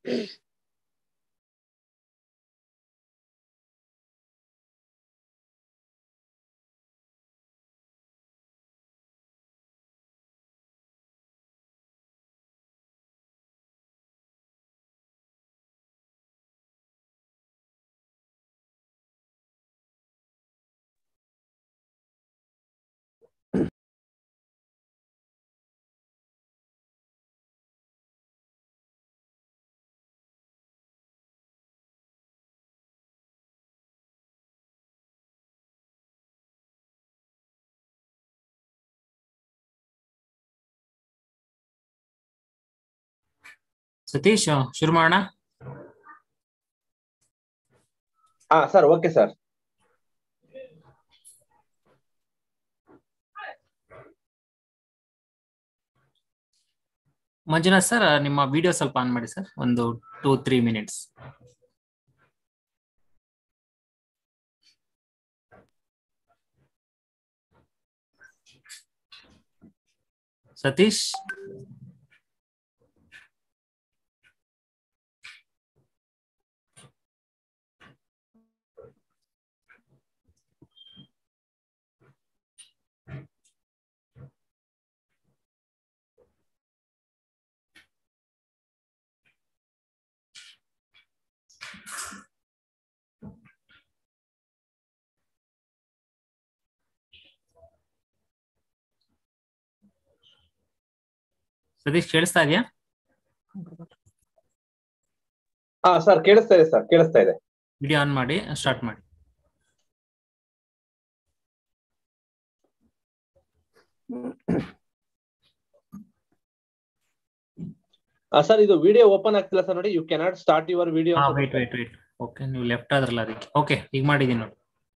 ಸತೀಶ್ ಶುರು ಮಾಡೋಣ ಹಾ sir okay sir Manjunath sir ನಿಮ್ಮ ವಿಡಿಯೋ ಸ್ವಲ್ಪ ಆನ್ ಮಾಡಿ ಸರ್ ಒಂದು two three minutes Satish Satish ಕೇಳಿಸ್ತಾ ಇದೆಯಾ ಹಾ ಸರ್ ಕೇಳಿಸ್ತಾ ಇದೆ ಸರ್ ಕೇಳಿಸ್ತಾ ಇದೆ ವಿಡಿಯೋ ಆನ್ ಮಾಡಿ ಸ್ಟಾರ್ಟ್ ಮಾಡಿ ಸರ್ ಇದು ವಿಡಿಯೋ ಓಪನ್ ಆಗ್ತಿಲ್ಲ ಸರ್ ನೋಡಿ you cannot start your video ಹಾ ವೇಟ್ ವೇಟ್ ವೇಟ್ ಓಕೆ ನೀವು ಲೆಫ್ಟ್ ಆದ್ರಲ್ಲ ಅದಕ್ಕೆ ಓಕೆ ಈಗ ಮಾಡಿದೀನಿ ನೋಡಿ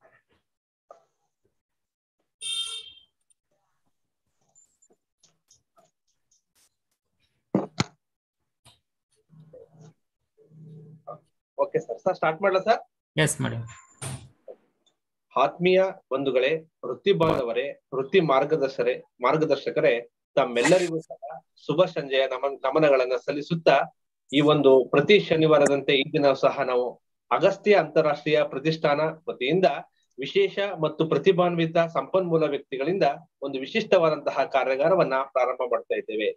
ಓಕೆ ಸರ್ ಸರ್ ಸ್ಟಾರ್ಟ್ ಮಾಡ್ಲಾ ಸರ್ ಎಸ್ ಮಾಡಿ ಆತ್ಮೀಯ ಬಂಧುಗಳೇ ವೃತ್ತಿ ಬಾಂಧವರೇ ವೃತ್ತಿ ಮಾರ್ಗದರ್ಶರೇ ಮಾರ್ಗದರ್ಶಕರೇ ತಮ್ಮೆಲ್ಲರಿಗೂ ಸಹ ಶುಭ ಸಂಜೆಯ ನಮ ನಮನಗಳನ್ನ ಸಲ್ಲಿಸುತ್ತಾ ಈ ಒಂದು ಪ್ರತಿ ಶನಿವಾರದಂತೆ ಈ ದಿನ ಸಹ ನಾವು ಅಗಸ್ತ್ಯ ಅಂತಾರಾಷ್ಟ್ರೀಯ ಪ್ರತಿಷ್ಠಾನ ವತಿಯಿಂದ ವಿಶೇಷ ಮತ್ತು ಪ್ರತಿಭಾನ್ವಿತ ಸಂಪನ್ಮೂಲ ವ್ಯಕ್ತಿಗಳಿಂದ ಒಂದು ವಿಶಿಷ್ಟವಾದಂತಹ ಕಾರ್ಯಾಗಾರವನ್ನ ಪ್ರಾರಂಭ ಮಾಡ್ತಾ ಇದ್ದೇವೆ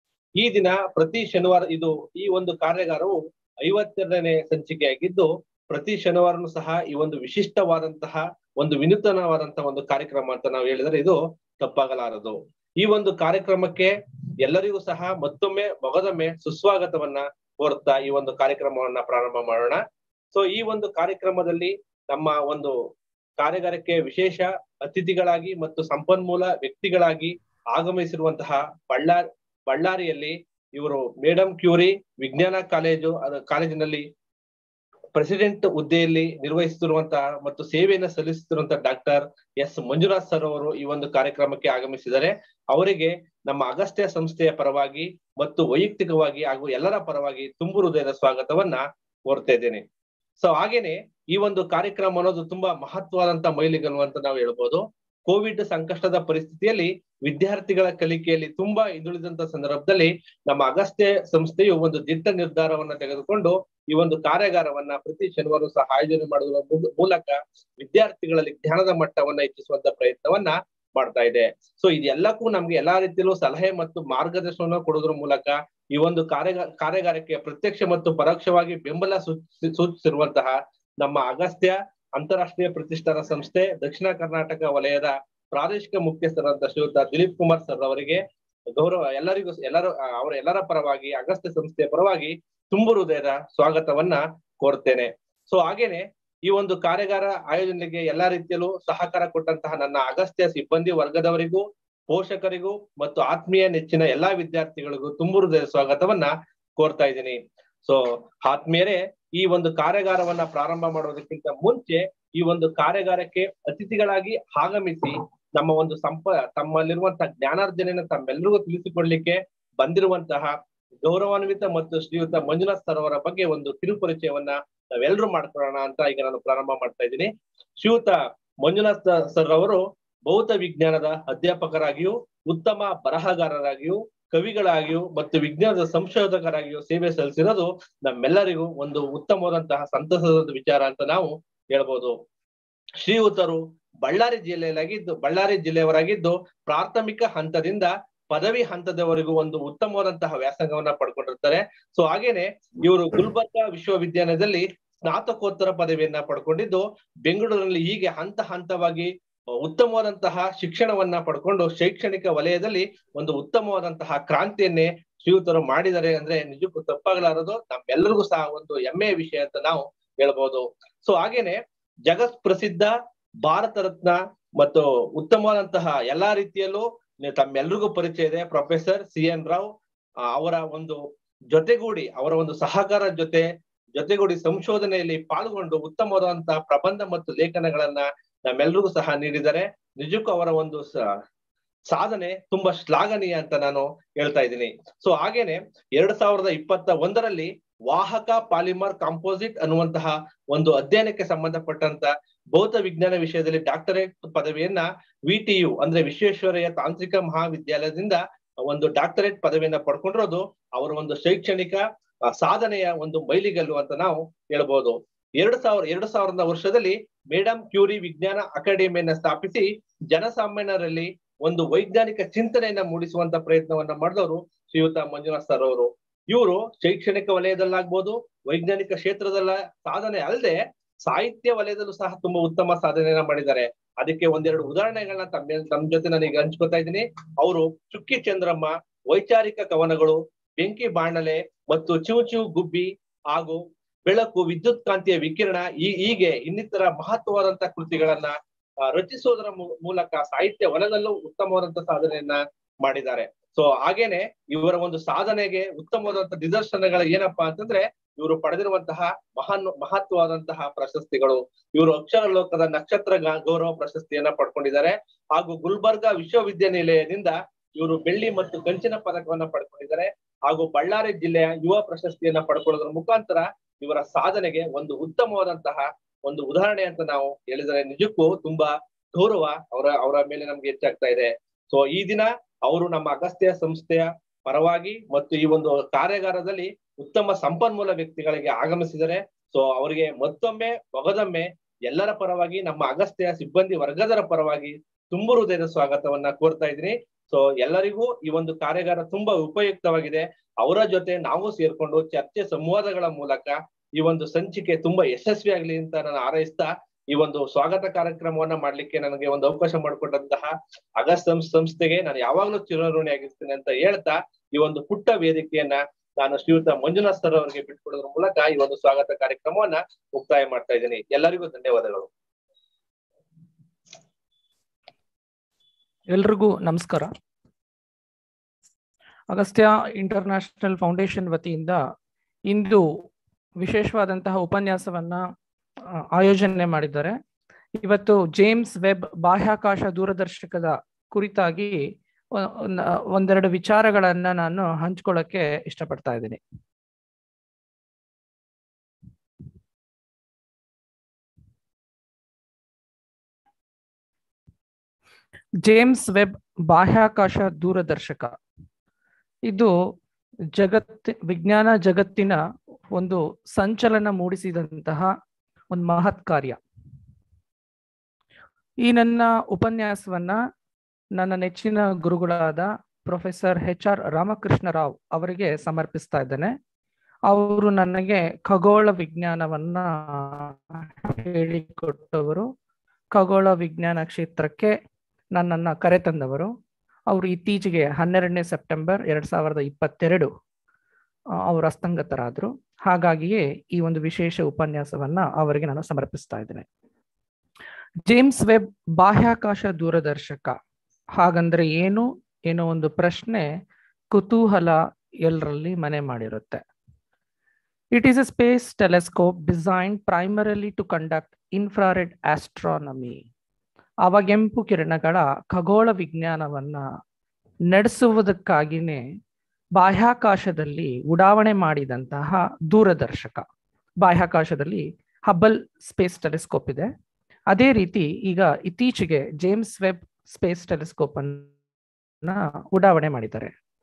ಈ ದಿನ ಪ್ರತಿ ಶನಿವಾರ ಇದು ಈ ಒಂದು ಕಾರ್ಯಾಗಾರವು ಐವತ್ತೆರಡನೇ ಸಂಚಿಕೆಯಾಗಿದ್ದು ಪ್ರತಿ ಶನಿವಾರನೂ ಸಹ ಈ ಒಂದು ವಿಶಿಷ್ಟವಾದಂತಹ ಒಂದು ವಿನೂತನವಾದಂತಹ ಒಂದು ಕಾರ್ಯಕ್ರಮ ಅಂತ ನಾವು ಹೇಳಿದ್ರೆ ಇದು ತಪ್ಪಾಗಲಾರದು ಈ ಒಂದು ಕಾರ್ಯಕ್ರಮಕ್ಕೆ ಎಲ್ಲರಿಗೂ ಸಹ ಮತ್ತೊಮ್ಮೆ ಮೊಗದೊಮ್ಮೆ ಸುಸ್ವಾಗತವನ್ನ ಕೋರುತ್ತಾ ಈ ಒಂದು ಕಾರ್ಯಕ್ರಮವನ್ನ ಪ್ರಾರಂಭ ಮಾಡೋಣ ಸೊ ಈ ಒಂದು ಕಾರ್ಯಕ್ರಮದಲ್ಲಿ ನಮ್ಮ ಒಂದು ಕಾರ್ಯಾಗಾರಕ್ಕೆ ವಿಶೇಷ ಅತಿಥಿಗಳಾಗಿ ಮತ್ತು ಸಂಪನ್ಮೂಲ ವ್ಯಕ್ತಿಗಳಾಗಿ ಆಗಮಿಸಿರುವಂತಹ ಬಳ್ಳಾರಿ ಬಳ್ಳಾರಿಯಲ್ಲಿ ಇವರು ಮೇಡಮ್ ಕ್ಯೂರಿ ವಿಜ್ಞಾನ ಕಾಲೇಜು ಅದ ಕಾಲೇಜಿನಲ್ಲಿ ಪ್ರೆಸಿಡೆಂಟ್ ಹುದ್ದೆಯಲ್ಲಿ ನಿರ್ವಹಿಸುತ್ತಿರುವಂತಹ ಮತ್ತು ಸೇವೆಯನ್ನು ಸಲ್ಲಿಸುತ್ತಿರುವಂತಹ ಡಾಕ್ಟರ್ ಎಸ್ ಮಂಜುನಾಥ್ ಸರ್ ಅವರು ಈ ಒಂದು ಕಾರ್ಯಕ್ರಮಕ್ಕೆ ಆಗಮಿಸಿದ್ದಾರೆ ಅವರಿಗೆ ನಮ್ಮ ಅಗಸ್ತ್ಯ ಸಂಸ್ಥೆಯ ಪರವಾಗಿ ಮತ್ತು ವೈಯಕ್ತಿಕವಾಗಿ ಹಾಗೂ ಎಲ್ಲರ ಪರವಾಗಿ ತುಂಬು ಹೃದಯದ ಸ್ವಾಗತವನ್ನ ಕೋರ್ತಾ ಇದ್ದೇನೆ ಸೊ ಹಾಗೇನೆ ಈ ಒಂದು ಕಾರ್ಯಕ್ರಮ ಅನ್ನೋದು ತುಂಬಾ ಮಹತ್ವವಾದಂತ ಮೈಲಿಗಲ್ಲು ಅಂತ ನಾವು ಹೇಳ್ಬೋದು ಕೋವಿಡ್ ಸಂಕಷ್ಟದ ಪರಿಸ್ಥಿತಿಯಲ್ಲಿ ವಿದ್ಯಾರ್ಥಿಗಳ ಕಲಿಕೆಯಲ್ಲಿ ತುಂಬಾ ಹಿಂದುಳಿದಂತ ಸಂದರ್ಭದಲ್ಲಿ ನಮ್ಮ ಅಗಸ್ತ್ಯ ಸಂಸ್ಥೆಯು ಒಂದು ದಿಟ್ಟ ನಿರ್ಧಾರವನ್ನ ತೆಗೆದುಕೊಂಡು ಈ ಒಂದು ಕಾರ್ಯಾಗಾರವನ್ನ ಪ್ರತಿ ಶನಿವಾರ ಸಹ ಆಯೋಜನೆ ಮಾಡುವ ಮೂಲಕ ವಿದ್ಯಾರ್ಥಿಗಳಲ್ಲಿ ಜ್ಞಾನದ ಮಟ್ಟವನ್ನ ಹೆಚ್ಚಿಸುವಂತ ಪ್ರಯತ್ನವನ್ನ ಮಾಡ್ತಾ ಇದೆ ಸೊ ಇದೆಲ್ಲಕ್ಕೂ ನಮ್ಗೆ ಎಲ್ಲಾ ರೀತಿಯಲ್ಲೂ ಸಲಹೆ ಮತ್ತು ಮಾರ್ಗದರ್ಶನ ಕೊಡೋದ್ರ ಮೂಲಕ ಈ ಒಂದು ಕಾರ್ಯ ಕಾರ್ಯಾಗಾರಕ್ಕೆ ಪ್ರತ್ಯಕ್ಷ ಮತ್ತು ಪರೋಕ್ಷವಾಗಿ ಬೆಂಬಲ ಸೂಚಿಸಿರುವಂತಹ ನಮ್ಮ ಅಗಸ್ತ್ಯ ಅಂತಾರಾಷ್ಟ್ರೀಯ ಪ್ರತಿಷ್ಠಾನ ಸಂಸ್ಥೆ ದಕ್ಷಿಣ ಕರ್ನಾಟಕ ವಲಯದ ಪ್ರಾದೇಶಿಕ ಮುಖ್ಯಸ್ಥರಾದ ಶ್ರೀಯುತ ದಿಲೀಪ್ ಕುಮಾರ್ ಸರ್ ಅವರಿಗೆ ಗೌರವ ಎಲ್ಲರಿಗೂ ಎಲ್ಲರೂ ಅವರ ಎಲ್ಲರ ಪರವಾಗಿ ಅಗಸ್ತ್ಯ ಸಂಸ್ಥೆಯ ಪರವಾಗಿ ತುಂಬು ಹೃದಯದ ಸ್ವಾಗತವನ್ನ ಕೋರ್ತೇನೆ ಸೊ ಹಾಗೇನೆ ಈ ಒಂದು ಕಾರ್ಯಾಗಾರ ಆಯೋಜನೆಗೆ ಎಲ್ಲಾ ರೀತಿಯಲ್ಲೂ ಸಹಕಾರ ಕೊಟ್ಟಂತಹ ನನ್ನ ಅಗಸ್ತ್ಯ ಸಿಬ್ಬಂದಿ ವರ್ಗದವರಿಗೂ ಪೋಷಕರಿಗೂ ಮತ್ತು ಆತ್ಮೀಯ ನೆಚ್ಚಿನ ಎಲ್ಲಾ ವಿದ್ಯಾರ್ಥಿಗಳಿಗೂ ತುಂಬು ಹೃದಯದ ಸ್ವಾಗತವನ್ನ ಕೋರ್ತಾ ಇದ್ದೀನಿ ಸೊ ಆತ್ಮೀಯರೇ ಈ ಒಂದು ಕಾರ್ಯಾಗಾರವನ್ನ ಪ್ರಾರಂಭ ಮಾಡೋದಕ್ಕಿಂತ ಮುಂಚೆ ಈ ಒಂದು ಕಾರ್ಯಾಗಾರಕ್ಕೆ ಅತಿಥಿಗಳಾಗಿ ಆಗಮಿಸಿ ನಮ್ಮ ಒಂದು ಸಂಪ ತಮ್ಮಲ್ಲಿರುವಂತಹ ಜ್ಞಾನಾರ್ಜನೆಯನ್ನು ತಮ್ಮೆಲ್ಲರಿಗೂ ತಿಳಿಸಿಕೊಡ್ಲಿಕ್ಕೆ ಬಂದಿರುವಂತಹ ಗೌರವಾನ್ವಿತ ಮತ್ತು ಶ್ರೀಯುತ ಮಂಜುನಾಥ್ ಸರ್ ಅವರ ಬಗ್ಗೆ ಒಂದು ಕಿರುಪರಿಚಯವನ್ನ ನಾವೆಲ್ಲರೂ ಮಾಡ್ಕೊಳ್ಳೋಣ ಅಂತ ಈಗ ನಾನು ಪ್ರಾರಂಭ ಮಾಡ್ತಾ ಇದ್ದೀನಿ ಶ್ರೀಯುತ ಮಂಜುನಾಥ್ ಸರ್ ಅವರು ಭೌತ ವಿಜ್ಞಾನದ ಅಧ್ಯಾಪಕರಾಗಿಯೂ ಉತ್ತಮ ಬರಹಗಾರರಾಗಿಯೂ ಕವಿಗಳಾಗಿಯೂ ಮತ್ತು ವಿಜ್ಞಾನದ ಸಂಶೋಧಕರಾಗಿಯೂ ಸೇವೆ ಸಲ್ಲಿಸಿರೋದು ನಮ್ಮೆಲ್ಲರಿಗೂ ಒಂದು ಉತ್ತಮವಾದಂತಹ ಸಂತಸದ ವಿಚಾರ ಅಂತ ನಾವು ಹೇಳ್ಬೋದು ಶ್ರೀಯುತರು ಬಳ್ಳಾರಿ ಜಿಲ್ಲೆಯಲ್ಲಾಗಿದ್ದು ಬಳ್ಳಾರಿ ಜಿಲ್ಲೆಯವರಾಗಿದ್ದು ಪ್ರಾಥಮಿಕ ಹಂತದಿಂದ ಪದವಿ ಹಂತದವರೆಗೂ ಒಂದು ಉತ್ತಮವಾದಂತಹ ವ್ಯಾಸಂಗವನ್ನ ಪಡ್ಕೊಂಡಿರ್ತಾರೆ ಸೊ ಹಾಗೇನೆ ಇವರು ಗುಲ್ಬರ್ಗಾ ವಿಶ್ವವಿದ್ಯಾಲಯದಲ್ಲಿ ಸ್ನಾತಕೋತ್ತರ ಪದವಿಯನ್ನ ಪಡ್ಕೊಂಡಿದ್ದು ಬೆಂಗಳೂರಿನಲ್ಲಿ ಹೀಗೆ ಹಂತ ಹಂತವಾಗಿ ಉತ್ತಮವಾದಂತಹ ಶಿಕ್ಷಣವನ್ನ ಪಡ್ಕೊಂಡು ಶೈಕ್ಷಣಿಕ ವಲಯದಲ್ಲಿ ಒಂದು ಉತ್ತಮವಾದಂತಹ ಕ್ರಾಂತಿಯನ್ನೇ ಶ್ರೀಯುತರು ಮಾಡಿದ್ದಾರೆ ಅಂದ್ರೆ ನಿಜಕ್ಕೂ ತಪ್ಪಾಗಲಾರದು ನಮ್ಮೆಲ್ಲರಿಗೂ ಸಹ ಒಂದು ಹೆಮ್ಮೆಯ ವಿಷಯ ಅಂತ ನಾವು ಹೇಳ್ಬೋದು ಸೊ ಹಾಗೇನೆ ಜಗತ್ ಪ್ರಸಿದ್ಧ ಭಾರತ ರತ್ನ ಮತ್ತು ಉತ್ತಮವಾದಂತಹ ಎಲ್ಲಾ ರೀತಿಯಲ್ಲೂ ತಮ್ಮೆಲ್ರಿಗೂ ಪರಿಚಯ ಇದೆ ಪ್ರೊಫೆಸರ್ ಸಿ ಎನ್ ರಾವ್ ಅವರ ಒಂದು ಜೊತೆಗೂಡಿ ಅವರ ಒಂದು ಸಹಕಾರ ಜೊತೆ ಜೊತೆಗೂಡಿ ಸಂಶೋಧನೆಯಲ್ಲಿ ಪಾಲ್ಗೊಂಡು ಉತ್ತಮವಾದಂತಹ ಪ್ರಬಂಧ ಮತ್ತು ಲೇಖನಗಳನ್ನ ನಮ್ಮೆಲ್ರಿಗೂ ಸಹ ನೀಡಿದ್ದಾರೆ ನಿಜಕ್ಕೂ ಅವರ ಒಂದು ಸಾಧನೆ ತುಂಬಾ ಶ್ಲಾಘನೀಯ ಅಂತ ನಾನು ಹೇಳ್ತಾ ಇದ್ದೀನಿ ಸೊ ಹಾಗೇನೆ ಎರಡ್ ಸಾವಿರದ ಇಪ್ಪತ್ತ ಒಂದರಲ್ಲಿ ವಾಹಕ ಪಾಲಿಮರ್ ಕಾಂಪೋಸಿಟ್ ಅನ್ನುವಂತಹ ಒಂದು ಅಧ್ಯಯನಕ್ಕೆ ಸಂಬಂಧಪಟ್ಟಂತ ಭೌತ ವಿಜ್ಞಾನ ವಿಷಯದಲ್ಲಿ ಡಾಕ್ಟರೇಟ್ ಪದವಿಯನ್ನ ವಿಟಿಯು ಅಂದ್ರೆ ವಿಶ್ವೇಶ್ವರಯ್ಯ ತಾಂತ್ರಿಕ ಮಹಾವಿದ್ಯಾಲಯದಿಂದ ಒಂದು ಡಾಕ್ಟರೇಟ್ ಪದವಿಯನ್ನ ಪಡ್ಕೊಂಡಿರೋದು ಅವರ ಒಂದು ಶೈಕ್ಷಣಿಕ ಸಾಧನೆಯ ಒಂದು ಮೈಲಿಗಲ್ಲು ಅಂತ ನಾವು ಹೇಳ್ಬೋದು ಎರಡು ಸಾವಿರ ಎರಡು ಸಾವಿರದ ವರ್ಷದಲ್ಲಿ ಮೇಡಮ್ ಕ್ಯೂರಿ ವಿಜ್ಞಾನ ಅಕಾಡೆಮಿಯನ್ನ ಸ್ಥಾಪಿಸಿ ಜನಸಾಮಾನ್ಯರಲ್ಲಿ ಒಂದು ವೈಜ್ಞಾನಿಕ ಚಿಂತನೆಯನ್ನ ಮೂಡಿಸುವಂತ ಪ್ರಯತ್ನವನ್ನ ಮಾಡಿದವರು ಶ್ರೀಯುತ ಮಂಜುನಾಥ್ ಸರ್ ಅವರು ಇವರು ಶೈಕ್ಷಣಿಕ ವಲಯದಲ್ಲಾಗ್ಬೋದು ವೈಜ್ಞಾನಿಕ ಕ್ಷೇತ್ರದಲ್ಲ ಸಾಧನೆ ಅಲ್ಲದೆ ಸಾಹಿತ್ಯ ವಲಯದಲ್ಲೂ ಸಹ ತುಂಬಾ ಉತ್ತಮ ಸಾಧನೆಯನ್ನ ಮಾಡಿದ್ದಾರೆ ಅದಕ್ಕೆ ಒಂದೆರಡು ಉದಾಹರಣೆಗಳನ್ನ ತಮ್ಮ ತಮ್ಮ ಜೊತೆ ನಾನೀಗ ಹಂಚ್ಕೋತಾ ಇದ್ದೀನಿ ಅವರು ಚುಕ್ಕಿ ಚಂದ್ರಮ್ಮ ವೈಚಾರಿಕ ಕವನಗಳು ಬೆಂಕಿ ಬಾಣಲೆ ಮತ್ತು ಚಿವು ಚಿವು ಗುಬ್ಬಿ ಹಾಗೂ ಬೆಳಕು ವಿದ್ಯುತ್ ಕಾಂತಿಯ ವಿಕಿರಣ ಈ ಹೀಗೆ ಇನ್ನಿತರ ಮಹತ್ವವಾದಂತ ಕೃತಿಗಳನ್ನ ರಚಿಸುವುದರ ಮೂಲಕ ಸಾಹಿತ್ಯ ವಲಯದಲ್ಲೂ ಉತ್ತಮವಾದಂತ ಸಾಧನೆಯನ್ನ ಮಾಡಿದ್ದಾರೆ ಸೊ ಹಾಗೇನೆ ಇವರ ಒಂದು ಸಾಧನೆಗೆ ಉತ್ತಮವಾದಂತ ನಿದರ್ಶನಗಳ ಏನಪ್ಪಾ ಅಂತಂದ್ರೆ ಇವರು ಪಡೆದಿರುವಂತಹ ಮಹಾನ್ ಮಹತ್ವವಾದಂತಹ ಪ್ರಶಸ್ತಿಗಳು ಇವರು ಅಕ್ಷರ ಲೋಕದ ನಕ್ಷತ್ರ ಗೌರವ ಪ್ರಶಸ್ತಿಯನ್ನ ಪಡ್ಕೊಂಡಿದ್ದಾರೆ ಹಾಗೂ ಗುಲ್ಬರ್ಗಾ ವಿಶ್ವವಿದ್ಯಾನಿಲಯದಿಂದ ಇವರು ಬೆಳ್ಳಿ ಮತ್ತು ಕಂಚಿನ ಪದಕವನ್ನ ಪಡ್ಕೊಂಡಿದ್ದಾರೆ ಹಾಗೂ ಬಳ್ಳಾರಿ ಜಿಲ್ಲೆಯ ಯುವ ಪ್ರಶಸ್ತಿಯನ್ನ ಪಡ್ಕೊಳ್ಳೋದ್ರ ಮುಖಾಂತರ ಇವರ ಸಾಧನೆಗೆ ಒಂದು ಉತ್ತಮವಾದಂತಹ ಒಂದು ಉದಾಹರಣೆ ಅಂತ ನಾವು ಹೇಳಿದರೆ ನಿಜಕ್ಕೂ ತುಂಬಾ ಗೌರವ ಅವರ ಅವರ ಮೇಲೆ ನಮ್ಗೆ ಹೆಚ್ಚಾಗ್ತಾ ಇದೆ ಸೊ ಈ ದಿನ ಅವರು ನಮ್ಮ ಅಗಸ್ತ್ಯ ಸಂಸ್ಥೆಯ ಪರವಾಗಿ ಮತ್ತು ಈ ಒಂದು ಕಾರ್ಯಾಗಾರದಲ್ಲಿ ಉತ್ತಮ ಸಂಪನ್ಮೂಲ ವ್ಯಕ್ತಿಗಳಿಗೆ ಆಗಮಿಸಿದರೆ ಸೊ ಅವರಿಗೆ ಮತ್ತೊಮ್ಮೆ ಮೊಗದೊಮ್ಮೆ ಎಲ್ಲರ ಪರವಾಗಿ ನಮ್ಮ ಅಗಸ್ತ್ಯ ಸಿಬ್ಬಂದಿ ವರ್ಗದರ ಪರವಾಗಿ ತುಂಬು ಹೃದಯದ ಸ್ವಾಗತವನ್ನ ಕೋರ್ತಾ ಇದ್ದೀನಿ ಸೊ ಎಲ್ಲರಿಗೂ ಈ ಒಂದು ಕಾರ್ಯಾಗಾರ ತುಂಬಾ ಉಪಯುಕ್ತವಾಗಿದೆ ಅವರ ಜೊತೆ ನಾವು ಸೇರ್ಕೊಂಡು ಚರ್ಚೆ ಸಂವಾದಗಳ ಮೂಲಕ ಈ ಒಂದು ಸಂಚಿಕೆ ತುಂಬಾ ಯಶಸ್ವಿ ಆಗ್ಲಿ ಅಂತ ನಾನು ಹಾರೈಸ್ತಾ ಈ ಒಂದು ಸ್ವಾಗತ ಕಾರ್ಯಕ್ರಮವನ್ನ ಮಾಡ್ಲಿಕ್ಕೆ ನನಗೆ ಒಂದು ಅವಕಾಶ ಮಾಡಿಕೊಟ್ಟಂತಹ ಅಗಸ್ಟ್ ಸಂಸ್ಥೆಗೆ ನಾನು ಯಾವಾಗ್ಲೂ ಚಿರಋಣಿ ಆಗಿರ್ತೀನಿ ಅಂತ ಹೇಳ್ತಾ ಈ ಒಂದು ಪುಟ್ಟ ವೇದಿಕೆಯನ್ನ ನಾನು ಶ್ರೀಯುತ ಮಂಜುನಾಥ್ ಸರ್ ಅವರಿಗೆ ಬಿಟ್ಕೊಡೋದ್ರ ಮೂಲಕ ಈ ಒಂದು ಸ್ವಾಗತ ಕಾರ್ಯಕ್ರಮವನ್ನ ಮುಕ್ತಾಯ ಮಾಡ್ತಾ ಇದ್ದೀನಿ ಎಲ್ಲರಿಗೂ ಧನ್ಯವಾದಗಳು ಎಲ್ರಿಗೂ ನಮಸ್ಕಾರ ಅಗಸ್ತ್ಯ ಇಂಟರ್ನ್ಯಾಷನಲ್ ಫೌಂಡೇಶನ್ ವತಿಯಿಂದ ಇಂದು ವಿಶೇಷವಾದಂತಹ ಉಪನ್ಯಾಸವನ್ನ ಆಯೋಜನೆ ಮಾಡಿದ್ದಾರೆ ಇವತ್ತು ಜೇಮ್ಸ್ ವೆಬ್ ಬಾಹ್ಯಾಕಾಶ ದೂರದರ್ಶಕದ ಕುರಿತಾಗಿ ಒಂದೆರಡು ವಿಚಾರಗಳನ್ನ ನಾನು ಹಂಚ್ಕೊಳ್ಳಕ್ಕೆ ಇಷ್ಟಪಡ್ತಾ ಇದ್ದೀನಿ ಜೇಮ್ಸ್ ವೆಬ್ ಬಾಹ್ಯಾಕಾಶ ದೂರದರ್ಶಕ ಇದು ಜಗತ್ ವಿಜ್ಞಾನ ಜಗತ್ತಿನ ಒಂದು ಸಂಚಲನ ಮೂಡಿಸಿದಂತಹ ಒಂದು ಮಹತ್ ಕಾರ್ಯ ಈ ನನ್ನ ಉಪನ್ಯಾಸವನ್ನ ನನ್ನ ನೆಚ್ಚಿನ ಗುರುಗಳಾದ professor H R Ramakrishna Rao ಅವರಿಗೆ ಸಮರ್ಪಿಸ್ತಾ ಇದ್ದೇನೆ ಅವರು ನನಗೆ ಖಗೋಳ ವಿಜ್ಞಾನವನ್ನ ಹೇಳಿಕೊಟ್ಟವರು ಖಗೋಳ ವಿಜ್ಞಾನ ಕ್ಷೇತ್ರಕ್ಕೆ ನನ್ನನ್ನು ಕರೆತಂದವರು ಅವರು ಇತ್ತೀಚೆಗೆ ಹನ್ನೆರಡನೇ ಸೆಪ್ಟೆಂಬರ್ ಎರಡ್ ಸಾವಿರದ ಇಪ್ಪತ್ತೆರಡು ಅವರು ಅಸ್ತಂಗತರಾದರು ಹಾಗಾಗಿಯೇ ಈ ಒಂದು ವಿಶೇಷ ಉಪನ್ಯಾಸವನ್ನ ಅವರಿಗೆ ನಾನು ಸಮರ್ಪಿಸ್ತಾ ಇದ್ದೇನೆ ಜೇಮ್ಸ್ ವೆಬ್ ಬಾಹ್ಯಾಕಾಶ ದೂರದರ್ಶಕ ಹಾಗಂದ್ರೆ ಏನು ಏನೋ ಒಂದು ಪ್ರಶ್ನೆ ಕುತೂಹಲ ಎಲ್ಲರಲ್ಲಿ ಮನೆ ಮಾಡಿರುತ್ತೆ it is a space telescope design primarily to conduct infrared astronomy ಅವಗೆಂಪು ಕಿರಣಗಳ ಖಗೋಳ ವಿಜ್ಞಾನವನ್ನ ನಡೆಸುವುದಕ್ಕಾಗಿನೇ ಬಾಹ್ಯಾಕಾಶದಲ್ಲಿ ಉಡಾವಣೆ ಮಾಡಿದಂತಹ ದೂರದರ್ಶಕ ಬಾಹ್ಯಾಕಾಶದಲ್ಲಿ ಹಬ್ಬಲ್ ಸ್ಪೇಸ್ ಟೆಲಿಸ್ಕೋಪ್ ಇದೆ ಅದೇ ರೀತಿ ಈಗ ಇತ್ತೀಚೆಗೆ ಜೇಮ್ಸ್ ವೆಬ್ ಸ್ಪೇಸ್ ಟೆಲಿಸ್ಕೋಪ್ ಅನ್ನ ಉಡಾವಣೆ ಮಾಡಿದ್ದಾರೆ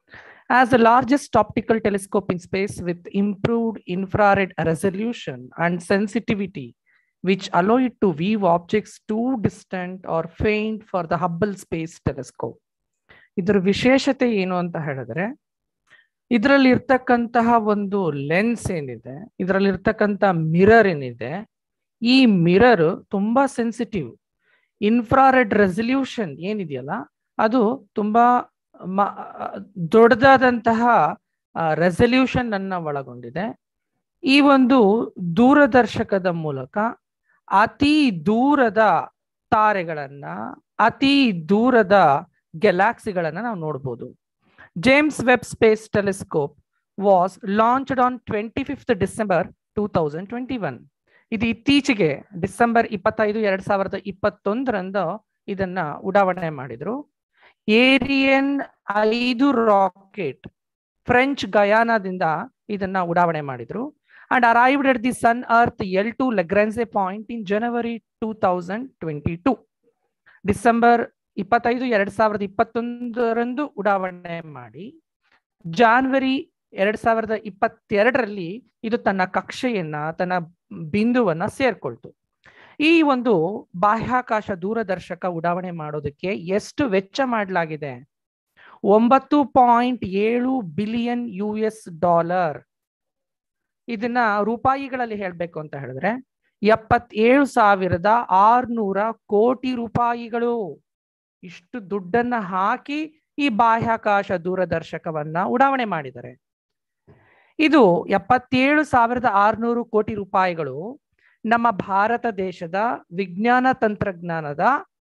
As the largest optical telescope in space with improved infrared resolution and sensitivity, which allow it to view objects too distant or faint for the Hubble Space Telescope. ಇದರ ವಿಶೇಷತೆ ಏನು ಅಂತ ಹೇಳಿದ್ರೆ ಇದರಲ್ಲಿ ಇರ್ತಕ್ಕಂತಹ ಒಂದು ಲೆನ್ಸ್ ಏನಿದೆ ಇದರಲ್ಲಿ ಇರ್ತಕ್ಕಂಥ ಮಿರರ್ ಏನಿದೆ ಈ ಮಿರರ್ ತುಂಬಾ ಸೆನ್ಸಿಟಿವ್ ಇನ್ಫ್ರಾರೆಡ್ ರೆಸಲ್ಯೂಷನ್ ಏನಿದೆಯಲ್ಲ ಅದು ತುಂಬಾ ಮ- ದೊಡ್ಡದಾದಂತಹ ರೆಸಲ್ಯೂಷನ್ ಅನ್ನ ಒಳಗೊಂಡಿದೆ ಈ ಒಂದು ದೂರದರ್ಶಕದ ಮೂಲಕ ಅತಿ ದೂರದ ತಾರೆಗಳನ್ನ ಅತಿ ದೂರದ ಗೆಲಾಕ್ಸಿಗಳನ್ನ ನಾವು ನೋಡ್ಬೋದು James Webb space telescope was launched on twenty fifth December two thousand twenty one ಇದು ಇತ್ತೀಚೆಗೆ ಡಿಸೆಂಬರ್ ಇಪ್ಪತ್ತೈದು ಎರಡ್ ಸಾವಿರದ ಇಪ್ಪತ್ತೊಂದರಂದು ಇದನ್ನ ಉಡಾವಣೆ ಮಾಡಿದ್ರು ಏರಿಯನ್ ಐದು ರಾಕೆಟ್ ಫ್ರೆಂಚ್ ಗಯಾನಾದಿಂದ ಇದನ್ನ ಉಡಾವಣೆ ಮಾಡಿದ್ರು and arrived at the sun earth L two Lagrange point in January two thousand twenty two December ಇಪ್ಪತ್ತೈದು ಎರಡ್ ಸಾವಿರದ ಇಪ್ಪತ್ತೊಂದರಂದು ಉಡಾವಣೆ ಮಾಡಿ ಜಾನ್ವರಿ ಎರಡ್ ಸಾವಿರದ ಇಪ್ಪತ್ತೆರಡರಲ್ಲಿ ಇದು ತನ್ನ ಕಕ್ಷೆಯನ್ನ ತನ್ನ ಬಿಂದುವನ್ನ ಸೇರ್ಕೊಳ್ತು ಈ ಒಂದು ಬಾಹ್ಯಾಕಾಶ ದೂರದರ್ಶಕ ಉಡಾವಣೆ ಮಾಡೋದಕ್ಕೆ ಎಷ್ಟು ವೆಚ್ಚ ಮಾಡಲಾಗಿದೆ ಒಂಬತ್ತು ಪಾಯಿಂಟ್ ಏಳು ಬಿಲಿಯನ್ ಯು ಎಸ್ ಡಾಲರ್ ಇದನ್ನ ರೂಪಾಯಿಗಳಲ್ಲಿ ಹೇಳ್ಬೇಕು ಅಂತ ಹೇಳಿದ್ರೆ ಎಪ್ಪತ್ತೇಳು ಸಾವಿರದ ಆರ್ನೂರ ಕೋಟಿ ರೂಪಾಯಿಗಳು ಇಷ್ಟು ದುಡ್ಡನ್ನ ಹಾಕಿ ಈ ಬಾಹ್ಯಾಕಾಶ ದೂರದರ್ಶಕವನ್ನ ಉಡಾವಣೆ ಮಾಡಿದ್ದಾರೆ ಇದು ಎಪ್ಪತ್ತೇಳು ಸಾವಿರದ ಆರ್ನೂರು ಕೋಟಿ ರೂಪಾಯಿಗಳು ನಮ್ಮ ಭಾರತ ದೇಶದ ವಿಜ್ಞಾನ ತಂತ್ರಜ್ಞಾನದ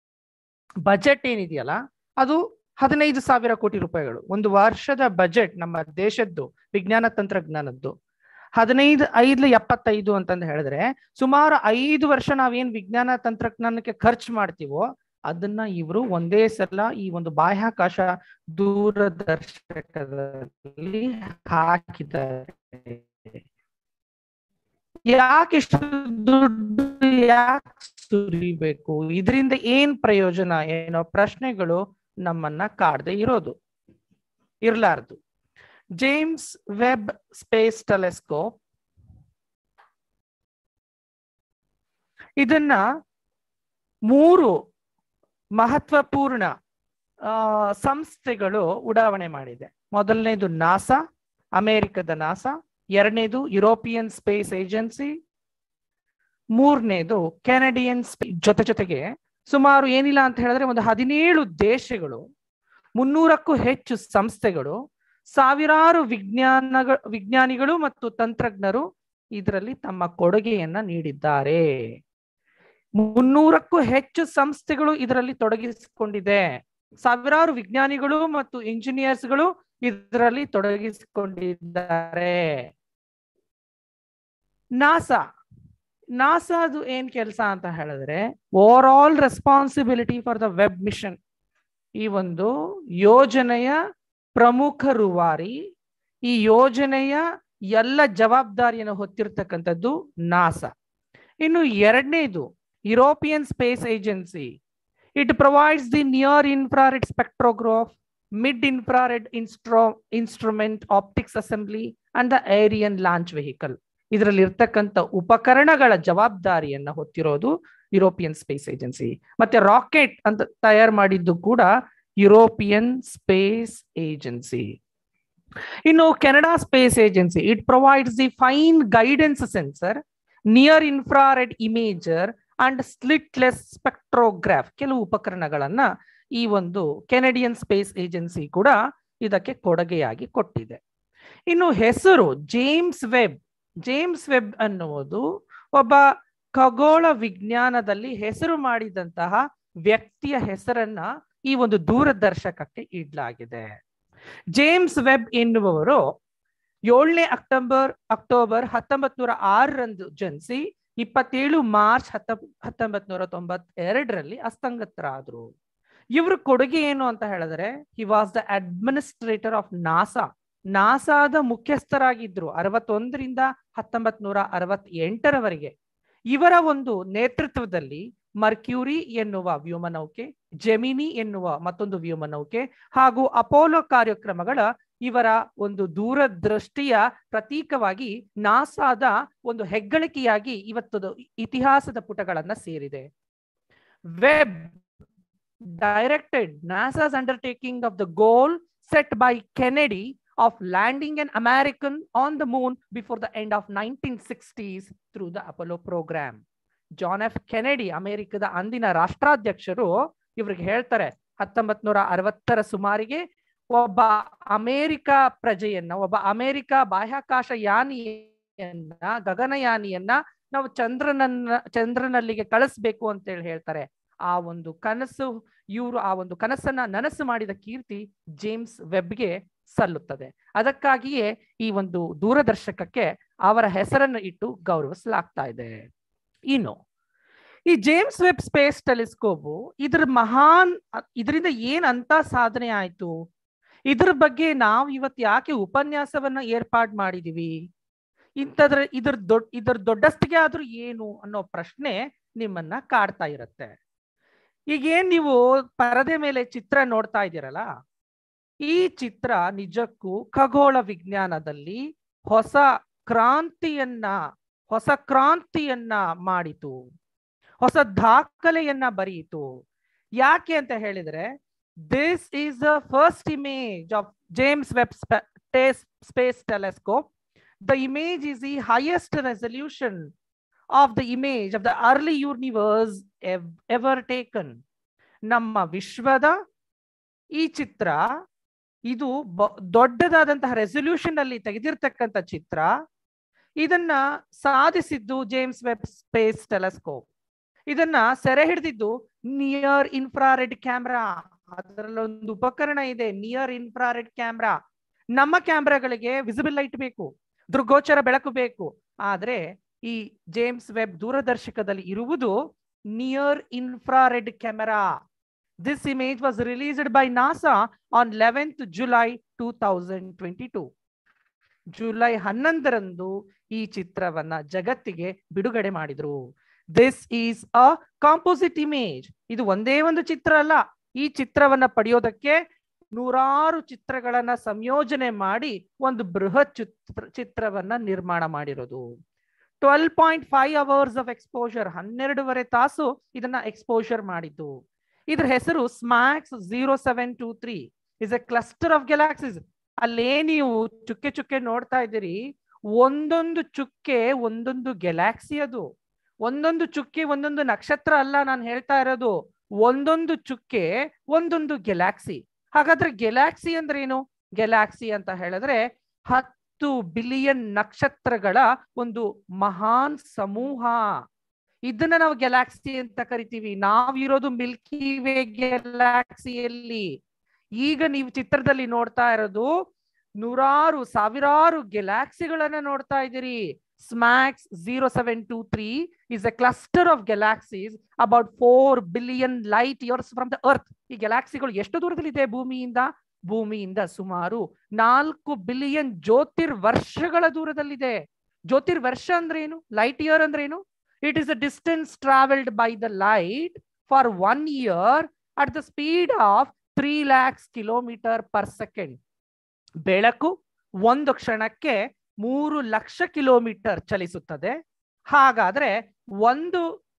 ಬಜೆಟ್ ಏನಿದೆಯಲ್ಲ ಅದು ಹದಿನೈದು ಸಾವಿರ ಕೋಟಿ ರೂಪಾಯಿಗಳು ಒಂದು ವರ್ಷದ ಬಜೆಟ್ ನಮ್ಮ ದೇಶದ್ದು ವಿಜ್ಞಾನ ತಂತ್ರಜ್ಞಾನದ್ದು ಹದಿನೈದು ಐದ್ಲ ಎಪ್ಪತ್ತೈದು ಅಂತಂದು ಹೇಳಿದ್ರೆ ಸುಮಾರು ಐದು ವರ್ಷ ನಾವೇನ್ ವಿಜ್ಞಾನ ತಂತ್ರಜ್ಞಾನಕ್ಕೆ ಖರ್ಚು ಮಾಡ್ತೀವೋ ಅದನ್ನ ಇವರು ಒಂದೇ ಸಲ ಈ ಒಂದು ಬಾಹ್ಯಾಕಾಶ ದೂರದರ್ಶಕದಲ್ಲಿ ಹಾಕಿದ್ದಾರೆ ಯಾಕೆ ಇಷ್ಟು ದುಡ್ಡು ಯಾಕೆ ಸುರಿಬೇಕು ಇದರಿಂದ ಏನ್ ಪ್ರಯೋಜನ ಏನೋ ಪ್ರಶ್ನೆಗಳು ನಮ್ಮನ್ನ ಕಾಡದೆ ಇರೋದು ಇರ್ಲಾರ್ದು ಜೇಮ್ಸ್ ವೆಬ್ ಸ್ಪೇಸ್ ಟೆಲೆಸ್ಕೋಪ್ ಇದನ್ನ ಮೂರು ಮಹತ್ವಪೂರ್ಣ ಆ, ಸಂಸ್ಥೆಗಳು ಉಡಾವಣೆ ಮಾಡಿದೆ ಮೊದಲನೇದು ನಾಸಾ ಅಮೆರಿಕದ ನಾಸಾ ಎರಡನೇದು ಯುರೋಪಿಯನ್ ಸ್ಪೇಸ್ ಏಜೆನ್ಸಿ ಮೂರನೇದು ಕೆನಡಿಯನ್ ಜೊತೆ ಜೊತೆಗೆ ಸುಮಾರು ಏನಿಲ್ಲ ಅಂತ ಹೇಳಿದ್ರೆ ಒಂದು ಹದಿನೇಳು ದೇಶಗಳು ಮುನ್ನೂರಕ್ಕೂ ಹೆಚ್ಚು ಸಂಸ್ಥೆಗಳು ಸಾವಿರಾರು ವಿಜ್ಞಾನಗಳ ವಿಜ್ಞಾನಿಗಳು ಮತ್ತು ತಂತ್ರಜ್ಞರು ಇದರಲ್ಲಿ ತಮ್ಮ ಕೊಡುಗೆಯನ್ನ ನೀಡಿದ್ದಾರೆ ಮುನ್ನೂರಕ್ಕೂ ಹೆಚ್ಚು ಸಂಸ್ಥೆಗಳು ಇದರಲ್ಲಿ ತೊಡಗಿಸಿಕೊಂಡಿದೆ ಸಾವಿರಾರು ವಿಜ್ಞಾನಿಗಳು ಮತ್ತು ಇಂಜಿನಿಯರ್ಸ್ಗಳು ಇದರಲ್ಲಿ ತೊಡಗಿಸಿಕೊಂಡಿದ್ದಾರೆ ನಾಸಾ ನಾಸಾದು ಏನ್ ಕೆಲಸ ಅಂತ ಹೇಳಿದ್ರೆ over all responsibility for the Webb mission ಈ ಒಂದು ಯೋಜನೆಯ ಪ್ರಮುಖ ರೂವಾರಿ ಈ ಯೋಜನೆಯ ಎಲ್ಲ ಜವಾಬ್ದಾರಿಯನ್ನು ಹೊತ್ತಿರ್ತಕ್ಕಂಥದ್ದು ನಾಸಾ ಇನ್ನು ಎರಡನೇದು European space agency it provides the near infrared spectrograph mid infrared instru instrument optics assembly and the Ariane launch vehicle ಇದರಲ್ಲಿ ಇರ್ತಕ್ಕಂಥ ಉಪಕರಣಗಳ ಜವಾಬ್ದಾರಿಯನ್ನ ಹೊತ್ತಿರೋದು ಯುರೋಪಿಯನ್ ಸ್ಪೇಸ್ ಏಜೆನ್ಸಿ ಮತ್ತೆ ರಾಕೆಟ್ ಅಂತ ತಯಾರು ಮಾಡಿದ್ದು ಕೂಡ ಯುರೋಪಿಯನ್ ಸ್ಪೇಸ್ ಏಜೆನ್ಸಿ ಇನ್ನು Canada space agency it provides the fine guidance sensor near infrared imager and slitless spectrograph ಕೆಲವು ಉಪಕರಣಗಳನ್ನ ಈ ಒಂದು ಕೆನಡಿಯನ್ ಸ್ಪೇಸ್ ಏಜೆನ್ಸಿ ಕೂಡ ಇದಕ್ಕೆ ಕೊಡುಗೆಯಾಗಿ ಕೊಟ್ಟಿದೆ ಇನ್ನು ಹೆಸರು ಜೇಮ್ಸ್ ವೆಬ್ ಜೇಮ್ಸ್ ವೆಬ್ ಅನ್ನುವುದು ಒಬ್ಬ ಖಗೋಳ ವಿಜ್ಞಾನದಲ್ಲಿ ಹೆಸರು ಮಾಡಿದಂತಹ ವ್ಯಕ್ತಿಯ ಹೆಸರನ್ನ ಈ ಒಂದು ದೂರದರ್ಶಕಕ್ಕೆ ಇಡಲಾಗಿದೆ ಜೇಮ್ಸ್ ವೆಬ್ ಎನ್ನುವವರು ಏಳನೇ ಅಕ್ಟೋಬರ್ ಅಕ್ಟೋಬರ್ ಹತ್ತೊಂಬತ್ ನೂರ ಆರರಂದು ಜನಿಸಿ ಇಪ್ಪತ್ತೇಳು ಮಾರ್ಚ್ ಹತ್ತ ಹತ್ತೊಂಬತ್ ನೂರ ತೊಂಬತ್ತೆರಡರಲ್ಲಿ ಅಸ್ತಂಗತರಾದ್ರು ಇವ್ರ ಕೊಡುಗೆ ಏನು ಅಂತ ಹೇಳಿದ್ರೆ he was the administrator of NASA ನಾಸಾದ ಮುಖ್ಯಸ್ಥರಾಗಿದ್ರು ಅರವತ್ತೊಂದರಿಂದ ಹತ್ತೊಂಬತ್ ನೂರ ಅರವತ್ ಎಂಟರವರೆಗೆ ಇವರ ಒಂದು ನೇತೃತ್ವದಲ್ಲಿ ಮರ್ಕ್ಯೂರಿ ಎನ್ನುವ ವ್ಯೋಮನೌಕೆ ಜೆಮಿನಿ ಎನ್ನುವ ಮತ್ತೊಂದು ವ್ಯೋಮನೌಕೆ ಹಾಗೂ ಅಪೋಲೋ ಕಾರ್ಯಕ್ರಮಗಳ ಇವರ ಒಂದು ದೂರದೃಷ್ಟಿಯ ಪ್ರತೀಕವಾಗಿ ನಾಸಾದ ಒಂದು ಹೆಗ್ಗಳಿಕೆಯಾಗಿ ಇವತ್ತು ಇತಿಹಾಸದ ಪುಟಗಳನ್ನ ಸೇರಿದೆ Webb directed NASA's undertaking of the goal set by Kennedy of landing an American on the moon before the end of 1960s through the Apollo program. John F Kennedy ಅಮೆರಿಕದ ಅಂದಿನ ರಾಷ್ಟ್ರಾಧ್ಯಕ್ಷರು ಇವ್ರಿಗೆ ಹೇಳ್ತಾರೆ ಹತ್ತೊಂಬತ್ ನೂರ ಅರವತ್ತರ ಸುಮಾರಿಗೆ ಒಬ್ಬ ಅಮೇರಿಕ ಪ್ರಜೆಯನ್ನ ಒಬ್ಬ ಅಮೇರಿಕ ಬಾಹ್ಯಾಕಾಶ ಯಾನಿಯನ್ನ ಗಗನಯಾನಿಯನ್ನ ನಾವು ಚಂದ್ರನನ್ನ ಚಂದ್ರನಲ್ಲಿಗೆ ಕಳಿಸ್ಬೇಕು ಅಂತ ಹೇಳಿ ಹೇಳ್ತಾರೆ ಆ ಒಂದು ಕನಸು ಇವರು ಆ ಒಂದು ಕನಸನ್ನ ನನಸು ಮಾಡಿದ ಕೀರ್ತಿ ಜೇಮ್ಸ್ ವೆಬ್ಗೆ ಸಲ್ಲುತ್ತದೆ ಅದಕ್ಕಾಗಿಯೇ ಈ ಒಂದು ದೂರದರ್ಶಕಕ್ಕೆ ಅವರ ಹೆಸರನ್ನು ಇಟ್ಟು ಗೌರವಿಸಲಾಗ್ತಾ ಇದೆ ಇನ್ನು ಈ ಜೇಮ್ಸ್ ವೆಬ್ ಸ್ಪೇಸ್ ಟೆಲಿಸ್ಕೋಪು ಇದ್ರ ಮಹಾನ್ ಇದರಿಂದ ಏನ್ ಅಂತ ಸಾಧನೆ ಆಯ್ತು ಇದ್ರ ಬಗ್ಗೆ ನಾವು ಇವತ್ತು ಯಾಕೆ ಉಪನ್ಯಾಸವನ್ನ ಏರ್ಪಾಡ್ ಮಾಡಿದೀವಿ ಇಂಥದ್ರ ಇದ್ರ ದೊಡ್ಡ ಇದ್ರ ದೊಡ್ಡಸ್ತಿಗೆ ಆದ್ರೂ ಏನು ಅನ್ನೋ ಪ್ರಶ್ನೆ ನಿಮ್ಮನ್ನ ಕಾಡ್ತಾ ಇರುತ್ತೆ ಈಗೇನ್ ನೀವು ಪರದೆ ಮೇಲೆ ಚಿತ್ರ ನೋಡ್ತಾ ಇದ್ದೀರಲ್ಲ ಈ ಚಿತ್ರ ನಿಜಕ್ಕೂ ಖಗೋಳ ವಿಜ್ಞಾನದಲ್ಲಿ ಹೊಸ ಕ್ರಾಂತಿಯನ್ನ ಹೊಸ ಕ್ರಾಂತಿಯನ್ನ ಮಾಡಿತು ಹೊಸ ದಾಖಲೆಯನ್ನ ಬರೆಯಿತು ಯಾಕೆ ಅಂತ ಹೇಳಿದ್ರೆ this is the first image of James Webb space telescope the image is the highest resolution of the image of the early universe ever taken ನಮ್ಮ ವಿಶ್ವದ ಈ ಚಿತ್ರ ಇದು ದೊಡ್ಡದಾದಂತಹ ರೆಸೊಲ್ಯೂಷನ್ ಅಲ್ಲಿ ತೆಗೆದಿರ್ತಕ್ಕಂಥ ಚಿತ್ರ ಇದನ್ನ ಸಾಧಿಸಿದ್ದು ಜೇಮ್ಸ್ ವೆಬ್ ಸ್ಪೇಸ್ ಟೆಲೆಸ್ಕೋಪ್ ಇದನ್ನ ಸೆರೆ ಹಿಡಿದಿದ್ದು ನಿಯರ್ ಇನ್ಫ್ರಾರೆಡ್ ಕ್ಯಾಮ್ರಾ ಅದರಲ್ಲಿ ಒಂದು ಉಪಕರಣ ಇದೆ ನಿಯರ್ ಇನ್ಫ್ರಾರೆಡ್ ಕ್ಯಾಮ್ರಾ ನಮ್ಮ ಕ್ಯಾಮ್ರಾಗಳಿಗೆ ವಿಸಿಬಲ್ ಲೈಟ್ ಬೇಕು ದೃಗೋಚರ ಬೆಳಕು ಬೇಕು ಆದ್ರೆ ಈ ಜೇಮ್ಸ್ ವೆಬ್ ದೂರದರ್ಶಕದಲ್ಲಿ ಇರುವುದು near infrared camera this image was released by NASA on eleventh July two thousand twenty two July ಹನ್ನೊಂದರಂದು ಈ ಚಿತ್ರವನ್ನ ಜಗತ್ತಿಗೆ ಬಿಡುಗಡೆ ಮಾಡಿದ್ರು this is a composite image ಇದು ಒಂದೇ ಒಂದು ಚಿತ್ರ ಅಲ್ಲ ಈ ಚಿತ್ರವನ್ನ ಪಡೆಯೋದಕ್ಕೆ ನೂರಾರು ಚಿತ್ರಗಳನ್ನ ಸಂಯೋಜನೆ ಮಾಡಿ ಒಂದು ಬೃಹತ್ ಚಿತ್ರ ಚಿತ್ರವನ್ನ ನಿರ್ಮಾಣ ಮಾಡಿರೋದು twelve point five hours of exposure ಹನ್ನೆರಡೂವರೆ ತಾಸು ಇದನ್ನ ಎಕ್ಸ್ಪೋಜರ್ ಮಾಡಿದ್ದು ಇದ್ರ ಹೆಸರು SMACS zero seven two three is a cluster of galaxies ಅಲ್ಲೇ ನೀವು ಚುಕ್ಕೆ ಚುಕ್ಕೆ ನೋಡ್ತಾ ಇದ್ದೀರಿ ಒಂದೊಂದು ಚುಕ್ಕೆ ಒಂದೊಂದು ಗ್ಯಾಲಾಕ್ಸಿ ಅದು ಒಂದೊಂದು ಚುಕ್ಕೆ ಒಂದೊಂದು ನಕ್ಷತ್ರ ಅಲ್ಲ ನಾನು ಹೇಳ್ತಾ ಇರೋದು ಒಂದೊಂದು ಚುಕ್ಕೆ ಒಂದೊಂದು ಗ್ಯಾಲಾಕ್ಸಿ ಹಾಗಾದ್ರೆ ಗ್ಯಾಲಾಕ್ಸಿ ಅಂದ್ರೆ ಏನು ಗ್ಯಾಲಾಕ್ಸಿ ಅಂತ ಹೇಳಿದ್ರೆ ಹತ್ತು ಬಿಲಿಯನ್ ನಕ್ಷತ್ರಗಳ ಒಂದು ಮಹಾನ್ ಸಮೂಹ ಇದನ್ನ ನಾವು ಗ್ಯಾಲಾಕ್ಸಿ ಅಂತ ಕರಿತೀವಿ ನಾವಿರೋದು ಮಿಲ್ಕಿ ವೇ ಗ್ಯಾಲಾಕ್ಸಿಯಲ್ಲಿ ಈಗ ನೀವು ಚಿತ್ರದಲ್ಲಿ ನೋಡ್ತಾ ಇರೋದು ನೂರಾರು ಸಾವಿರಾರು ಗ್ಯಾಲಾಕ್ಸಿಗಳನ್ನ ನೋಡ್ತಾ ಇದ್ದೀರಿ SMACS zero seven two three is a cluster of galaxies about four billion light years from the earth ಈ ಗ್ಯಾಲಾಕ್ಸಿಗಳು ಎಷ್ಟು ದೂರದಲ್ಲಿದೆ ಭೂಮಿಯಿಂದ ಭೂಮಿಯಿಂದ ಸುಮಾರು ನಾಲ್ಕು ಬಿಲಿಯನ್ ಜ್ಯೋತಿರ್ ವರ್ಷಗಳ ದೂರದಲ್ಲಿದೆ ಜ್ಯೋತಿರ್ ವರ್ಷ ಅಂದ್ರೆ ಏನು ಲೈಟ್ ಇಯರ್ ಅಂದ್ರೆ ಏನು it is a distance travelled by the light for one year at the speed of three lakhs kilometre per second ಬೆಳಕು ಒಂದು ಕ್ಷಣಕ್ಕೆ ಮೂರು ಲಕ್ಷ ಕಿಲೋಮೀಟರ್ ಚಲಿಸುತ್ತದೆ ಹಾಗಾದ್ರೆ ಒಂದು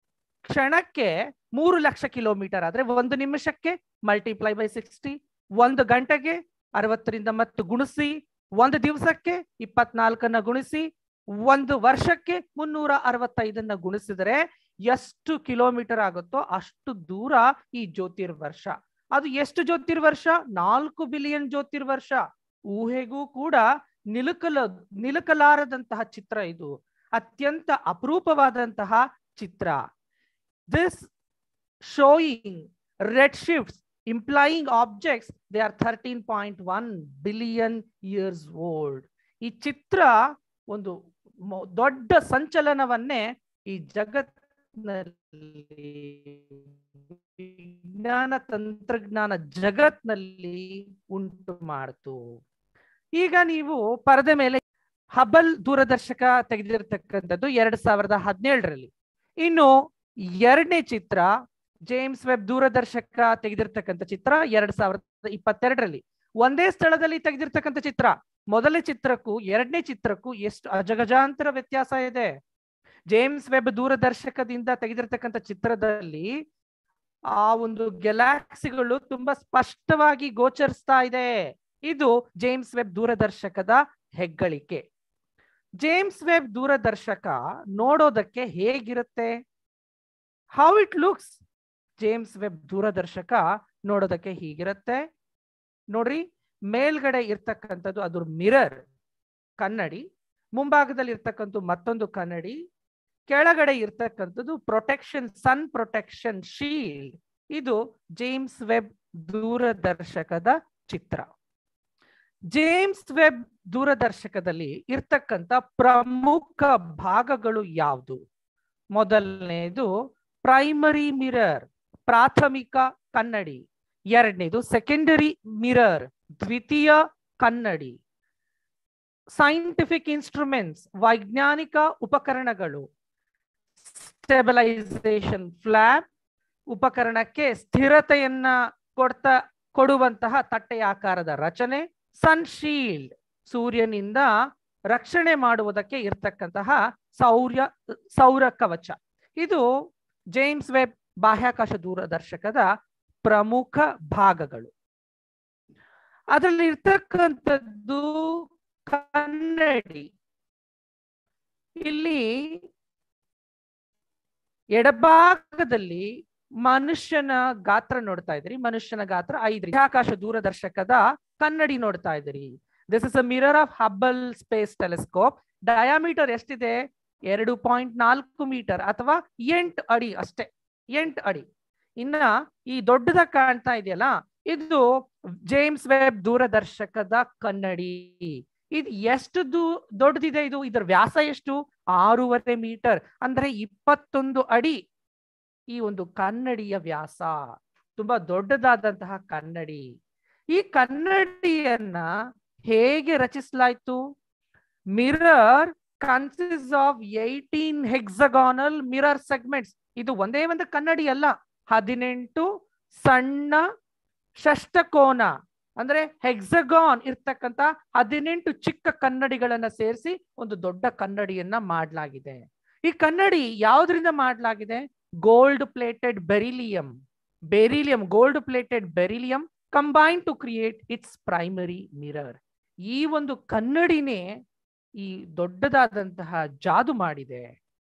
ಕ್ಷಣಕ್ಕೆ ಮೂರು ಲಕ್ಷ ಕಿಲೋಮೀಟರ್ ಆದ್ರೆ ಒಂದು ನಿಮಿಷಕ್ಕೆ ಮಲ್ಟಿಪ್ಲೈ ಬೈ ಸಿಕ್ಸ್ಟಿ ಒಂದು ಗಂಟೆಗೆ ಅರವತ್ತರಿಂದ ಮತ್ತು ಗುಣಿಸಿ ಒಂದು ದಿವಸಕ್ಕೆ ಇಪ್ಪತ್ನಾಲ್ಕನ್ನ ಗುಣಿಸಿ ಒಂದು ವರ್ಷಕ್ಕೆ ಮುನ್ನೂರ ಅರವತ್ತೈದನ್ನ ಗುಣಿಸಿದರೆ ಎಷ್ಟು ಕಿಲೋಮೀಟರ್ ಆಗುತ್ತೋ ಅಷ್ಟು ದೂರ ಈ ಜ್ಯೋತಿರ್ವರ್ಷ ಅದು ಎಷ್ಟು ಜ್ಯೋತಿರ್ವರ್ಷ ನಾಲ್ಕು ಬಿಲಿಯನ್ ಜ್ಯೋತಿರ್ವರ್ಷ ಊಹೆಗೂ ಕೂಡ ನಿಲುಕಲ ನಿಲುಕಲಾರದಂತಹ ಚಿತ್ರ ಇದು ಅತ್ಯಂತ ಅಪರೂಪವಾದಂತಹ ಚಿತ್ರ this showing red shifts implying objects they are thirteen point one billion years old ಈ ಚಿತ್ರ ಒಂದು ದೊಡ್ಡ ಸಂಚಲನವನ್ನೇ ಈ ಜಗತ್ನಲ್ಲಿ ವಿಜ್ಞಾನ ತಂತ್ರಜ್ಞಾನ ಜಗತ್ನಲ್ಲಿ ಉಂಟು ಮಾಡ್ತು ಈಗ ನೀವು ಪರದೆ ಮೇಲೆ ಹಬಲ್ ದೂರದರ್ಶಕ ತೆಗೆದಿರ್ತಕ್ಕಂಥದ್ದು ಎರಡ್ ಸಾವಿರದ ಹದಿನೇಳರಲ್ಲಿ ಇನ್ನು ಎರಡನೇ ಚಿತ್ರ ಜೇಮ್ಸ್ ವೆಬ್ ದೂರದರ್ಶಕ ತೆಗೆದಿರ್ತಕ್ಕಂಥ ಚಿತ್ರ ಎರಡ್ ಸಾವಿರದ ಇಪ್ಪತ್ತೆರಡರಲ್ಲಿ ಒಂದೇ ಸ್ಥಳದಲ್ಲಿ ತೆಗೆದಿರ್ತಕ್ಕಂಥ ಚಿತ್ರ ಮೊದಲನೇ ಚಿತ್ರಕ್ಕೂ ಎರಡನೇ ಚಿತ್ರಕ್ಕೂ ಎಷ್ಟು ಅಜಗಜಾಂತರ ವ್ಯತ್ಯಾಸ ಇದೆ ಜೇಮ್ಸ್ ವೆಬ್ ದೂರದರ್ಶಕದಿಂದ ತೆಗೆದಿರ್ತಕ್ಕಂಥ ಚಿತ್ರದಲ್ಲಿ ಆ ಒಂದು ಗೆಲಾಕ್ಸಿಗಳು ತುಂಬಾ ಸ್ಪಷ್ಟವಾಗಿ ಗೋಚರಿಸ್ತಾ ಇದೆ ಇದು ಜೇಮ್ಸ್ ವೆಬ್ ದೂರದರ್ಶಕದ ಹೆಗ್ಗಳಿಕೆ ಜೇಮ್ಸ್ ವೆಬ್ ದೂರದರ್ಶಕ ನೋಡೋದಕ್ಕೆ ಹೇಗಿರುತ್ತೆ how it looks James Webb ದೂರದರ್ಶಕ ನೋಡೋದಕ್ಕೆ ಹೀಗಿರುತ್ತೆ ನೋಡ್ರಿ ಮೇಲ್ಗಡೆ ಇರ್ತಕ್ಕಂಥದ್ದು ಅದು ಮಿರರ್ ಕನ್ನಡಿ ಮುಂಭಾಗದಲ್ಲಿ ಇರ್ತಕ್ಕಂಥ ಮತ್ತೊಂದು ಕನ್ನಡಿ ಕೆಳಗಡೆ ಇರ್ತಕ್ಕಂಥದ್ದು ಪ್ರೊಟೆಕ್ಷನ್ ಸನ್ ಪ್ರೊಟೆಕ್ಷನ್ ಶೀಲ್ಡ್ ಇದು ಜೇಮ್ಸ್ ವೆಬ್ ದೂರದರ್ಶಕದ ಚಿತ್ರ ಜೇಮ್ಸ್ ವೆಬ್ ದೂರದರ್ಶಕದಲ್ಲಿ ಇರ್ತಕ್ಕಂಥ ಪ್ರಮುಖ ಭಾಗಗಳು ಯಾವುದು ಮೊದಲನೇದು ಪ್ರೈಮರಿ ಮಿರರ್ ಪ್ರಾಥಮಿಕ ಕನ್ನಡಿ ಎರಡನೇದು ಸೆಕೆಂಡರಿ ಮಿರರ್ ದ್ವಿತೀಯ ಕನ್ನಡಿ ಸೈಂಟಿಫಿಕ್ ಇನ್ಸ್ಟ್ರೂಮೆಂಟ್ಸ್ ವೈಜ್ಞಾನಿಕ ಉಪಕರಣಗಳು ಸ್ಟೆಬಲೈಸೇಷನ್ ಫ್ಲಾಪ್ ಉಪಕರಣಕ್ಕೆ ಸ್ಥಿರತೆಯನ್ನ ಕೊಡ್ತಾ ಕೊಡುವಂತಹ ತಟ್ಟೆಯ ಆಕಾರದ ರಚನೆ ಸನ್ಶೀಲ್ಡ್ ಸೂರ್ಯನಿಂದ ರಕ್ಷಣೆ ಮಾಡುವುದಕ್ಕೆ ಇರ್ತಕ್ಕಂತಹ ಸೌರ್ಯ ಸೌರ ಕವಚ ಇದು ಜೇಮ್ಸ್ ವೆಬ್ ಬಾಹ್ಯಾಕಾಶ ದೂರದರ್ಶಕದ ಪ್ರಮುಖ ಭಾಗಗಳು ಅದರಲ್ಲಿ ಇರ್ತಕ್ಕಂಥದ್ದು ಕನ್ನಡಿ ಇಲ್ಲಿ ಎಡಭಾಗದಲ್ಲಿ ಮನುಷ್ಯನ ಗಾತ್ರ ನೋಡ್ತಾ ಇದ್ರಿ ಮನುಷ್ಯನ ಗಾತ್ರ ಐದ್ರಿ ಬಾಹ್ಯಾಕಾಶ ದೂರದರ್ಶಕದ ಕನ್ನಡಿ ನೋಡ್ತಾ ಇದ್ರಿ this is a mirror of Hubble space telescope diameter ಎಷ್ಟಿದೆ ಎರಡು ಪಾಯಿಂಟ್ ನಾಲ್ಕು ಮೀಟರ್ ಅಥವಾ ಎಂಟು ಅಡಿ ಅಷ್ಟೇ ಎಂಟು ಅಡಿ ಇನ್ನ ಈ ದೊಡ್ಡದಾಗಿ ಕಾಣ್ತಾ ಇದೆಯಲ್ಲ ಇದು ಜೇಮ್ಸ್ ವೆಬ್ ದೂರದರ್ಶಕದ ಕನ್ನಡಿ ಇದು ಎಷ್ಟು ದೂ ದೊಡ್ಡದಿದೆ ಇದು ಇದರ ವ್ಯಾಸ ಎಷ್ಟು ಆರೂವರೆ ಮೀಟರ್ ಅಂದ್ರೆ ಇಪ್ಪತ್ತೊಂದು ಅಡಿ ಈ ಒಂದು ಕನ್ನಡಿಯ ವ್ಯಾಸ ತುಂಬಾ ದೊಡ್ಡದಾದಂತಹ ಕನ್ನಡಿ ಈ ಕನ್ನಡಿಯನ್ನ ಹೇಗೆ ರಚಿಸಲಾಯ್ತು mirror consists of eighteen hexagonal mirror segments ಇದು ಒಂದೇ ಒಂದು ಕನ್ನಡಿ ಅಲ್ಲ ಹದಿನೆಂಟು ಸಣ್ಣ ಷಷ್ಟಕೋನ ಅಂದ್ರೆ ಹೆಕ್ಸಗಾನ್ ಇರ್ತಕ್ಕಂತ ಹದಿನೆಂಟು ಚಿಕ್ಕ ಕನ್ನಡಿಗಳನ್ನ ಸೇರಿಸಿ ಒಂದು ದೊಡ್ಡ ಕನ್ನಡಿಯನ್ನ ಮಾಡಲಾಗಿದೆ ಈ ಕನ್ನಡಿ ಯಾವ್ದ್ರಿಂದ ಮಾಡಲಾಗಿದೆ gold plated beryllium beryllium gold plated beryllium combine to create its primary mirror ಈ ಒಂದು ಕನ್ನಡಿನೇ ಈ ದೊಡ್ಡದಾದಂತಹ ಜಾದು ಮಾಡಿದೆ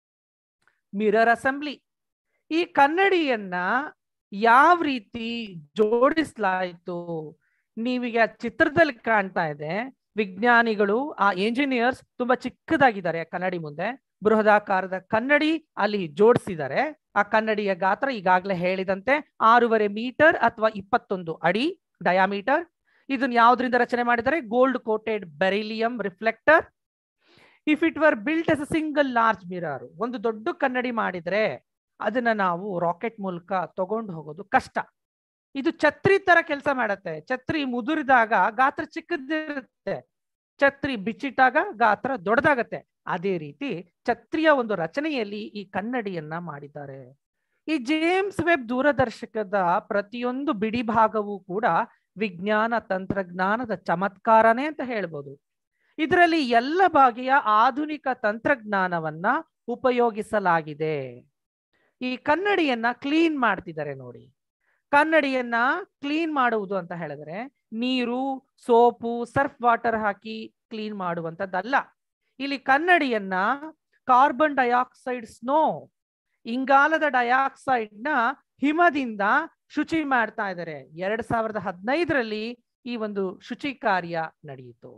ಮಿರರ್ ಅಸೆಂಬ್ಲಿ ಈ ಕನ್ನಡಿಯನ್ನ ಯಾವ ರೀತಿ ಜೋಡಿಸಲಾಯ್ತು ನೀವೀಗ ಚಿತ್ರದಲ್ಲಿ ಕಾಣ್ತಾ ಇದೆ ವಿಜ್ಞಾನಿಗಳು ಆ ಇಂಜಿನಿಯರ್ಸ್ ತುಂಬಾ ಚಿಕ್ಕದಾಗಿದ್ದಾರೆ ಆ ಕನ್ನಡಿ ಮುಂದೆ ಬೃಹದಾಕಾರದ ಕನ್ನಡಿ ಅಲ್ಲಿ ಜೋಡಿಸಿದ್ದಾರೆ ಆ ಕನ್ನಡಿಯ ಗಾತ್ರ ಈಗಾಗಲೇ ಹೇಳಿದಂತೆ ಆರೂವರೆ ಮೀಟರ್ ಅಥವಾ ಇಪ್ಪತ್ತೊಂದು ಅಡಿ ಡಯಾಮೀಟರ್ ಇದನ್ನ ಯಾವ್ದ್ರಿಂದ ರಚನೆ ಮಾಡಿದ್ದಾರೆ gold coated beryllium reflector if it were built as a single large mirror ಒಂದು ದೊಡ್ಡ ಕನ್ನಡಿ ಮಾಡಿದ್ರೆ ಅದನ್ನ ನಾವು ರಾಕೆಟ್ ಮೂಲಕ ತಗೊಂಡು ಹೋಗೋದು ಕಷ್ಟ ಇದು ಛತ್ರಿ ತರ ಕೆಲಸ ಮಾಡತ್ತೆ ಛತ್ರಿ ಮುದುರಿದಾಗ ಗಾತ್ರ ಚಿಕ್ಕದಿರುತ್ತೆ ಛತ್ರಿ ಬಿಚ್ಚಿಟ್ಟಾಗ ಗಾತ್ರ ದೊಡ್ಡದಾಗತ್ತೆ ಅದೇ ರೀತಿ ಛತ್ರಿಯ ಒಂದು ರಚನೆಯಲ್ಲಿ ಈ ಕನ್ನಡಿಯನ್ನ ಮಾಡಿದ್ದಾರೆ ಈ ಜೇಮ್ಸ್ ವೆಬ್ ದೂರದರ್ಶಕದ ಪ್ರತಿಯೊಂದು ಬಿಡಿ ಭಾಗವೂ ಕೂಡ ವಿಜ್ಞಾನ ತಂತ್ರಜ್ಞಾನದ ಚಮತ್ಕಾರನೇ ಅಂತ ಹೇಳ್ಬೋದು ಇದರಲ್ಲಿ ಎಲ್ಲ ಬಗೆಯ ಆಧುನಿಕ ತಂತ್ರಜ್ಞಾನವನ್ನ ಉಪಯೋಗಿಸಲಾಗಿದೆ ಈ ಕನ್ನಡಿಯನ್ನ ಕ್ಲೀನ್ ಮಾಡ್ತಿದ್ದಾರೆ ನೋಡಿ ಕನ್ನಡಿಯನ್ನ ಕ್ಲೀನ್ ಮಾಡುವುದು ಅಂತ ಹೇಳಿದ್ರೆ ನೀರು ಸೋಪು ಸರ್ಫ್ ವಾಟರ್ ಹಾಕಿ ಕ್ಲೀನ್ ಮಾಡುವಂತದ್ದಲ್ಲ ಇಲ್ಲಿ ಕನ್ನಡಿಯನ್ನ ಕಾರ್ಬನ್ ಡೈಆಕ್ಸೈಡ್ ಸ್ನೋ ಇಂಗಾಲದ ಡೈಆಕ್ಸೈಡ್ ನ ಹಿಮದಿಂದ ಶುಚಿ ಮಾಡ್ತಾ ಇದ್ದಾರೆ ಎರಡ್ ಸಾವಿರದ ಹದಿನೈದರಲ್ಲಿ ಈ ಒಂದು ಶುಚಿ ಕಾರ್ಯ ನಡೆಯಿತು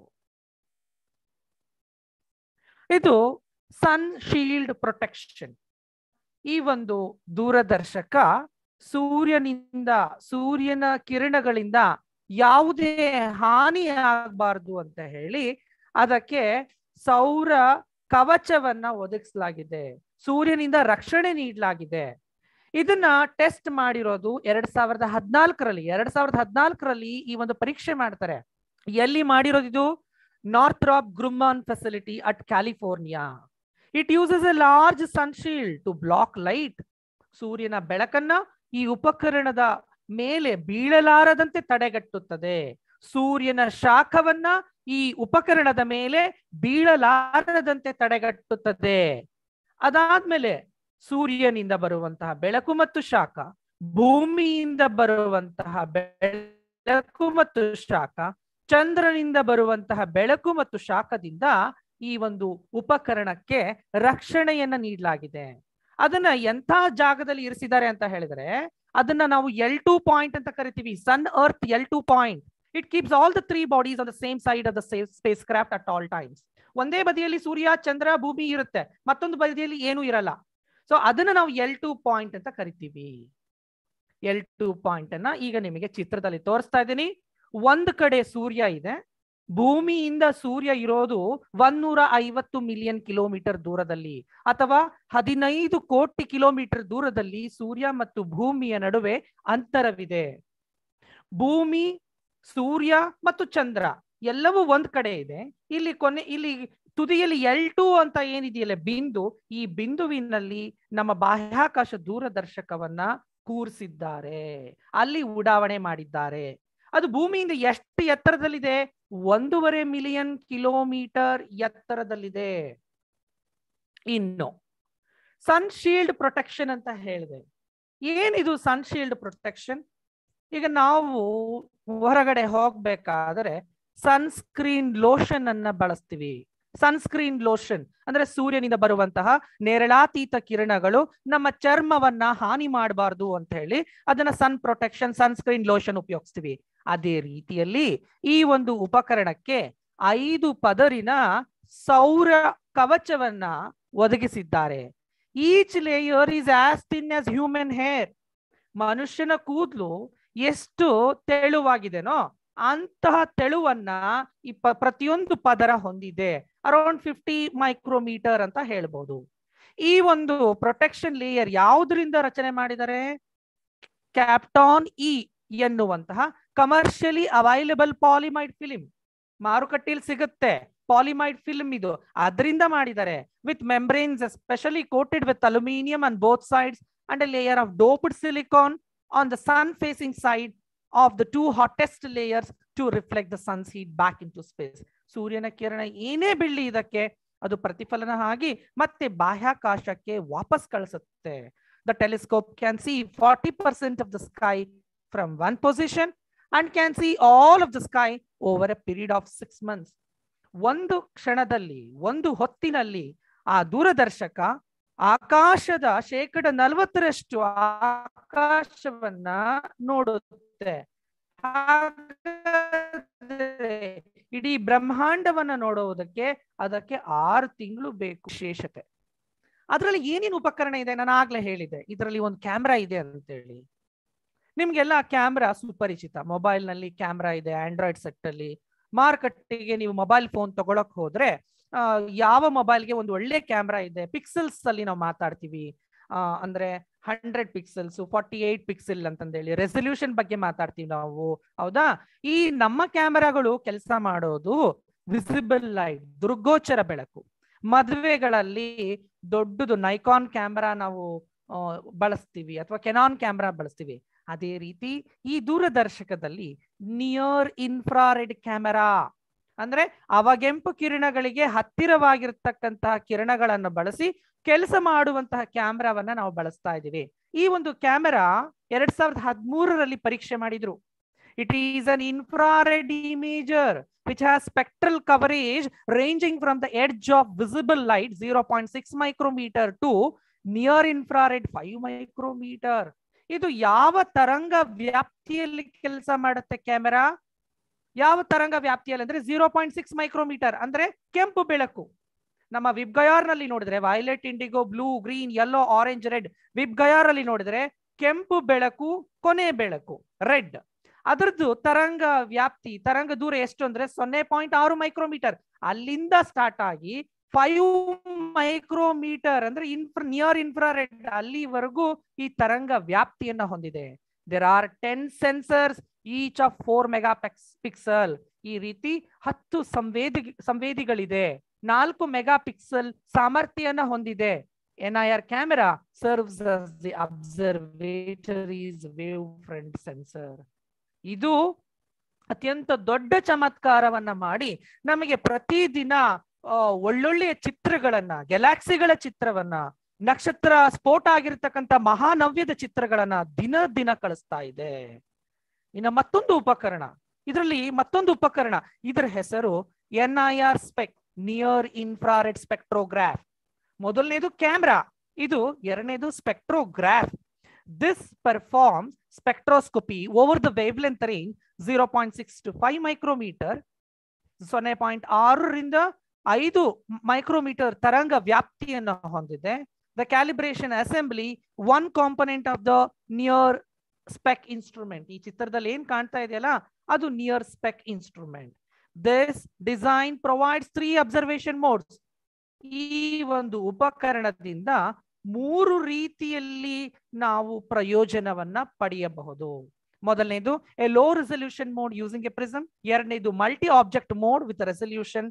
ಇದು ಸನ್ ಶೀಲ್ಡ್ ಪ್ರೊಟೆಕ್ಷನ್ ಈ ಒಂದು ದೂರದರ್ಶಕ ಸೂರ್ಯನಿಂದ ಸೂರ್ಯನ ಕಿರಣಗಳಿಂದ ಯಾವುದೇ ಹಾನಿ ಆಗಬಾರ್ದು ಅಂತ ಹೇಳಿ ಅದಕ್ಕೆ ಸೌರ ಕವಚವನ್ನ ಒದಗಿಸಲಾಗಿದೆ ಸೂರ್ಯನಿಂದ ರಕ್ಷಣೆ ನೀಡಲಾಗಿದೆ ಇದನ್ನ ಟೆಸ್ಟ್ ಮಾಡಿರೋದು ಎರಡ್ ಸಾವಿರದ ಹದಿನಾಲ್ಕರಲ್ಲಿ ಎರಡ್ ಸಾವಿರದ ಹದಿನಾಲ್ಕರಲ್ಲಿ ಈ ಒಂದು ಪರೀಕ್ಷೆ ಮಾಡ್ತಾರೆ ಎಲ್ಲಿ ಮಾಡಿರೋದು ಇದು Northrop Grumman facility at California it uses a large sunshield to block light ಸೂರ್ಯನ ಬೆಳಕನ್ನ ಈ ಉಪಕರಣದ ಮೇಲೆ ಬೀಳಲಾರದಂತೆ ತಡೆಗಟ್ಟುತ್ತದೆ ಸೂರ್ಯನ ಶಾಖವನ್ನ ಈ ಉಪಕರಣದ ಮೇಲೆ ಬೀಳಲಾರದಂತೆ ತಡೆಗಟ್ಟುತ್ತದೆ ಅದಾದ್ಮೇಲೆ ಸೂರ್ಯನಿಂದ ಬರುವಂತಹ ಬೆಳಕು ಮತ್ತು ಶಾಖ ಭೂಮಿಯಿಂದ ಬರುವಂತಹ ಬೆಳಕು ಮತ್ತು ಶಾಖ ಚಂದ್ರನಿಂದ ಬರುವಂತಹ ಬೆಳಕು ಮತ್ತು ಶಾಖದಿಂದ ಈ ಒಂದು ಉಪಕರಣಕ್ಕೆ ರಕ್ಷಣೆಯನ್ನ ನೀಡಲಾಗಿದೆ ಅದನ್ನ ಎಂಥ ಜಾಗದಲ್ಲಿ ಇರಿಸಿದ್ದಾರೆ ಅಂತ ಹೇಳಿದ್ರೆ ಅದನ್ನ ನಾವು ಎಲ್ ಟು ಪಾಯಿಂಟ್ ಅಂತ ಕರಿತೀವಿ sun earth L two point it keeps all the three bodies on the same side of the spacecraft at all times ಒಂದೇ ಬದಿಯಲ್ಲಿ ಸೂರ್ಯ ಚಂದ್ರ ಭೂಮಿ ಇರುತ್ತೆ ಮತ್ತೊಂದು ಬದಿಯಲ್ಲಿ ಏನೂ ಇರಲ್ಲ ಸೊ ಅದನ್ನ ನಾವು ಎಲ್ ಟು ಪಾಯಿಂಟ್ ಅಂತ ಕರಿತೀವಿ ಎಲ್ ಟು ಪಾಯಿಂಟ್ ಅನ್ನ ಈಗ ನಿಮಗೆ ಚಿತ್ರದಲ್ಲಿ ತೋರಿಸ್ತಾ ಇದ್ದೀನಿ ಒಂದ್ ಕಡೆ ಸೂರ್ಯ ಇದೆ ಭೂಮಿಯಿಂದ ಸೂರ್ಯ ಇರೋದು ಒಂದೂರ ಐವತ್ತು ಮಿಲಿಯನ್ ಕಿಲೋಮೀಟರ್ ದೂರದಲ್ಲಿ ಅಥವಾ ಹದಿನೈದು ಕೋಟಿ ಕಿಲೋಮೀಟರ್ ದೂರದಲ್ಲಿ ಸೂರ್ಯ ಮತ್ತು ಭೂಮಿಯ ನಡುವೆ ಅಂತರವಿದೆ ಭೂಮಿ ಸೂರ್ಯ ಮತ್ತು ಚಂದ್ರ ಎಲ್ಲವೂ ಒಂದ್ ಕಡೆ ಇದೆ ಇಲ್ಲಿ ಕೊನೆ ಇಲ್ಲಿ ತುದಿಯಲ್ಲಿ ಎಲ್ ಟು ಅಂತ ಏನಿದೆಯಲ್ಲ ಬಿಂದು ಈ ಬಿಂದುವಿನಲ್ಲಿ ನಮ್ಮ ಬಾಹ್ಯಾಕಾಶ ದೂರದರ್ಶಕವನ್ನ ಕೂರಿಸಿದ್ದಾರೆ ಅಲ್ಲಿ ಉಡಾವಣೆ ಮಾಡಿದ್ದಾರೆ ಅದು ಭೂಮಿಯಿಂದ ಎಷ್ಟು ಎತ್ತರದಲ್ಲಿದೆ ಒಂದೂವರೆ ಮಿಲಿಯನ್ ಕಿಲೋಮೀಟರ್ ಎತ್ತರದಲ್ಲಿದೆ ಇನ್ನು ಸನ್ ಶೀಲ್ಡ್ ಪ್ರೊಟೆಕ್ಷನ್ ಅಂತ ಹೇಳಿದೆ ಏನಿದು ಸನ್ ಶೀಲ್ಡ್ ಪ್ರೊಟೆಕ್ಷನ್ ಈಗ ನಾವು ಹೊರಗಡೆ ಹೋಗ್ಬೇಕಾದ್ರೆ ಸನ್ಸ್ಕ್ರೀನ್ ಲೋಷನ್ ಅನ್ನ ಬಳಸ್ತೀವಿ ಸನ್ಸ್ಕ್ರೀನ್ ಲೋಷನ್ ಅಂದ್ರೆ ಸೂರ್ಯನಿಂದ ಬರುವಂತಹ ನೇರಳಾತೀತ ಕಿರಣಗಳು ನಮ್ಮ ಚರ್ಮವನ್ನ ಹಾನಿ ಮಾಡಬಾರ್ದು ಅಂತ ಹೇಳಿ ಅದನ್ನ ಸನ್ ಪ್ರೊಟೆಕ್ಷನ್ ಸನ್ಸ್ಕ್ರೀನ್ ಲೋಷನ್ ಉಪಯೋಗಿಸ್ತೀವಿ ಅದೇ ರೀತಿಯಲ್ಲಿ ಈ ಒಂದು ಉಪಕರಣಕ್ಕೆ ಐದು ಪದರಿನ ಸೌರ ಕವಚವನ್ನ ಒದಗಿಸಿದ್ದಾರೆ each layer is as thin as human hair ಮನುಷ್ಯನ ಕೂದಲು ಎಷ್ಟು ತೆಳುವಾಗಿದೆನೋ ಅಂತಹ ತೆಳುವನ್ನ ಈ ಪ- ಪ್ರತಿಯೊಂದು ಪದರ ಹೊಂದಿದೆ ಅರೌಂಡ್ ಫಿಫ್ಟಿ ಮೈಕ್ರೋಮೀಟರ್ ಅಂತ ಹೇಳ್ಬೋದು ಈ ಒಂದು ಪ್ರೊಟೆಕ್ಷನ್ ಲೇಯರ್ ಯಾವುದರಿಂದ ರಚನೆ ಮಾಡಿದ್ದಾರೆ ಕ್ಯಾಪ್ಟಾನ್ ಇ ಎನ್ನುವಂತಹ ಕಮರ್ಷಿಯಲಿ ಅವೈಲಬಲ್ ಪಾಲಿಮೈಡ್ ಫಿಲಿಂ ಮಾರುಕಟ್ಟೆಯಲ್ಲಿ ಸಿಗುತ್ತೆ ಪಾಲಿಮೈಡ್ ಫಿಲ್ಮ್ ಇದು ಅದರಿಂದ ಮಾಡಿದ್ದಾರೆ with membranes especially coated with aluminium on both sides and a layer of doped silicon on the sun facing side of the two hottest layers to reflect the sun's heat back into space ಸೂರ್ಯನ ಕಿರಣ ಏನೇ ಬೀಳಲಿ ಇದಕ್ಕೆ ಅದು ಪ್ರತಿಫಲನ ಆಗಿ ಮತ್ತೆ ಬಾಹ್ಯಾಕಾಶಕ್ಕೆ ವಾಪಸ್ ಕಳಿಸುತ್ತೆ the telescope can see forty percent of the sky from one position and can see all of the sky over a period of six months ಒಂದು ಕ್ಷಣದಲ್ಲಿ ಒಂದು ಹೊತ್ತಿನಲ್ಲಿ ಆ ದೂರದರ್ಶಕ ಆಕಾಶದ ಶೇಕಡ ನಲವತ್ತರಷ್ಟು ಆಕಾಶವನ್ನ ನೋಡುತ್ತೆ ಹಾಗಾದ್ರೆ ಇಡೀ ಬ್ರಹ್ಮಾಂಡವನ್ನ ನೋಡುವುದಕ್ಕೆ ಅದಕ್ಕೆ ಆರು ತಿಂಗಳು ಬೇಕು ವಿಶೇಷತೆ ಅದರಲ್ಲಿ ಏನೇನು ಉಪಕರಣ ಇದೆ ನಾನು ಆಗ್ಲೇ ಹೇಳಿದೆ ಇದರಲ್ಲಿ ಒಂದು ಕ್ಯಾಮ್ರಾ ಇದೆ ಅಂತೇಳಿ ನಿಮ್ಗೆಲ್ಲ ಕ್ಯಾಮ್ರಾ ಸುಪರಿಚಿತ ಮೊಬೈಲ್ ನಲ್ಲಿ ಕ್ಯಾಮ್ರಾ ಇದೆ ಆಂಡ್ರಾಯ್ಡ್ ಸೆಟ್ ಅಲ್ಲಿ ಮಾರುಕಟ್ಟೆಗೆ ನೀವು ಮೊಬೈಲ್ ಫೋನ್ ತಗೊಳಕ್ ಹೋದ್ರೆ ಆ, ಯಾವ ಮೊಬೈಲ್ಗೆ ಒಂದು ಒಳ್ಳೆ ಕ್ಯಾಮ್ರಾ ಇದೆ ಪಿಕ್ಸೆಲ್ಸ್ ಅಲ್ಲಿ ನಾವು ಮಾತಾಡ್ತೀವಿ ಆ, ಅಂದ್ರೆ hundred pixels forty eight pixel ಅಂತಂದೇಳಿ ರೆಸಲ್ಯೂಷನ್ ಬಗ್ಗೆ ಮಾತಾಡ್ತೀವಿ ನಾವು ಹೌದಾ ಈ ನಮ್ಮ ಕ್ಯಾಮೆರಾಗಳು ಕೆಲಸ ಮಾಡೋದು ವಿಸಿಬಲ್ ಲೈಟ್ ದುರ್ಗೋಚರ ಬೆಳಕು ಮದುವೆಗಳಲ್ಲಿ ದೊಡ್ಡದು ನೈಕಾನ್ ಕ್ಯಾಮ್ರಾ ನಾವು ಆ, ಬಳಸ್ತೀವಿ ಅಥವಾ ಕೆನಾನ್ ಕ್ಯಾಮ್ರಾ ಬಳಸ್ತೀವಿ ಅದೇ ರೀತಿ ಈ ದೂರದರ್ಶಕದಲ್ಲಿ ನಿಯರ್ ಇನ್ಫ್ರಾರೆಡ್ ಕ್ಯಾಮೆರಾ ಅಂದ್ರೆ ಅವಗೆಂಪು ಕಿರಣಗಳಿಗೆ ಹತ್ತಿರವಾಗಿರ್ತಕ್ಕಂತಹ ಕಿರಣಗಳನ್ನು ಬಳಸಿ ಕೆಲಸ ಮಾಡುವಂತಹ ಕ್ಯಾಮ್ರಾವನ್ನ ನಾವು ಬಳಸ್ತಾ ಇದ್ದೀವಿ ಈ ಒಂದು ಕ್ಯಾಮೆರಾ ಎರಡ್ ಸಾವಿರದ ಹದಿಮೂರರಲ್ಲಿ ಪರೀಕ್ಷೆ ಮಾಡಿದ್ರು it is an infrared imager which has spectral coverage ranging from the edge of visible light zero point six micrometre to near infrared five micrometre ಇದು ಯಾವ ತರಂಗ ವ್ಯಾಪ್ತಿಯಲ್ಲಿ ಕೆಲಸ ಮಾಡುತ್ತೆ ಕ್ಯಾಮೆರಾ ಯಾವ ತರಂಗ ವ್ಯಾಪ್ತಿಯಲ್ಲಿ ಅಂದ್ರೆ ಜೀರೋ ಪಾಯಿಂಟ್ ಸಿಕ್ಸ್ ಮೈಕ್ರೋಮೀಟರ್ ಅಂದ್ರೆ ಕೆಂಪು ಬೆಳಕು ನಮ್ಮ ವಿಬ್ಗಯಾರ್ ನಲ್ಲಿ ನೋಡಿದ್ರೆ violet indigo blue green yellow orange red VIBGYOR ಅಲ್ಲಿ ನೋಡಿದ್ರೆ ಕೆಂಪು ಬೆಳಕು ಕೊನೆ ಬೆಳಕು ರೆಡ್ ಅದರದ್ದು ತರಂಗ ವ್ಯಾಪ್ತಿ ತರಂಗ ದೂರ ಎಷ್ಟು ಅಂದ್ರೆ ಸೊನ್ನೆ ಪಾಯಿಂಟ್ ಆರು ಮೈಕ್ರೋಮೀಟರ್ ಅಲ್ಲಿಂದ ಸ್ಟಾರ್ಟ್ ಆಗಿ ಫೈವ್ ಮೈಕ್ರೋಮೀಟರ್ ಅಂದ್ರೆ ಇನ್ಫ್ರ ನಿಯರ್ ಇನ್ಫ್ರಾರೆಡ್ ಅಲ್ಲಿವರೆಗೂ ಈ ತರಂಗ ವ್ಯಾಪ್ತಿಯನ್ನ ಹೊಂದಿದೆ there are ten sensors each of four megapixel ಈ ರೀತಿ ಹತ್ತು ಸಂವೇದಿ ಸಂವೇದಿಗಳಿದೆ ನಾಲ್ಕು ಮೆಗಾ ಪಿಕ್ಸೆಲ್ ಸಾಮರ್ಥ್ಯನ ಹೊಂದಿದೆ N I R camera serves the observatory's wavefront sensor ಇದು ಅತ್ಯಂತ ದೊಡ್ಡ ಚಮತ್ಕಾರವನ್ನ ಮಾಡಿ ನಮಗೆ ಪ್ರತಿದಿನ ಆ, ಒಳ್ಳೊಳ್ಳೆಯ ಚಿತ್ರಗಳನ್ನ ಗ್ಯಾಲಾಕ್ಸಿಗಳ ಚಿತ್ರವನ್ನ ನಕ್ಷತ್ರ ಸ್ಫೋಟ ಆಗಿರ್ತಕ್ಕಂಥ ಮಹಾನವ್ಯದ ಚಿತ್ರಗಳನ್ನ ದಿನ ದಿನ ಕಳಿಸ್ತಾ ಇದೆ ಇನ್ನ ಮತ್ತೊಂದು ಉಪಕರಣ ಇದರಲ್ಲಿ ಮತ್ತೊಂದು ಉಪಕರಣ ಇದರ ಹೆಸರು N I R spec near infrared spectrograph ಮೊದಲನೇದು ಕ್ಯಾಮ್ರಾ ಇದು ಎರಡನೇದು spectrograph this perform spectroscopy over the wavelength range zero point six to five micrometre ಸೊನ್ನೆ ಪಾಯಿಂಟ್ ಆರರಿಂದ ಐದು ಮೈಕ್ರೋಮೀಟರ್ ತರಂಗ ವ್ಯಾಪ್ತಿಯನ್ನು ಹೊಂದಿದೆ the calibration assembly one component of the near spec instrument ಈ ಚಿತ್ರದಲ್ಲಿ ಏನ್ ಕಾಣ್ತಾ ಇದೆಯಲ್ಲ ಅದು near spec instrument this design provides three observation modes ಈ ಒಂದು ಉಪಕರಣದಿಂದ ಮೂರು ರೀತಿಯಲ್ಲಿ ನಾವು ಪ್ರಯೋಜನವನ್ನ ಪಡೆಯಬಹುದು ಮೊದಲನೇದು a low resolution mode using a prism ಎರಡನೇದು multi object mode with resolution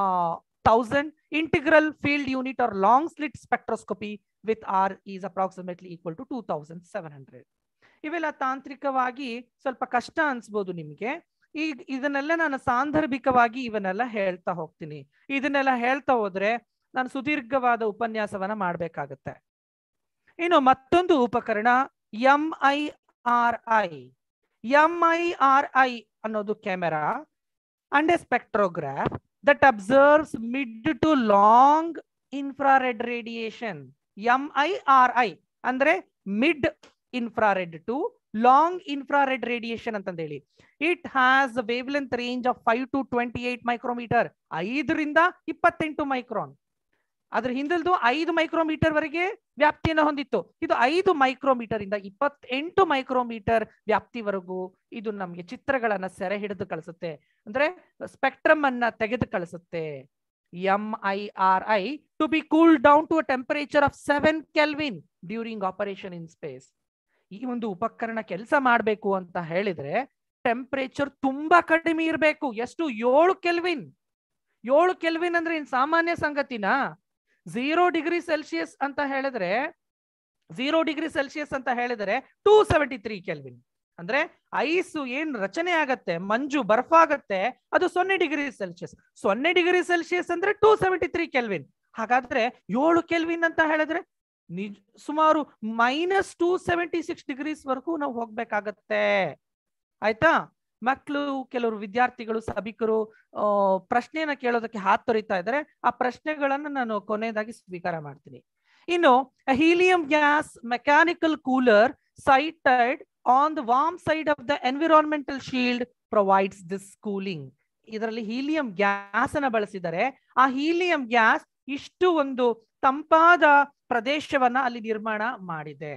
thousand integral field unit or long slit spectroscopy with R is approximately equal to two thousand seven hundred ಇವೆಲ್ಲ ತಾಂತ್ರಿಕವಾಗಿ ಸ್ವಲ್ಪ ಕಷ್ಟ ಅನ್ಸ್ಬೋದು ನಿಮ್ಗೆ ಈಗ ಇದನ್ನೆಲ್ಲ ನಾನು ಸಾಂದರ್ಭಿಕವಾಗಿ ಇವನ್ನೆಲ್ಲ ಹೇಳ್ತಾ ಹೋಗ್ತೀನಿ ಇದನ್ನೆಲ್ಲ ಹೇಳ್ತಾ ಹೋದ್ರೆ ನಾನು ಸುದೀರ್ಘವಾದ ಉಪನ್ಯಾಸವನ್ನ ಮಾಡ್ಬೇಕಾಗತ್ತೆ ಇನ್ನು ಮತ್ತೊಂದು ಉಪಕರಣ M I R I M I R I ಅನ್ನೋದು camera and a spectrograph that observes mid to long infrared radiation M I R I ಅಂದ್ರೆ mid infrared to long infrared radiation ಅಂತಂದೇಳಿ it has wavelength range of five to twenty eight micrometre ಐದರಿಂದ ಇಪ್ಪತ್ತೆಂಟು micron ಅದ್ರ ಹಿಂದಲ್ದು ಐದು micrometre ವರೆಗೆ ವ್ಯಾಪ್ತಿಯನ್ನು ಹೊಂದಿತ್ತು ಇದು ಐದು ಮೈಕ್ರೋಮೀಟರ್ ಇಂದ ಇಪ್ಪತ್ತೆಂಟು ಮೈಕ್ರೋಮೀಟರ್ ವ್ಯಾಪ್ತಿವರೆಗೂ ಇದು ನಮ್ಗೆ ಚಿತ್ರಗಳನ್ನ ಸೆರೆ ಹಿಡಿದು ಕಳಿಸುತ್ತೆ ಅಂದ್ರೆ ಸ್ಪೆಕ್ಟ್ರಮ್ ಅನ್ನ ತೆಗೆದು ಕಳಿಸುತ್ತೆ M I R I to be cool down to a temperature of seven kelvin during operation in space ಈ ಒಂದು ಉಪಕರಣ ಕೆಲಸ ಮಾಡಬೇಕು ಅಂತ ಹೇಳಿದ್ರೆ ಟೆಂಪರೇಚರ್ ತುಂಬಾ ಕಡಿಮೆ ಇರಬೇಕು ಎಷ್ಟು ಏಳು ಕೆಲ್ವಿನ್ ಏಳು ಕೆಲ್ವಿನ್ ಅಂದ್ರೆ ಇನ್ ಸಾಮಾನ್ಯ ಸಂಗತಿನಾ ಝೀರೋ ಡಿಗ್ರಿ ಸೆಲ್ಸಿಯಸ್ ಅಂತ ಹೇಳಿದ್ರೆ ಝೀರೋ ಡಿಗ್ರಿ ಸೆಲ್ಸಿಯಸ್ ಅಂತ ಹೇಳಿದ್ರೆ ಟೂ ಸೆವೆಂಟಿ ತ್ರೀ ಕೆಲ್ವಿನ್ ಅಂದ್ರೆ ಐಸು ಏನ್ ರಚನೆ ಆಗತ್ತೆ ಮಂಜು ಬರ್ಫ್ ಆಗತ್ತೆ ಅದು ಸೊನ್ನೆ ಡಿಗ್ರಿ ಸೆಲ್ಸಿಯಸ್ ಸೊನ್ನೆ ಡಿಗ್ರಿ ಸೆಲ್ಸಿಯಸ್ ಅಂದ್ರೆ ಟೂ ಸೆವೆಂಟಿ ತ್ರೀ ಕೆಲ್ವಿನ್ ಹಾಗಾದ್ರೆ ಏಳು ಕೆಲ್ವಿನ್ ಅಂತ ಹೇಳಿದ್ರೆ ನಿಜ ಸುಮಾರು minus two seventy six degrees ವರೆಗೂ ನಾವು ಹೋಗ್ಬೇಕಾಗತ್ತೆ ಆಯ್ತಾ ಮಕ್ಕಳು ಕೆಲವರು ವಿದ್ಯಾರ್ಥಿಗಳು ಸಭಿಕರು ಆ ಪ್ರಶ್ನೆಯನ್ನ ಕೇಳೋದಕ್ಕೆ ಹಾತೊರಿತಾ ಇದ್ದಾರೆ ಆ ಪ್ರಶ್ನೆಗಳನ್ನ ನಾನು ಕೊನೆಯದಾಗಿ ಸ್ವೀಕಾರ ಮಾಡ್ತೀನಿ ಇನ್ನು helium gas mechanical cooler sited on the warm side of the environmental shield provides this cooling ಇದರಲ್ಲಿ ಹೀಲಿಯಂ ಗ್ಯಾಸ್ ಅನ್ನ ಬಳಸಿದರೆ ಆ ಹೀಲಿಯಂ ಗ್ಯಾಸ್ ಇಷ್ಟು ಒಂದು ತಂಪಾದ ಪ್ರದೇಶವನ್ನ ಅಲ್ಲಿ ನಿರ್ಮಾಣ ಮಾಡಿದೆ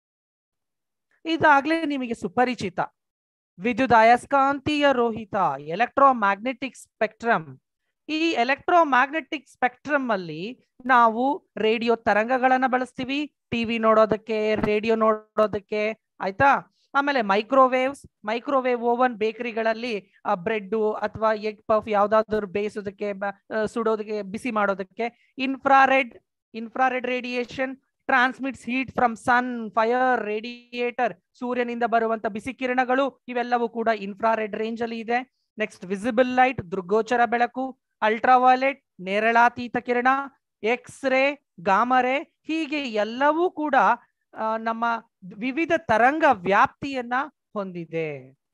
ಇದಾಗ್ಲೇ ನಿಮಗೆ ಸುಪರಿಚಿತ ವಿದ್ಯುತ್ ಅಯಸ್ಕಾಂತೀಯ ರೋಹಿತ ಎಲೆಕ್ಟ್ರೋಮ್ಯಾಗ್ನೆಟಿಕ್ ಸ್ಪೆಕ್ಟ್ರಮ್ ಈ ಎಲೆಕ್ಟ್ರೋಮ್ಯಾಗ್ನೆಟಿಕ್ ಸ್ಪೆಕ್ಟ್ರಮ್ ಅಲ್ಲಿ ನಾವು ರೇಡಿಯೋ ತರಂಗಗಳನ್ನ ಬಳಸ್ತೀವಿ ಟಿವಿ ನೋಡೋದಕ್ಕೆ ರೇಡಿಯೋ ನೋಡೋದಕ್ಕೆ ಆಯ್ತಾ ಆಮೇಲೆ ಮೈಕ್ರೋವೇವ್ಸ್ ಮೈಕ್ರೋವೇವ್ ಓವನ್ ಬೇಕರಿಗಳಲ್ಲಿ ಬ್ರೆಡ್ ಅಥವಾ ಎಗ್ ಪಫ್ ಯಾವ್ದಾದ್ರು ಬೇಯಿಸೋದಕ್ಕೆ ಸುಡೋದಕ್ಕೆ ಬಿಸಿ ಮಾಡೋದಕ್ಕೆ infrared infrared radiation transmits heat from sun fire radiator ಸೂರ್ಯನಿಂದ ಬರುವಂತ ಬಿಸಿ ಕಿರಣಗಳು ಇವೆಲ್ಲವೂ ಕೂಡ ಇನ್ಫ್ರಾರೆಡ್ ರೇಂಜ್ ಅಲ್ಲಿ ಇದೆ ನೆಕ್ಸ್ಟ್ ವಿಸಿಬಲ್ ಲೈಟ್ ದೃಗ್ಗೋಚರ ಬೆಳಕು ಅಲ್ಟ್ರಾವೈಲೆಟ್ ನೇರಳಾತೀತ ಕಿರಣ ಎಕ್ಸ್ ರೇ ಗಾಮರೆ ಹೀಗೆ ಎಲ್ಲವೂ ಕೂಡ ನಮ್ಮ ವಿವಿಧ ತರಂಗ ವ್ಯಾಪ್ತಿಯನ್ನ ಹೊಂದಿದೆ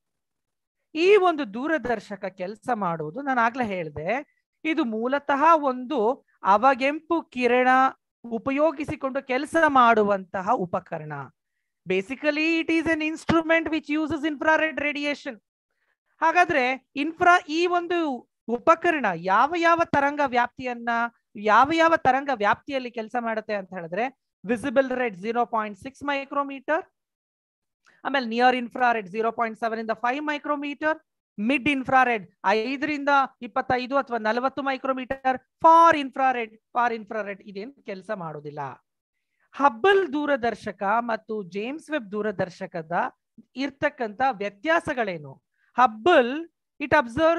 ಈ ಒಂದು ದೂರದರ್ಶಕ ಕೆಲಸ ಮಾಡುವುದು ನಾನು ಆಗ್ಲೇ ಹೇಳಿದೆ ಇದು ಮೂಲತಃ ಒಂದು ಅವಗೆಂಪು ಕಿರಣ ಉಪಯೋಗಿಸಿಕೊಂಡು ಕೆಲಸ ಮಾಡುವಂತಹ ಉಪಕರಣ basically it is an instrument which uses infrared radiation ಹಾಗಾದ್ರೆ ಇನ್ಫ್ರಾ ಈ ಒಂದು ಉಪಕರಣ ಯಾವ ಯಾವ ತರಂಗ ವ್ಯಾಪ್ತಿಯನ್ನ ಯಾವ ಯಾವ ತರಂಗ ವ್ಯಾಪ್ತಿಯಲ್ಲಿ ಕೆಲಸ ಮಾಡುತ್ತೆ ಅಂತ ಹೇಳಿದ್ರೆ visible red zero point six micrometre ಆಮೇಲೆ near infrared zero point seven ಇಂದ ಫೈವ್ ಮೈಕ್ರೋಮೀಟರ್ ಮಿಡ್ ಇನ್ಫ್ರಾರೆಡ್ ಐದರಿಂದ ಇಪ್ಪತ್ತೈದು ಅಥವಾ ನಲವತ್ತು micrometre far infrared far infrared ಇದೇನು ಕೆಲಸ ಮಾಡೋದಿಲ್ಲ ಹಬ್ಬಲ್ ದೂರದರ್ಶಕ ಮತ್ತು ಜೇಮ್ಸ್ ವೆಬ್ ದೂರದರ್ಶಕದ ಇರ್ತಕ್ಕಂತ ವ್ಯತ್ಯಾಸಗಳೇನು Hubble it observes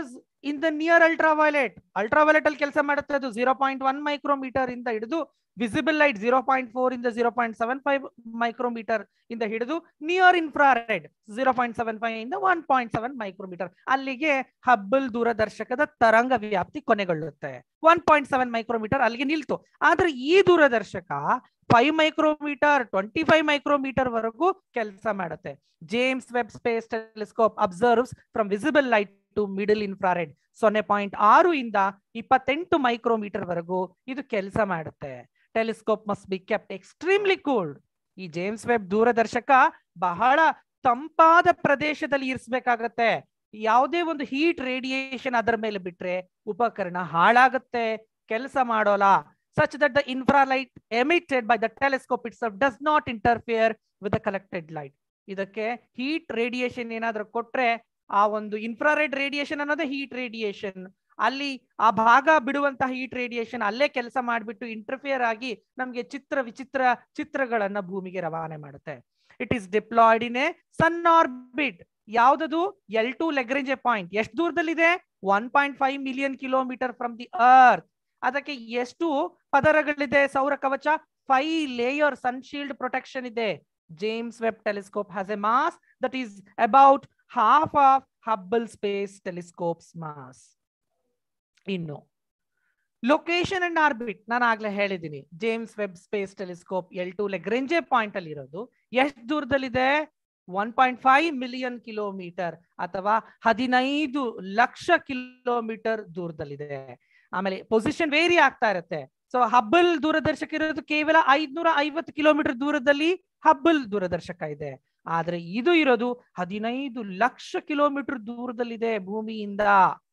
in the near ultraviolet ultraviolet ಅಲ್ಲಿ ಕೆಲಸ ಮಾಡುತ್ತೆ ಅದು ಜೀರೋ ಪಾಯಿಂಟ್ ಒನ್ ಮೈಕ್ರೋಮೀಟರ್ ಇಂದ ಹಿಡಿದು visible light zero point four ಇಂದ zero point seven five micrometre ಇಂದ ಹಿಡಿದು near infrared zero point seven five ಇಂದ ಒನ್ ಪಾಯಿಂಟ್ ಸೆವೆನ್ ಮೈಕ್ರೋಮೀಟರ್ ಅಲ್ಲಿಗೆ ಹಬ್ಬಲ್ ದೂರದರ್ಶಕದ ತರಂಗ ವ್ಯಾಪ್ತಿ ಕೊನೆಗೊಳ್ಳುತ್ತೆ ಒನ್ ಪಾಯಿಂಟ್ ಸೆವೆನ್ ಮೈಕ್ರೋಮೀಟರ್ ಅಲ್ಲಿಗೆ ನಿಲ್ತು ಆದ್ರೆ ಈ ದೂರದರ್ಶಕ five micrometre twenty five micrometre ವರೆಗೂ ಕೆಲಸ ಮಾಡುತ್ತೆ James Webb space telescope observes from visible light to middle infrared ಸೊನ್ನೆ ಪಾಯಿಂಟ್ ಆರು ಇಂದ ಇಪ್ಪತ್ತೆಂಟು ಮೈಕ್ರೋಮೀಟರ್ ವರೆಗೂ ಇದು ಕೆಲಸ ಮಾಡುತ್ತೆ telescope must be kept extremely cooled ಈ ಜೇಮ್ಸ್ ವೆಬ್ ದೂರದರ್ಶಕ ಬಹಳ ತಂಪಾದ ಪ್ರದೇಶದಲ್ಲಿ ಇರಿಸಬೇಕಾಗತ್ತೆ ಯಾವುದೇ ಒಂದು ಹೀಟ್ ರೇಡಿಯೇಷನ್ ಅದರ ಮೇಲೆ ಬಿಟ್ರೆ ಉಪಕರಣ ಹಾಳಾಗುತ್ತೆ ಕೆಲಸ ಮಾಡೋಲ್ಲ such that the infralight emitted by the telescope itself does not interfere with the collected light ಇದಕ್ಕೆ ಹೀಟ್ ರೇಡಿಯೇಷನ್ ಏನಾದ್ರೂ ಕೊಟ್ರೆ ಆ ಒಂದು ಇನ್ಫ್ರಾರೆಡ್ ರೇಡಿಯೇಷನ್ ಅನ್ನೋದೇ ಹೀಟ್ ರೇಡಿಯೇಷನ್ ಅಲ್ಲಿ ಆ ಭಾಗ ಬಿಡುವಂತಹ ಹೀಟ್ ರೇಡಿಯೇಷನ್ ಅಲ್ಲೇ ಕೆಲಸ ಮಾಡಿಬಿಟ್ಟು ಇಂಟರ್ಫಿಯರ್ ಆಗಿ ನಮ್ಗೆ ಚಿತ್ರ ವಿಚಿತ್ರ ಚಿತ್ರಗಳನ್ನ ಭೂಮಿಗೆ ರವಾನೆ ಮಾಡುತ್ತೆ it is deployed in a sun orbit ಯಾವ್ದದು ಎಲ್ ಟು ಲೆಗ್ರೇಂಜೆ ಪಾಯಿಂಟ್ ಎಷ್ಟು ದೂರದಲ್ಲಿದೆ one point five million kilometre from the earth ಅದಕ್ಕೆ ಎಷ್ಟು ಪದರಗಳಿದೆ ಸೌರ ಕವಚ ಫೈವ್ ಲೇಯರ್ ಸನ್ಶೀಲ್ಡ್ ಪ್ರೊಟೆಕ್ಷನ್ ಇದೆ James Webb telescope has a mass that is about half of Hubble space telescope's mass ಇನ್ನು location and orbit ನಾನು ಆಗ್ಲೇ ಹೇಳಿದ್ದೀನಿ James Webb space telescope L two Lagrange point ಅಲ್ಲಿ ಇರೋದು ಎಷ್ಟು ದೂರದಲ್ಲಿದೆ one point five million kilometre ಅಥವಾ ಹದಿನೈದು ಲಕ್ಷ ಕಿಲೋಮೀಟರ್ ದೂರದಲ್ಲಿದೆ ಆಮೇಲೆ ಪೊಸಿಷನ್ ವೇರಿ ಆಗ್ತಾ ಇರುತ್ತೆ ಸೊ ಹಬ್ಬಲ್ ದೂರದರ್ಶಕ ಇರೋದು ಕೇವಲ ಐದ್ನೂರ ಐವತ್ತು ಕಿಲೋಮೀಟರ್ ದೂರದಲ್ಲಿ ಹಬ್ಬಲ್ ದೂರದರ್ಶಕ ಇದೆ ಆದ್ರೆ ಇದು ಇರೋದು ಹದಿನೈದು ಲಕ್ಷ ಕಿಲೋಮೀಟರ್ ದೂರದಲ್ಲಿದೆ ಭೂಮಿಯಿಂದ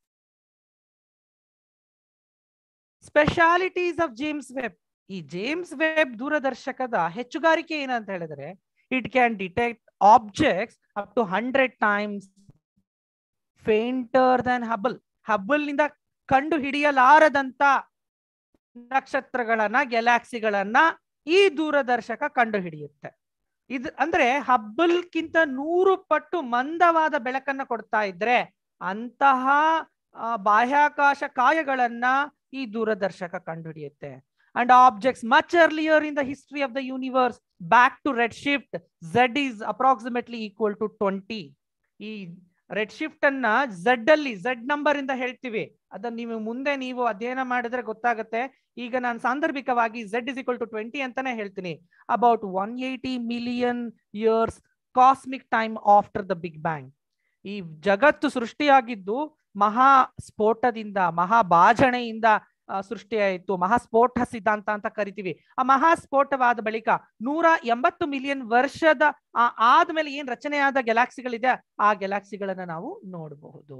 ಸ್ಪೆಷಾಲಿಟೀಸ್ ಆಫ್ ಜೇಮ್ಸ್ ವೆಬ್ ಈ ಜೇಮ್ಸ್ ವೆಬ್ ದೂರದರ್ಶಕದ ಹೆಚ್ಚುಗಾರಿಕೆ ಏನಂತ ಹೇಳಿದ್ರೆ it can detect objects up to hundred times fainter than Hubble Hubble ನಿಂದ ಕಂಡು ಹಿಡಿಯಲಾರದಂತ ನಕ್ಷತ್ರಗಳನ್ನ ಗ್ಯಾಲಾಕ್ಸಿಗಳನ್ನ ಈ ದೂರದರ್ಶಕ ಕಂಡು ಹಿಡಿಯುತ್ತೆ ಇದು ಅಂದ್ರೆ ಹಬ್ಬಲ್ಕಿಂತ ನೂರು ಪಟ್ಟು ಮಂದವಾದ ಬೆಳಕನ್ನ ಕೊಡ್ತಾ ಇದ್ರೆ ಅಂತಹ ಬಾಹ್ಯಾಕಾಶ ಕಾಯಗಳನ್ನ ಈ ದೂರದರ್ಶಕ ಕಂಡುಹಿಡಿಯುತ್ತೆ and objects much earlier in the history of the universe back to red shift Z is approximately equal to twenty ಈ ರೆಡ್ ಶಿಫ್ಟ್ ಅನ್ನ ಝಡ್ ಅಲ್ಲಿ ಝಡ್ ನಂಬರ್ ಇಂದ ಹೇಳ್ತೀವಿ ಅದನ್ನ ನೀವು ಮುಂದೆ ನೀವು ಅಧ್ಯಯನ ಮಾಡಿದ್ರೆ ಗೊತ್ತಾಗುತ್ತೆ ಈಗ ನಾನು ಸಾಂದರ್ಭಿಕವಾಗಿ Z is equal to twenty ಅಂತಾನೆ ಹೇಳ್ತೀನಿ about one eighty million years cosmic time after the big bang ಈ ಜಗತ್ತು ಸೃಷ್ಟಿಯಾಗಿದ್ದು ಮಹಾ ಸ್ಫೋಟದಿಂದ ಮಹಾಭಾಜಣೆಯಿಂದ ಸೃಷ್ಟಿಯಾಯಿತು ಮಹಾಸ್ಫೋಟ ಸಿದ್ಧಾಂತ ಅಂತ ಕರಿತೀವಿ ಆ ಮಹಾಸ್ಫೋಟವಾದ ಬಳಿಕ ನೂರ ಎಂಬತ್ತು ಮಿಲಿಯನ್ ವರ್ಷದ ಆದ್ಮೇಲೆ ಏನ್ ರಚನೆಯಾದ ಗ್ಯಾಲಾಕ್ಸಿಗಳಿದೆ ಆ ಗ್ಯಾಲಾಕ್ಸಿಗಳನ್ನ ನಾವು ನೋಡಬಹುದು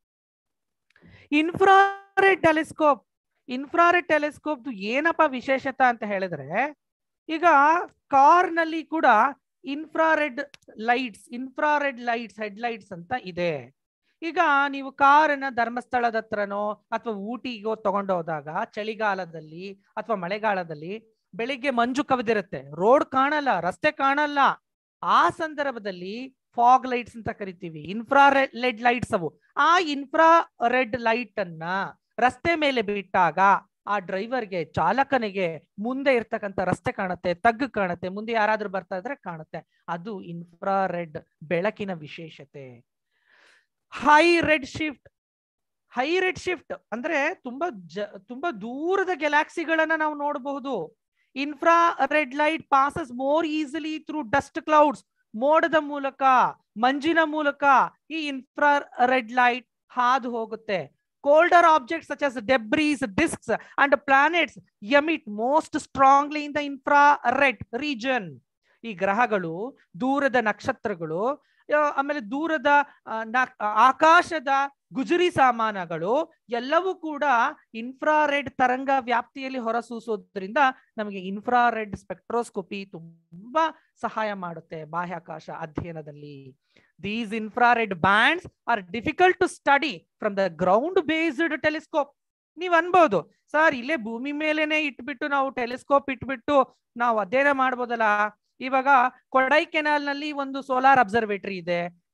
ಇನ್ಫ್ರಾರೆಡ್ ಟೆಲಿಸ್ಕೋಪ್ ಇನ್ಫ್ರಾರೆಡ್ ಟೆಲಿಸ್ಕೋಪ್ ಏನಪ್ಪ ವಿಶೇಷತೆ ಅಂತ ಹೇಳಿದ್ರೆ ಈಗ ಕಾರ್ ನಲ್ಲಿ ಕೂಡ infrared lights infrared lights headlights ಅಂತ ಇದೆ ಈಗ ನೀವು ಕಾರನ್ನ ಧರ್ಮಸ್ಥಳದ ಹತ್ರನೋ ಅಥವಾ ಊಟಿಗೋ ತಗೊಂಡೋದಾಗ ಚಳಿಗಾಲದಲ್ಲಿ ಅಥವಾ ಮಳೆಗಾಲದಲ್ಲಿ ಬೆಳಿಗ್ಗೆ ಮಂಜು ಕವಿದಿರುತ್ತೆ ರೋಡ್ ಕಾಣಲ್ಲ ರಸ್ತೆ ಕಾಣಲ್ಲ ಆ ಸಂದರ್ಭದಲ್ಲಿ ಫಾಗ್ ಲೈಟ್ಸ್ ಅಂತ ಕರಿತೀವಿ ಇನ್ಫ್ರಾ ರೆಡ್ ಲೈಟ್ಸ್ ಅವು ಆ ಇನ್ಫ್ರಾ ರೆಡ್ ಲೈಟ್ ಅನ್ನ ರಸ್ತೆ ಮೇಲೆ ಬಿಟ್ಟಾಗ ಆ ಡ್ರೈವರ್ಗೆ ಚಾಲಕನಿಗೆ ಮುಂದೆ ಇರ್ತಕ್ಕಂಥ ರಸ್ತೆ ಕಾಣುತ್ತೆ ತಗ್ಗು ಕಾಣುತ್ತೆ ಮುಂದೆ ಯಾರಾದ್ರೂ ಬರ್ತಾ ಇದ್ರೆ ಕಾಣುತ್ತೆ ಅದು ಇನ್ಫ್ರಾ ರೆಡ್ ಬೆಳಕಿನ ವಿಶೇಷತೆ high red shift high red shift ಅಂದ್ರೆ ತುಂಬಾ ಜ ತುಂಬಾ ದೂರದ ಗ್ಯಾಲಾಕ್ಸಿಗಳನ್ನ ನಾವು ನೋಡಬಹುದು infra red light passes more easily through dust clouds ಮೋಡದ ಮೂಲಕ ಮಂಜಿನ ಮೂಲಕ ಈ ಇನ್ಫ್ರಾ ರೆಡ್ ಲೈಟ್ ಹಾದು ಹೋಗುತ್ತೆ colder objects such as debris disks and planets emit most strongly in the infrared region ಈ ಗ್ರಹಗಳು ದೂರದ ನಕ್ಷತ್ರಗಳು ಆಮೇಲೆ ದೂರದ ಆಕಾಶದ ಗುಜರಿ ಸಾಮಾನಗಳು ಎಲ್ಲವೂ ಕೂಡ ಇನ್ಫ್ರಾರೆಡ್ ತರಂಗ ವ್ಯಾಪ್ತಿಯಲ್ಲಿ ಹೊರಸೂಸೋದ್ರಿಂದ ನಮಗೆ ಇನ್ಫ್ರಾರೆಡ್ ಸ್ಪೆಕ್ಟ್ರೋಸ್ಕೋಪಿ ತುಂಬಾ ಸಹಾಯ ಮಾಡುತ್ತೆ ಬಾಹ್ಯಾಕಾಶ ಅಧ್ಯಯನದಲ್ಲಿ these infrared bands are difficult to study from the ground based telescope ನೀವ್ ಅನ್ಬೋದು ಸರ್ ಇಲ್ಲೇ ಭೂಮಿ ಮೇಲೆನೆ ಇಟ್ಬಿಟ್ಟು ನಾವು ಟೆಲಿಸ್ಕೋಪ್ ಇಟ್ಬಿಟ್ಟು ನಾವು ಅಧ್ಯಯನ ಮಾಡ್ಬೋದಲ್ಲ ಇವಾಗ ಕೊಡೈ ಕೆನಾಲ್ ನಲ್ಲಿ ಒಂದು ಸೋಲಾರ್ ಅಬ್ಸರ್ವೇಟರಿ ಇದೆ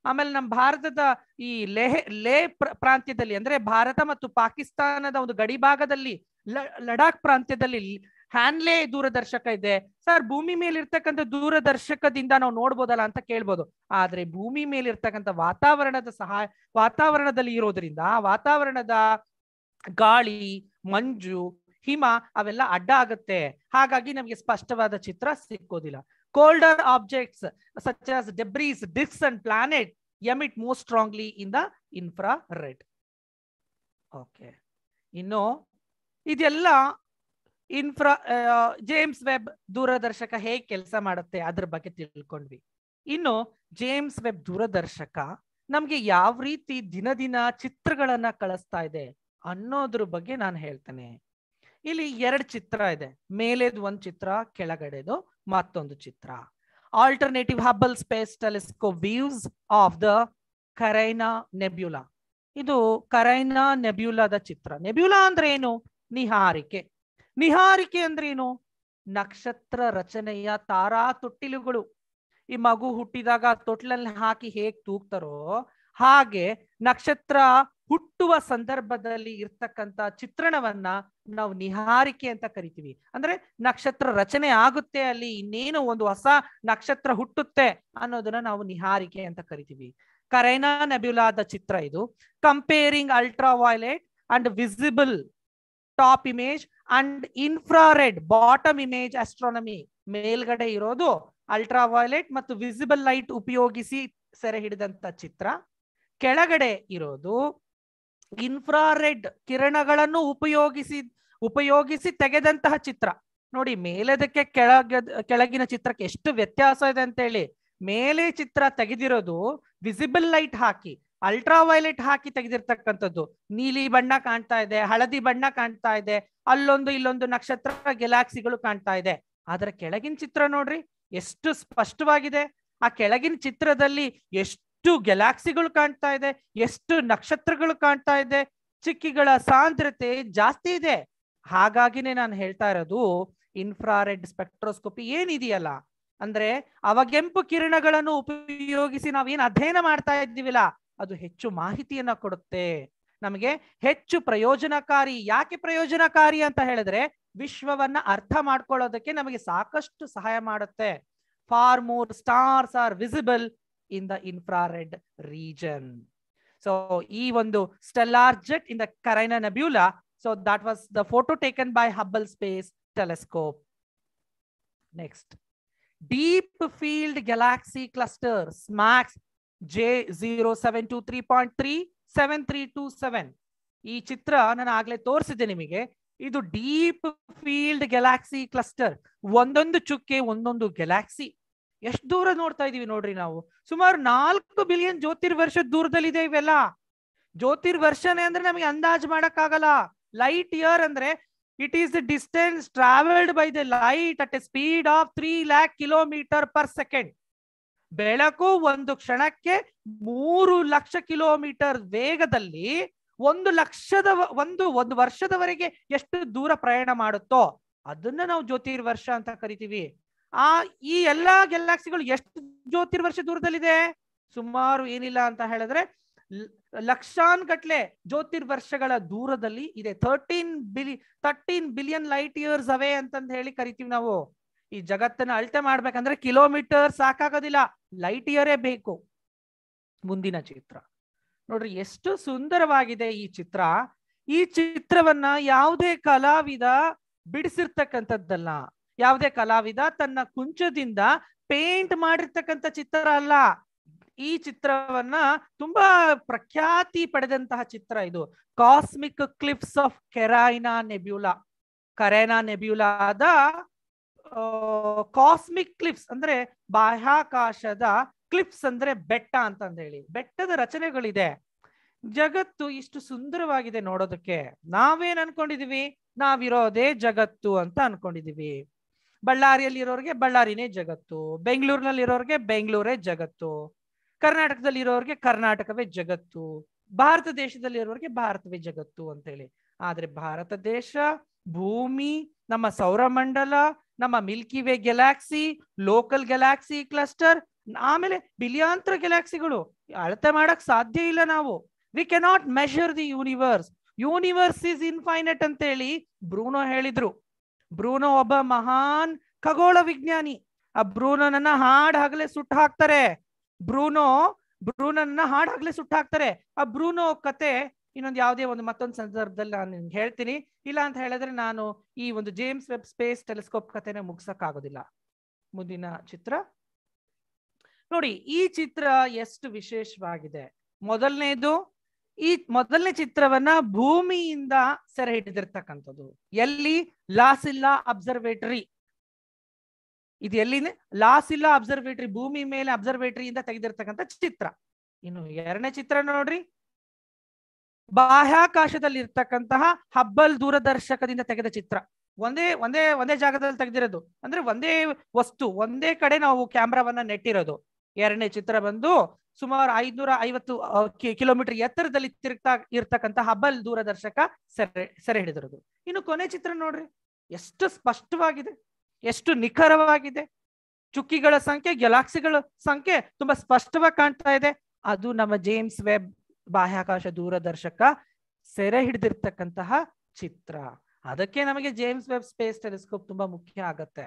ಆಮೇಲೆ ನಮ್ಮ ಭಾರತದ ಈ ಲೆಹ್ ಲೇ ಪ್ರ- ಪ್ರಾಂತ್ಯದಲ್ಲಿ ಅಂದ್ರೆ ಭಾರತ ಮತ್ತು ಪಾಕಿಸ್ತಾನದ ಒಂದು ಗಡಿ ಭಾಗದಲ್ಲಿ ಲ- ಲಡಾಖ್ ಪ್ರಾಂತ್ಯದಲ್ಲಿ ಹ್ಯಾನ್ಲೆ ದೂರದರ್ಶಕ ಇದೆ ಸರ್ ಭೂಮಿ ಮೇಲೆ ಇರ್ತಕ್ಕಂಥ ದೂರದರ್ಶಕದಿಂದ ನಾವು ನೋಡ್ಬೋದಲ್ಲ ಅಂತ ಕೇಳ್ಬೋದು ಆದ್ರೆ ಭೂಮಿ ಮೇಲೆ ಇರ್ತಕ್ಕಂಥ ವಾತಾವರಣದ ಸಹಾಯ ವಾತಾವರಣದಲ್ಲಿ ಇರೋದ್ರಿಂದ ಆ ವಾತಾವರಣದ ಗಾಳಿ ಮಂಜು ಹಿಮ ಅವೆಲ್ಲ ಅಡ್ಡ ಆಗುತ್ತೆ ಹಾಗಾಗಿ ನಮಗೆ ಸ್ಪಷ್ಟವಾದ ಚಿತ್ರ ಸಿಕ್ಕೋದಿಲ್ಲ colder objects such as debris disk and planet emit most strongly in the infra red okay ಇನ್ನು ಇದೆಲ್ಲ ಇನ್ಫ್ರಾ ಜೇಮ್ಸ್ ವೆಬ್ ದೂರದರ್ಶಕ ಹೇಗೆ ಕೆಲಸ ಮಾಡುತ್ತೆ ಅದ್ರ ಬಗ್ಗೆ ತಿಳ್ಕೊಂಡ್ವಿ ಇನ್ನು ಜೇಮ್ಸ್ ವೆಬ್ ದೂರದರ್ಶಕ ನಮ್ಗೆ ಯಾವ ರೀತಿ ದಿನ ದಿನ ಚಿತ್ರಗಳನ್ನ ಕಳಿಸ್ತಾ ಇದೆ ಅನ್ನೋದ್ರ ಬಗ್ಗೆ ನಾನು ಹೇಳ್ತೇನೆ ಇಲ್ಲಿ ಎರಡು ಚಿತ್ರ ಇದೆ ಮೇಲೆದು ಒಂದ್ ಚಿತ್ರ ಕೆಳಗಡೆದು ಮತ್ತೊಂದು ಚಿತ್ರ alternative Hubble space telescope views of the Carina nebula ಇದು ಕರೈನಾ ನೆಬ್ಯುಲಾದ ಚಿತ್ರ ನೆಬ್ಯುಲಾ ಅಂದ್ರೆ ಏನು ನಿಹಾರಿಕೆ ನಿಹಾರಿಕೆ ಅಂದ್ರೆ ಏನು ನಕ್ಷತ್ರ ರಚನೆಯ ತಾರಾ ತೊಟ್ಟಿಲುಗಳು ಈ ಮಗು ಹುಟ್ಟಿದಾಗ ತೊಟ್ಲಲ್ಲಿ ಹಾಕಿ ಹೇಗ್ ತೂಗ್ತಾರೋ ಹಾಗೆ ನಕ್ಷತ್ರ ಹುಟ್ಟುವ ಸಂದರ್ಭದಲ್ಲಿ ಇರ್ತಕ್ಕಂತ ಚಿತ್ರಣವನ್ನ ನಾವು ನಿಹಾರಿಕೆ ಅಂತ ಕರಿತೀವಿ ಅಂದ್ರೆ ನಕ್ಷತ್ರ ರಚನೆ ಆಗುತ್ತೆ ಅಲ್ಲಿ ಇನ್ನೇನು ಒಂದು ಹೊಸ ನಕ್ಷತ್ರ ಹುಟ್ಟುತ್ತೆ ಅನ್ನೋದನ್ನ ನಾವು ನಿಹಾರಿಕೆ ಅಂತ ಕರಿತೀವಿ ಕರೈನಾ ನೆಬ್ಯುಲಾದ ಚಿತ್ರ ಇದು comparing ultraviolet and visible top image and infrared bottom image astronomy ಮೇಲ್ಗಡೆ ಇರೋದು ಅಲ್ಟ್ರಾ ವೈಲೆಟ್ ಮತ್ತು ವಿಸಿಬಲ್ ಲೈಟ್ ಉಪಯೋಗಿಸಿ ಸೆರೆ ಹಿಡಿದಂತ ಚಿತ್ರ ಕೆಳಗಡೆ ಇರೋದು ಇನ್ಫ್ರಾರೆಡ್ ಕಿರಣಗಳನ್ನು ಉಪಯೋಗಿಸಿ ಉಪಯೋಗಿಸಿ ತೆಗೆದಂತಹ ಚಿತ್ರ ನೋಡಿ ಮೇಲೆದಕ್ಕೆ ಕೆಳಗ ಕೆಳಗಿನ ಚಿತ್ರಕ್ಕೆ ಎಷ್ಟು ವ್ಯತ್ಯಾಸ ಇದೆ ಅಂತ ಹೇಳಿ ಮೇಲೆ ಚಿತ್ರ ತೆಗೆದಿರೋದು ವಿಸಿಬಲ್ ಲೈಟ್ ಹಾಕಿ ಅಲ್ಟ್ರಾ ವೈಲೆಟ್ ಹಾಕಿ ತೆಗೆದಿರ್ತಕ್ಕಂಥದ್ದು ನೀಲಿ ಬಣ್ಣ ಕಾಣ್ತಾ ಇದೆ ಹಳದಿ ಬಣ್ಣ ಕಾಣ್ತಾ ಇದೆ ಅಲ್ಲೊಂದು ಇಲ್ಲೊಂದು ನಕ್ಷತ್ರ ಗೆಲಾಕ್ಸಿಗಳು ಕಾಣ್ತಾ ಇದೆ ಆದ್ರೆ ಕೆಳಗಿನ ಚಿತ್ರ ನೋಡ್ರಿ ಎಷ್ಟು ಸ್ಪಷ್ಟವಾಗಿದೆ ಆ ಕೆಳಗಿನ ಚಿತ್ರದಲ್ಲಿ ಎಷ್ಟು ಗೆಲಾಕ್ಸಿಗಳು ಕಾಣ್ತಾ ಇದೆ ಎಷ್ಟು ನಕ್ಷತ್ರಗಳು ಕಾಣ್ತಾ ಇದೆ ಚಿಕ್ಕಿಗಳ ಸಾಂದ್ರತೆ ಜಾಸ್ತಿ ಇದೆ ಹಾಗಾಗಿನೇ ನಾನು ಹೇಳ್ತಾ ಇರೋದು ಇನ್ಫ್ರಾರೆಡ್ ಸ್ಪೆಕ್ಟ್ರೋಸ್ಕೋಪಿ ಏನಿದೆಯಲ್ಲ ಅಂದ್ರೆ ಅವಗೆಂಪು ಕಿರಣಗಳನ್ನು ಉಪಯೋಗಿಸಿ ನಾವೇನ್ ಅಧ್ಯಯನ ಮಾಡ್ತಾ ಇದ್ದೀವಿಲ್ಲ ಅದು ಹೆಚ್ಚು ಮಾಹಿತಿಯನ್ನ ಕೊಡುತ್ತೆ ನಮಗೆ ಹೆಚ್ಚು ಪ್ರಯೋಜನಕಾರಿ ಯಾಕೆ ಪ್ರಯೋಜನಕಾರಿ ಅಂತ ಹೇಳಿದ್ರೆ ವಿಶ್ವವನ್ನ ಅರ್ಥ ಮಾಡ್ಕೊಳ್ಳೋದಕ್ಕೆ ನಮಗೆ ಸಾಕಷ್ಟು ಸಹಾಯ ಮಾಡುತ್ತೆ for more stars are visible in the infrared region so ಈ ಒಂದು stellar jet in the Carina nebula so that was the photo taken by Hubble space telescope next deep field galaxy cluster SMACS J zero seven two three point three seven three two seven ಈ ಚಿತ್ರ ನಾನು ಆಗ್ಲೇ ತೋರಿಸಿದ್ದೆ ನಿಮಗೆ ಇದು deep field galaxy cluster ಒಂದೊಂದು ಚುಕ್ಕೆ ಒಂದೊಂದು galaxy ಎಷ್ಟು ದೂರ ನೋಡ್ತಾ ಇದೀವಿ ನೋಡ್ರಿ ನಾವು ಸುಮಾರು ನಾಲ್ಕು ಬಿಲಿಯನ್ ಜ್ಯೋತಿರ್ವರ್ಷ ದೂರದಲ್ಲಿದೆ ಇವೆಲ್ಲ ಜ್ಯೋತಿರ್ವರ್ಷನೆ ಅಂದ್ರೆ ನಮಗೆ ಅಂದಾಜ್ ಮಾಡಕ್ ಆಗಲ್ಲ ಲೈಟ್ ಇಯರ್ ಅಂದ್ರೆ it is the distance travelled by the light at a speed of three lakh kilometer per second ಬೆಳಕು ಒಂದು ಕ್ಷಣಕ್ಕೆ ಮೂರು ಲಕ್ಷ ಕಿಲೋಮೀಟರ್ ವೇಗದಲ್ಲಿ ಒಂದು ಲಕ್ಷದ ಒಂದು ಒಂದು ವರ್ಷದವರೆಗೆ ಎಷ್ಟು ದೂರ ಪ್ರಯಾಣ ಮಾಡುತ್ತೋ ಅದನ್ನ ನಾವು ಜ್ಯೋತಿರ್ವರ್ಷ ಅಂತ ಕರಿತೀವಿ ಆ ಈ ಎಲ್ಲಾ ಗ್ಯಾಲಾಕ್ಸಿಗಳು ಎಷ್ಟು ಜ್ಯೋತಿರ್ವರ್ಷ ದೂರದಲ್ಲಿದೆ ಸುಮಾರು ಏನಿಲ್ಲ ಅಂತ ಹೇಳಿದ್ರೆ ಲಕ್ಷಾನ್ ಗಟ್ಲೆ ಜ್ಯೋತಿರ್ವರ್ಷಗಳ ದೂರದಲ್ಲಿ ಇದೆ ಥರ್ಟೀನ್ ಬಿಲಿ thirteen billion light years away ಅಂತಂದ್ ಹೇಳಿ ಕರಿತೀವಿ ನಾವು ಈ ಜಗತ್ತನ್ನ ಅಳತೆ ಮಾಡ್ಬೇಕಂದ್ರೆ ಕಿಲೋಮೀಟರ್ ಸಾಕಾಗೋದಿಲ್ಲ ಲೈಟ್ ಇಯರೇ ಬೇಕು ಮುಂದಿನ ಚಿತ್ರ ನೋಡ್ರಿ ಎಷ್ಟು ಸುಂದರವಾಗಿದೆ ಈ ಚಿತ್ರ ಈ ಚಿತ್ರವನ್ನ ಯಾವುದೇ ಕಲಾವಿದ ಬಿಡಿಸಿರ್ತಕ್ಕಂಥದ್ದಲ್ಲ ಯಾವುದೇ ಕಲಾವಿದ ತನ್ನ ಕುಂಚದಿಂದ ಪೇಂಟ್ ಮಾಡಿರ್ತಕ್ಕಂಥ ಚಿತ್ರ ಅಲ್ಲ ಈ ಚಿತ್ರವನ್ನ ತುಂಬಾ ಪ್ರಖ್ಯಾತಿ ಪಡೆದಂತಹ ಚಿತ್ರ ಇದು cosmic cliffs of Carina nebula Carina ನೆಬ್ಯುಲಾದ ಕಾಸ್ಮಿಕ್ ಕ್ಲಿಫ್ಸ್ ಅಂದ್ರೆ ಬಾಹ್ಯಾಕಾಶದ ಕ್ಲಿಫ್ಸ್ ಅಂದ್ರೆ ಬೆಟ್ಟ ಅಂತಂದ ಹೇಳಿ ಬೆಟ್ಟದ ರಚನೆಗಳಿದೆ ಜಗತ್ತು ಇಷ್ಟು ಸುಂದರವಾಗಿದೆ ನೋಡೋದಕ್ಕೆ ನಾವೇನ್ ಅನ್ಕೊಂಡಿದೀವಿ ನಾವಿರೋದೇ ಜಗತ್ತು ಅಂತ ಅನ್ಕೊಂಡಿದೀವಿ ಬಳ್ಳಾರಿಯಲ್ಲಿ ಇರೋರಿಗೆ ಬಳ್ಳಾರಿನೇ ಜಗತ್ತು ಬೆಂಗಳೂರಿನಲ್ಲಿ ಇರೋರಿಗೆ ಬೆಂಗಳೂರೇ ಜಗತ್ತು ಕರ್ನಾಟಕದಲ್ಲಿ ಇರೋರಿಗೆ ಕರ್ನಾಟಕವೇ ಜಗತ್ತು ಭಾರತ ದೇಶದಲ್ಲಿ ಇರೋರಿಗೆ ಭಾರತವೇ ಜಗತ್ತು ಅಂತೇಳಿ ಆದ್ರೆ ಭಾರತ ದೇಶ ಭೂಮಿ ನಮ್ಮ ಸೌರಮಂಡಲ ನಮ್ಮ Milky Way galaxy local galaxy cluster ಆಮೇಲೆ ಬಿಲಿಯಾಂತರ ಗ್ಯಾಲಾಕ್ಸಿಗಳು ಅಳತೆ ಮಾಡಕ್ ಸಾಧ್ಯ ಇಲ್ಲ ನಾವು we cannot measure the universe universe is infinite ಅಂತ ಹೇಳಿ ಬ್ರೂನೋ ಹೇಳಿದ್ರು ಬ್ರೂನೋ ಒಬ್ಬ ಮಹಾನ್ ಖಗೋಳ ವಿಜ್ಞಾನಿ ಆ ಬ್ರೂನೋನನ್ನ ಹಾಡ್ ಹಗಲೇ ಸುಟ್ಟು ಹಾಕ್ತಾರೆ ಬ್ರೂನೋ ಬ್ರೂನನ್ನ ಹಾಡ್ ಹಗಲೇ ಸುಟ್ಟು ಹಾಕ್ತಾರೆ ಆ ಬ್ರೂನೋ ಕತೆ ಇನ್ನೊಂದು ಯಾವುದೇ ಒಂದು ಮತ್ತೊಂದು ಸಂದರ್ಭದಲ್ಲಿ ನಾನು ನಿಮ್ಗೆ ಹೇಳ್ತೀನಿ ಇಲ್ಲ ಅಂತ ಹೇಳಿದ್ರೆ ನಾನು ಈ ಒಂದು ಜೇಮ್ಸ್ ವೆಬ್ ಸ್ಪೇಸ್ ಟೆಲಿಸ್ಕೋಪ್ ಕಥೆನ ಮುಗ್ಸಕ್ ಆಗೋದಿಲ್ಲ ಮುಂದಿನ ಚಿತ್ರ ನೋಡಿ ಈ ಚಿತ್ರ ಎಷ್ಟು ವಿಶೇಷವಾಗಿದೆ ಮೊದಲನೇದು ಈ ಮೊದಲನೇ ಚಿತ್ರವನ್ನ ಭೂಮಿಯಿಂದ ಸೆರೆ ಹಿಡಿದಿರ್ತಕ್ಕಂಥದ್ದು ಎಲ್ಲಿ ಲಾಸಿಲ್ಲಾ ಅಬ್ಸರ್ವೇಟರಿ ಇದು ಎಲ್ಲಿದೆ ಲಾಸಿಲ್ಲಾ ಅಬ್ಸರ್ವೇಟರಿ ಭೂಮಿ ಮೇಲೆ ಅಬ್ಸರ್ವೇಟರಿಯಿಂದ ತೆಗೆದಿರ್ತಕ್ಕಂಥ ಚಿತ್ರ ಇನ್ನು ಎರಡನೇ ಚಿತ್ರ ನೋಡ್ರಿ ಬಾಹ್ಯಾಕಾಶದಲ್ಲಿ ಇರ್ತಕ್ಕಂತಹ ಹಬ್ಬಲ್ ದೂರದರ್ಶಕದಿಂದ ತೆಗೆದ ಚಿತ್ರ ಒಂದೇ ಒಂದೇ ಒಂದೇ ಜಾಗದಲ್ಲಿ ತೆಗೆದಿರೋದು ಅಂದ್ರೆ ಒಂದೇ ವಸ್ತು ಒಂದೇ ಕಡೆ ನಾವು ಕ್ಯಾಮ್ರಾವನ್ನ ನೆಟ್ಟಿರೋದು ಎರಡನೇ ಚಿತ್ರ ಬಂದು ಸುಮಾರು ಐದ್ನೂರ ಐವತ್ತು ಕಿಲೋಮೀಟರ್ ಎತ್ತರದಲ್ಲಿ ತಿರುಗ್ತಾ ಇರ್ತಕ್ಕಂಥ ಹಬ್ಬಲ್ ದೂರದರ್ಶಕ ಸೆರೆ ಸೆರೆ ಹಿಡಿದಿರೋದು ಇನ್ನು ಕೊನೆ ಚಿತ್ರ ನೋಡ್ರಿ ಎಷ್ಟು ಸ್ಪಷ್ಟವಾಗಿದೆ ಎಷ್ಟು ನಿಖರವಾಗಿದೆ ಚುಕ್ಕಿಗಳ ಸಂಖ್ಯೆ ಗ್ಯಾಲಾಕ್ಸಿಗಳ ಸಂಖ್ಯೆ ತುಂಬಾ ಸ್ಪಷ್ಟವಾಗಿ ಕಾಣ್ತಾ ಇದೆ ಅದು ನಮ್ಮ ಜೇಮ್ಸ್ ವೆಬ್ ಬಾಹ್ಯಾಕಾಶ ದೂರದರ್ಶಕ ಸೆರೆ ಹಿಡಿದಿರ್ತಕ್ಕಂತಹ ಚಿತ್ರ ಅದಕ್ಕೆ ನಮಗೆ ಜೇಮ್ಸ್ ವೆಬ್ ಸ್ಪೇಸ್ ಟೆಲಿಸ್ಕೋಪ್ ತುಂಬಾ ಮುಖ್ಯ ಆಗತ್ತೆ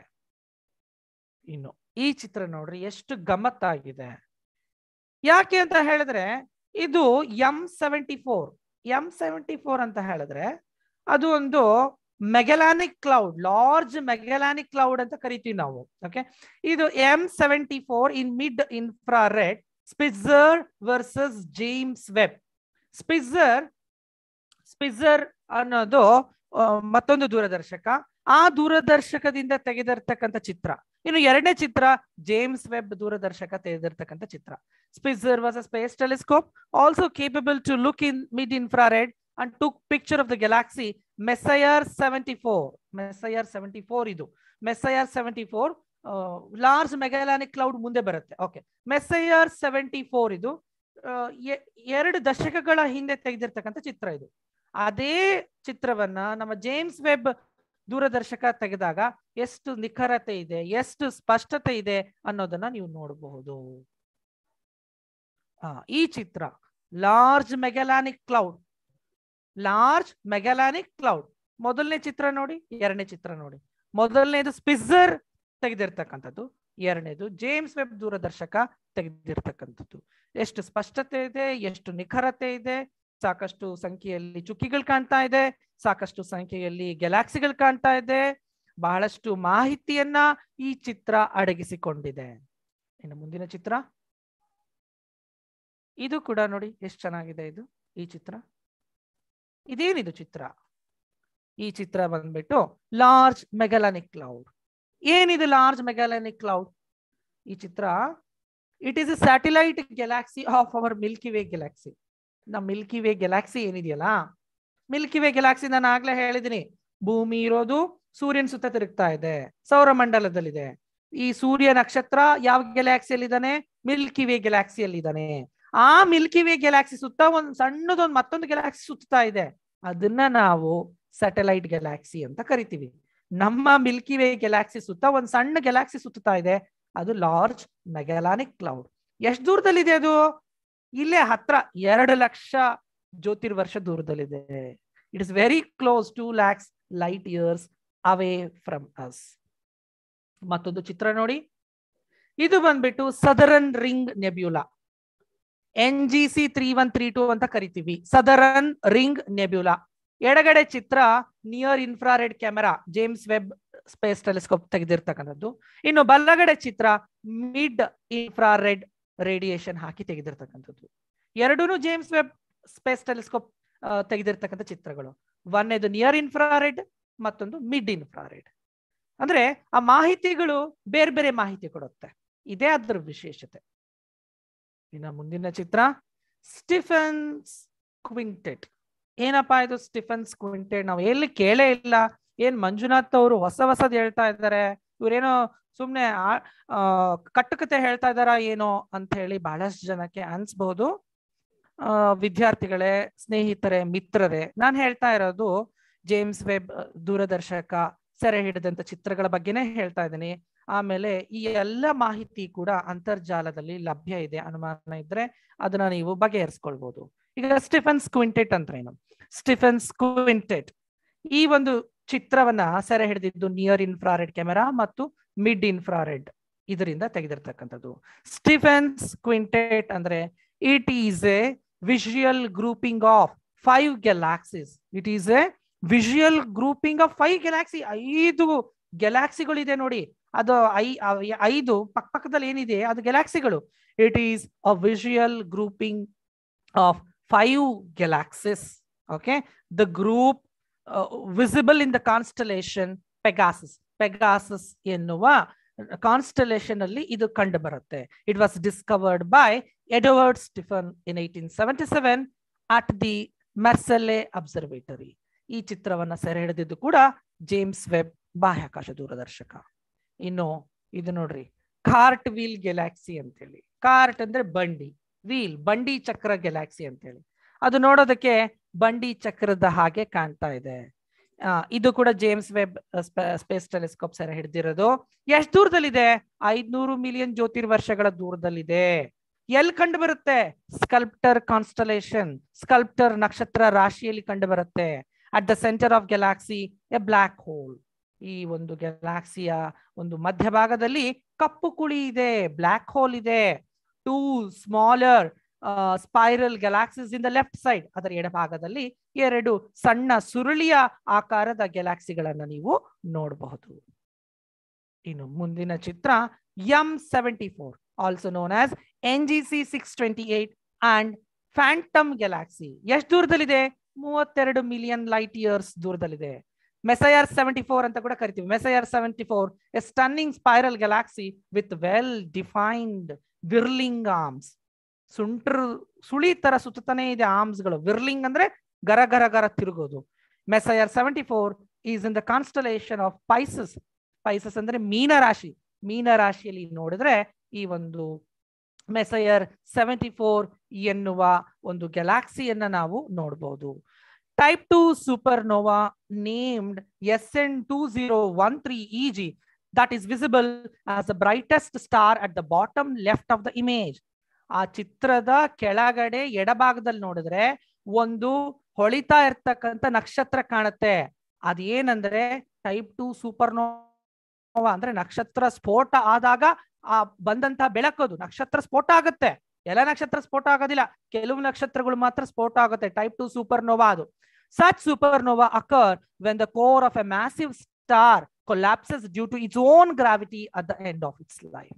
ಇನ್ನು ಈ ಚಿತ್ರ ನೋಡ್ರಿ ಎಷ್ಟು ಗಮ್ಮತ್ತಾಗಿದೆ ಯಾಕೆ ಅಂತ ಹೇಳಿದ್ರೆ ಇದು M seventy four M seventy four ಅಂತ ಹೇಳಿದ್ರೆ ಅದು ಒಂದು Magellanic cloud large Magellanic cloud ಅಂತ ಕರಿತೀವಿ ನಾವು ಓಕೆ ಇದು M seventy four in mid infrared Spitzer versus James Webb Spitzer Spitzer ಅನ್ನೋದು ಮತ್ತೊಂದು ದೂರದರ್ಶಕ ಆ ದೂರದರ್ಶಕದಿಂದ ತೆಗೆದಿರ್ತಕ್ಕಂಥ ಚಿತ್ರ ಇನ್ನು ಎರಡನೇ ಚಿತ್ರ ಜೇಮ್ಸ್ ವೆಬ್ ದೂರದರ್ಶಕ ತೆಗೆದಿರ್ತಕ್ಕಂಥ ಚಿತ್ರ Spitzer was a space telescope also capable to look in mid infrared and took picture of the galaxy ಮೆಸೈಯರ್ seventy four Messier seventy four ಇದು Messier seventy four large Magellanic cloud ಮುಂದೆ ಬರುತ್ತೆ okay ಮೆಸೈಯರ್ seventy four ಇದು ಎರಡು ದಶಕಗಳ ಹಿಂದೆ ತೆಗೆದಿರ್ತಕ್ಕಂಥ ಚಿತ್ರ ಇದು ಅದೇ ಚಿತ್ರವನ್ನ ನಮ್ಮ ಜೇಮ್ಸ್ ವೆಬ್ ದೂರದರ್ಶಕ ತೆಗೆದಾಗ ಎಷ್ಟು ನಿಖರತೆ ಇದೆ ಎಷ್ಟು ಸ್ಪಷ್ಟತೆ ಇದೆ ಅನ್ನೋದನ್ನ ನೀವು ನೋಡಬಹುದು ಆ ಈ ಚಿತ್ರ large Magellanic cloud large Magellanic cloud ಮೊದಲನೇ ಚಿತ್ರ ನೋಡಿ ಎರಡನೇ ಚಿತ್ರ ನೋಡಿ ಮೊದಲನೇದು ಸ್ಪಿಜರ್ ತೆಗೆದಿರ್ತಕ್ಕಂಥದ್ದು ಎರಡನೇದು ಜೇಮ್ಸ್ ವೆಬ್ ದೂರದರ್ಶಕ ತೆಗೆದಿರ್ತಕ್ಕಂಥದ್ದು ಎಷ್ಟು ಸ್ಪಷ್ಟತೆ ಇದೆ ಎಷ್ಟು ನಿಖರತೆ ಇದೆ ಸಾಕಷ್ಟು ಸಂಖ್ಯೆಯಲ್ಲಿ ಚುಕ್ಕಿಗಳು ಕಾಣ್ತಾ ಇದೆ ಸಾಕಷ್ಟು ಸಂಖ್ಯೆಯಲ್ಲಿ ಗ್ಯಾಲಾಕ್ಸಿಗಳು ಕಾಣ್ತಾ ಇದೆ ಬಹಳಷ್ಟು ಮಾಹಿತಿಯನ್ನ ಈ ಚಿತ್ರ ಅಡಗಿಸಿಕೊಂಡಿದೆ ಇನ್ನು ಮುಂದಿನ ಚಿತ್ರ ಇದು ಕೂಡ ನೋಡಿ ಎಷ್ಟು ಚೆನ್ನಾಗಿದೆ ಇದು ಈ ಚಿತ್ರ ಇದೇನಿದು ಚಿತ್ರ ಈ ಚಿತ್ರ ಬಂದ್ಬಿಟ್ಟು ಲಾರ್ಜ್ ಮೆಗಾಲಾನಿಕ್ ಕ್ಲೌಡ್ ಏನಿದು ಲಾರ್ಜ್ ಮೆಗಾಲಾನಿಕ್ ಕ್ಲೌಡ್ ಈ ಚಿತ್ರ it is a satellite galaxy of our Milky Way galaxy ನಮ್ಮ ಮಿಲ್ಕಿ ವೇ ಗ್ಯಾಲಾಕ್ಸಿ ಏನಿದೆಯಲ್ಲ ಮಿಲ್ಕಿ ವೇ ಗ್ಯಾಲಾಕ್ಸಿ ನಾನು ಆಗ್ಲೇ ಹೇಳಿದೀನಿ ಭೂಮಿ ಇರೋದು ಸೂರ್ಯನ ಸುತ್ತ ತಿರುಗ್ತಾ ಇದೆ ಸೌರಮಂಡಲದಲ್ಲಿದೆ ಈ ಸೂರ್ಯ ನಕ್ಷತ್ರ ಯಾವ ಗ್ಯಾಲಾಕ್ಸಿಯಲ್ಲಿ ಇದ್ದಾನೆ ಮಿಲ್ಕಿ ವೇ ಗ್ಯಾಲಾಕ್ಸಿಯಲ್ಲಿ ಇದ್ದಾನೆ ಆ ಮಿಲ್ಕಿ ವೇ ಗ್ಯಾಲಾಕ್ಸಿ ಸುತ್ತ ಒಂದ್ ಸಣ್ಣದೊಂದು ಮತ್ತೊಂದು ಗ್ಯಾಲಾಕ್ಸಿ ಸುತ್ತಾ ಇದೆ ಅದನ್ನ ನಾವು ಸ್ಯಾಟಲೈಟ್ ಗ್ಯಾಲಾಕ್ಸಿ ಅಂತ ಕರಿತೀವಿ ನಮ್ಮ ಮಿಲ್ಕಿ ವೇ ಗ್ಯಾಲಾಕ್ಸಿ ಸುತ್ತ ಒಂದ್ ಸಣ್ಣ ಗ್ಯಾಲಾಕ್ಸಿ ಸುತ್ತಾ ಇದೆ ಅದು ಲಾರ್ಜ್ ಮೆಗಾಲಾನಿಕ್ ಕ್ಲೌಡ್ ಎಷ್ಟು ದೂರದಲ್ಲಿದೆ ಅದು ಇಲ್ಲೇ ಹತ್ರ ಎರಡು ಲಕ್ಷ ಜ್ಯೋತಿರ್ವರ್ಷ ದೂರದಲ್ಲಿದೆ it is very close to lakhs light years away from us ಮತ್ತೊಂದು ಚಿತ್ರ ನೋಡಿ ಇದು ಬಂದ್ಬಿಟ್ಟು southern ring nebula N G C three one three two ಅಂತ ಕರಿತೀವಿ ಸದರನ್ ರಿಂಗ್ ನೆಬ್ಯುಲಾ ಎಡಗಡೆ ಚಿತ್ರ near infrared camera James Webb space telescope ತೆಗೆದಿರ್ತಕ್ಕಂಥದ್ದು ಇನ್ನು ಬಲ್ಲಗಡೆ ಚಿತ್ರ ಮಿಡ್ ಇನ್ಫ್ರಾರೆಡ್ ರೇಡಿಯೇಷನ್ ಹಾಕಿ ತೆಗೆದಿರ್ತಕ್ಕಂಥದ್ದು ಎರಡೂ ಜೇಮ್ಸ್ ವೆಬ್ ಸ್ಪೇಸ್ ಟೆಲಿಸ್ಕೋಪ್ ತೆಗೆದಿರ್ತಕ್ಕಂಥ ಚಿತ್ರಗಳು ಒಂದೇದು ನಿಯರ್ ಇನ್ಫ್ರಾರೆಡ್ ಮತ್ತೊಂದು ಮಿಡ್ ಇನ್ಫ್ರಾರೆಡ್ ಅಂದ್ರೆ ಆ ಮಾಹಿತಿಗಳು ಬೇರೆ ಬೇರೆ ಮಾಹಿತಿ ಕೊಡುತ್ತೆ ಇದೇ ಅದ್ರ ವಿಶೇಷತೆ ಇನ್ನು ಮುಂದಿನ ಚಿತ್ರ ಸ್ಟಿಫನ್ಸ್ ಕ್ವಿಂಟೆಟ್ ಏನಪ್ಪಾ ಇದು ಸ್ಟಿಫನ್ಸ್ ಕ್ವಿಂಟೆಟ್ ನಾವು ಎಲ್ಲಿ ಕೇಳೇ ಇಲ್ಲ ಏನ್ ಮಂಜುನಾಥ್ ಅವರು ಹೊಸ ಹೊಸದ್ ಹೇಳ್ತಾ ಇದ್ದಾರೆ ಇವ್ರೇನೋ ಸುಮ್ನೆ ಆ ಕಟ್ಟುಕತೆ ಹೇಳ್ತಾ ಇದಾರ ಏನೋ ಅಂತ ಹೇಳಿ ಬಹಳಷ್ಟು ಜನಕ್ಕೆ ಅನ್ಸ್ಬಹುದು ಆ ವಿದ್ಯಾರ್ಥಿಗಳೇ ಸ್ನೇಹಿತರೆ ಮಿತ್ರರೇ ನಾನು ಹೇಳ್ತಾ ಇರೋದು ಜೇಮ್ಸ್ ವೆಬ್ ದೂರದರ್ಶಕ ಸೆರೆ ಹಿಡಿದಂತ ಚಿತ್ರಗಳ ಬಗ್ಗೆನೇ ಹೇಳ್ತಾ ಇದ್ದೀನಿ ಆಮೇಲೆ ಈ ಎಲ್ಲ ಮಾಹಿತಿ ಕೂಡ ಅಂತರ್ಜಾಲದಲ್ಲಿ ಲಭ್ಯ ಇದೆ ಅನುಮಾನ ಇದ್ರೆ ಅದನ್ನ ನೀವು ಬಗೆಹರಿಸ್ಕೊಳ್ಬಹುದು ಈಗ ಸ್ಟಿಫೆನ್ಸ್ ಕ್ವಿಂಟೆಟ್ ಅಂದ್ರೆ ಏನು ಸ್ಟಿಫೆನ್ಸ್ ಕ್ವಿಂಟೆಟ್ ಈ ಒಂದು ಚಿತ್ರವನ್ನ ಸೆರೆ ಹಿಡಿದಿದ್ದು ನಿಯರ್ ಇನ್ಫ್ರಾರೆಡ್ ಕ್ಯಾಮೆರಾ ಮತ್ತು ಮಿಡ್ ಇನ್ಫ್ರಾರೆಡ್ ಇದರಿಂದ ತೆಗೆದಿರ್ತಕ್ಕಂಥದ್ದು ಸ್ಟಿಫೆನ್ಸ್ ಕ್ವಿಂಟೆಟ್ ಅಂದ್ರೆ it is a visual grouping of five galaxies it is a visual grouping of five galaxy ಐದು ಗ್ಯಾಲಾಕ್ಸಿಗಳಿದೆ ನೋಡಿ ಅದು ಐ ಅವ್- ಐದು ಪಕ್ಕ ಪಕ್ಕದಲ್ಲಿ ಏನಿದೆ ಅದು ಗ್ಯಾಲಾಕ್ಸಿಗಳು it is a visual grouping of five galaxies okay the group visible in the constellation Pegasus Pegasus ಎನ್ನುವ ಕಾನ್ಸ್ಟಲೇಷನ್ ಅಲ್ಲಿ ಇದು ಕಂಡು ಬರುತ್ತೆ it was discovered by Edward Stephan in eighteen seventy seven at the Marseille observatory ಈ ಚಿತ್ರವನ್ನ ಸೆರೆ ಹಿಡಿದಿದ್ದು ಕೂಡ ಜೇಮ್ಸ್ ವೆಬ್ ಬಾಹ್ಯಾಕಾಶ ದೂರದರ್ಶಕ ಇನ್ನು ಇದು ನೋಡ್ರಿ ಕಾರ್ಟ್ ವೀಲ್ ಗೆಲಾಕ್ಸಿ ಅಂತೇಳಿ ಕಾರ್ಟ್ ಅಂದ್ರೆ ಬಂಡಿ ವೀಲ್ ಬಂಡಿ ಚಕ್ರ ಗೆಲಾಕ್ಸಿ ಅಂತೇಳಿ ಅದು ನೋಡೋದಕ್ಕೆ ಬಂಡಿ ಚಕ್ರದ ಹಾಗೆ ಕಾಣ್ತಾ ಇದೆ ಆ, ಇದು ಕೂಡ ಜೇಮ್ಸ್ ವೆಬ್ ಸ್ಪೇಸ್ ಟೆಲಿಸ್ಕೋಪ್ ಸೆರೆ ಹಿಡಿದಿರೋದು ಎಷ್ಟು ದೂರದಲ್ಲಿದೆ ಐದ್ನೂರು ಮಿಲಿಯನ್ ಜ್ಯೋತಿರ್ವರ್ಷಗಳ ದೂರದಲ್ಲಿದೆ ಎಲ್ಲಿ ಕಂಡು ಬರುತ್ತೆ ಸ್ಕಲ್ಪ್ಟರ್ ಕಾನ್ಸ್ಟಲೇಷನ್ ಸ್ಕಲ್ಪ್ಟರ್ ನಕ್ಷತ್ರ ರಾಶಿಯಲ್ಲಿ ಕಂಡು ಬರುತ್ತೆ at the center of galaxy a black hole ಈ ಒಂದು ಗ್ಯಾಲಾಕ್ಸಿಯ ಒಂದು ಮಧ್ಯಭಾಗದಲ್ಲಿ ಕಪ್ಪು ಕುಳಿ ಇದೆ ಬ್ಲಾಕ್ ಹೋಲ್ ಇದೆ two smaller spiral galaxies in the left side ಅದರ ಎಡಭಾಗದಲ್ಲಿ ಎರಡು ಸಣ್ಣ ಸುರುಳಿಯ ಆಕಾರದ ಗ್ಯಾಲಾಕ್ಸಿಗಳನ್ನ ನೀವು ನೋಡಬಹುದು ಇನ್ನು ಮುಂದಿನ ಚಿತ್ರ M seventy four also known as N G C six twenty eight and phantom galaxy ಎಷ್ಟು ದೂರದಲ್ಲಿದೆ ಮೂವತ್ತೆರಡು ಮಿಲಿಯನ್ ಲೈಟ್ ಇಯರ್ಸ್ ದೂರದಲ್ಲಿದೆ ಮೆಸೈಯರ್ ಸೆವೆಂಟಿ ಫೋರ್ ಅಂತ ಕೂಡ ಕರಿತೀವಿ Messier seventy four a stunning spiral galaxy with well defined whirling arms ಸುಂಟ್ರ ಸುಳಿ ತರ ಸುತ್ತಾನೆ ಇದೆ ಆರ್ಮ್ಸ್ಗಳು ವಿರ್ಲಿಂಗ್ ಅಂದ್ರೆ ಗರ ಗರ ಗರ ತಿರುಗೋದು Messier seventy four is in the constellation of Pisces Pisces ಅಂದ್ರೆ ಮೀನ ರಾಶಿ ಮೀನ ರಾಶಿಯಲ್ಲಿ ನೋಡಿದ್ರೆ ಈ ಒಂದು ಮೆಸೈಯರ್ ಸೆವೆಂಟಿ ಫೋರ್ ಎನ್ನುವ ಒಂದು ಗ್ಯಾಲಾಕ್ಸಿಯನ್ನ ನಾವು ನೋಡಬಹುದು type two supernova named S N two zero one three E G that is visible as the brightest star at the bottom left of the image ಆ ಚಿತ್ರದ ಕೆಳಗಡೆ ಎಡಭಾಗದಲ್ಲಿ ನೋಡಿದ್ರೆ ಒಂದು ಹೊಳಿತಾ ಇರ್ತಕ್ಕಂಥ ನಕ್ಷತ್ರ ಕಾಣುತ್ತೆ ಅದೇನಂದ್ರೆ ಟೈಪ್ ಟು ಸೂಪರ್ ನೋವಾ ಅಂದ್ರೆ ನಕ್ಷತ್ರ ಸ್ಫೋಟ ಆದಾಗ ಆ ಬಂದಂತ ಬೆಳಕದು ನಕ್ಷತ್ರ ಸ್ಫೋಟ ಆಗುತ್ತೆ ಎಲ್ಲ ನಕ್ಷತ್ರ ಸ್ಫೋಟ ಆಗೋದಿಲ್ಲ ಕೆಲವು ನಕ್ಷತ್ರಗಳು ಮಾತ್ರ ಸ್ಫೋಟ ಆಗುತ್ತೆ ಟೈಪ್ ಟು ಸೂಪರ್ ನೋವಾ ಅದು such supernova occur when the core of a massive star collapses due to its own gravity at the end of its life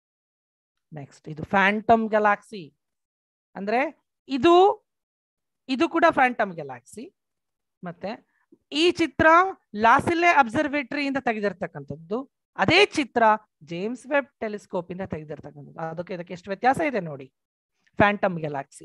next ಇದು ಫ್ಯಾಂಟಮ್ ಗ್ಯಾಲಾಕ್ಸಿ ಅಂದ್ರೆ ಇದು ಇದು ಕೂಡ ಫ್ಯಾಂಟಮ್ ಗ್ಯಾಲಾಕ್ಸಿ ಮತ್ತೆ ಈ ಚಿತ್ರ ಲಾಸಿಲ್ಲೆ observatory ಇಂದ ತೆಗೆದಿರ್ತಕ್ಕಂಥದ್ದು ಅದೇ ಚಿತ್ರ ಜೇಮ್ಸ್ ವೆಬ್ ಟೆಲಿಸ್ಕೋಪ್ ಇಂದ ತೆಗೆದಿರ್ತಕ್ಕಂಥದ್ದು ಅದಕ್ಕೆ ಇದಕ್ಕೆ ಎಷ್ಟು ವ್ಯತ್ಯಾಸ ಇದೆ ನೋಡಿ ಫ್ಯಾಂಟಮ್ ಗ್ಯಾಲಾಕ್ಸಿ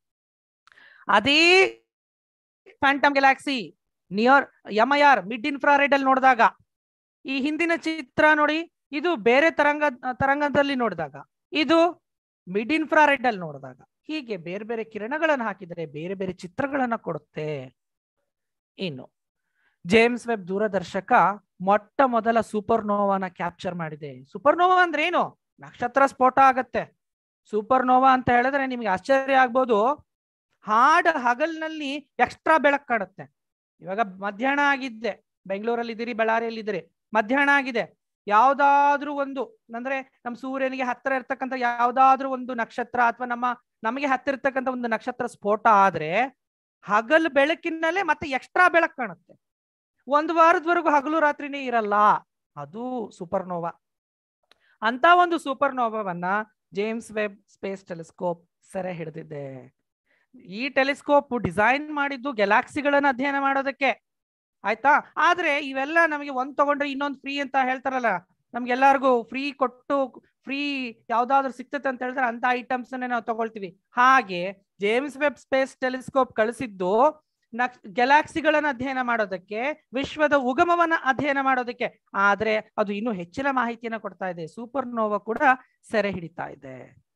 ಅದೇ phantom galaxy near M I R mid infrared ಅಲ್ಲಿ ನೋಡಿದಾಗ ಈ ಹಿಂದಿನ ಚಿತ್ರ ನೋಡಿ ಇದು ಬೇರೆ ತರಂಗ ತರಂಗದಲ್ಲಿ ನೋಡಿದಾಗ ಇದು ಮಿಡ್ ಇನ್ಫ್ರಾರೆಡ್ ಅಲ್ಲಿ ನೋಡಿದಾಗ ಹೀಗೆ ಬೇರೆ ಬೇರೆ ಕಿರಣಗಳನ್ನು ಹಾಕಿದರೆ ಬೇರೆ ಬೇರೆ ಚಿತ್ರಗಳನ್ನ ಕೊಡುತ್ತೆ ಇನ್ನು ಜೇಮ್ಸ್ ವೆಬ್ ದೂರದರ್ಶಕ ಮೊಟ್ಟ ಮೊದಲ ಸೂಪರ್ ನೋವಾನ ಕ್ಯಾಪ್ಚರ್ ಮಾಡಿದೆ ಸೂಪರ್ ನೋವಾ ಅಂದ್ರೆ ಏನು ನಕ್ಷತ್ರ ಸ್ಫೋಟ ಆಗತ್ತೆ ಸೂಪರ್ ನೋವಾ ಅಂತ ಹೇಳಿದ್ರೆ ನಿಮ್ಗೆ ಆಶ್ಚರ್ಯ ಆಗ್ಬೋದು ಹಾಡ್ ಹಗಲ್ನಲ್ಲಿ ಎಕ್ಸ್ಟ್ರಾ ಬೆಳಕು ಕಾಡುತ್ತೆ ಇವಾಗ ಮಧ್ಯಾಹ್ನ ಆಗಿದ್ದೆ ಬೆಂಗಳೂರಲ್ಲಿ ಇದ್ದೀರಿ ಬಳ್ಳಾರಿಯಲ್ಲಿ ಇದ್ದೀರಿ ಮಧ್ಯಾಹ್ನ ಆಗಿದೆ ಯಾವ್ದಾದ್ರೂ ಒಂದು ಅಂದ್ರೆ ನಮ್ಮ ಸೂರ್ಯನಿಗೆ ಹತ್ತಿರ ಇರ್ತಕ್ಕಂಥ ಯಾವ್ದಾದ್ರೂ ಒಂದು ನಕ್ಷತ್ರ ಅಥವಾ ನಮ್ಮ ನಮಗೆ ಹತ್ತಿರ ಇರ್ತಕ್ಕಂಥ ಒಂದು ನಕ್ಷತ್ರ ಸ್ಫೋಟ ಆದ್ರೆ ಹಗಲು ಬೆಳಕಿನಲ್ಲೇ ಮತ್ತೆ ಎಕ್ಸ್ಟ್ರಾ ಬೆಳಕು ಕಾಣುತ್ತೆ ಒಂದು ವಾರದವರೆಗೂ ಹಗಲು ರಾತ್ರಿನೇ ಇರಲ್ಲ ಅದು ಸೂಪರ್ ನೋವಾ ಅಂತ ಒಂದು ಸೂಪರ್ ನೋವಾವನ್ನ ಜೇಮ್ಸ್ ವೆಬ್ ಸ್ಪೇಸ್ ಟೆಲಿಸ್ಕೋಪ್ ಸೆರೆ ಹಿಡಿದಿದೆ ಈ ಟೆಲಿಸ್ಕೋಪ್ ಡಿಸೈನ್ ಮಾಡಿದ್ದು ಗ್ಯಾಲಾಕ್ಸಿಗಳನ್ನ ಅಧ್ಯಯನ ಮಾಡೋದಕ್ಕೆ ಆಯ್ತಾ ಆದ್ರೆ ಇವೆಲ್ಲ ನಮಗೆ ಒಂದ್ ತಗೊಂಡ್ರೆ ಇನ್ನೊಂದು ಫ್ರೀ ಅಂತ ಹೇಳ್ತಾರಲ್ಲ ನಮ್ಗೆಲ್ಲರಿಗೂ ಫ್ರೀ ಕೊಟ್ಟು ಫ್ರೀ ಯಾವ್ದಾದ್ರು ಸಿಕ್ತತೆ ಅಂತ ಹೇಳಿದ್ರೆ ಅಂತ ಐಟಮ್ಸ್ ನಾವು ತಗೊಳ್ತೀವಿ ಹಾಗೆ ಜೇಮ್ಸ್ ವೆಬ್ ಸ್ಪೇಸ್ ಟೆಲಿಸ್ಕೋಪ್ ಕಳಿಸಿದ್ದು ನಕ್ ಗ್ಯಾಲಾಕ್ಸಿಗಳನ್ನ ಅಧ್ಯಯನ ಮಾಡೋದಕ್ಕೆ ವಿಶ್ವದ ಉಗಮವನ್ನ ಅಧ್ಯಯನ ಮಾಡೋದಕ್ಕೆ ಆದ್ರೆ ಅದು ಇನ್ನೂ ಹೆಚ್ಚಿನ ಮಾಹಿತಿಯನ್ನ ಕೊಡ್ತಾ ಇದೆ ಸೂಪರ್ ನೋವಾ ಕೂಡ ಸೆರೆ ಹಿಡಿತಾ ಇದೆ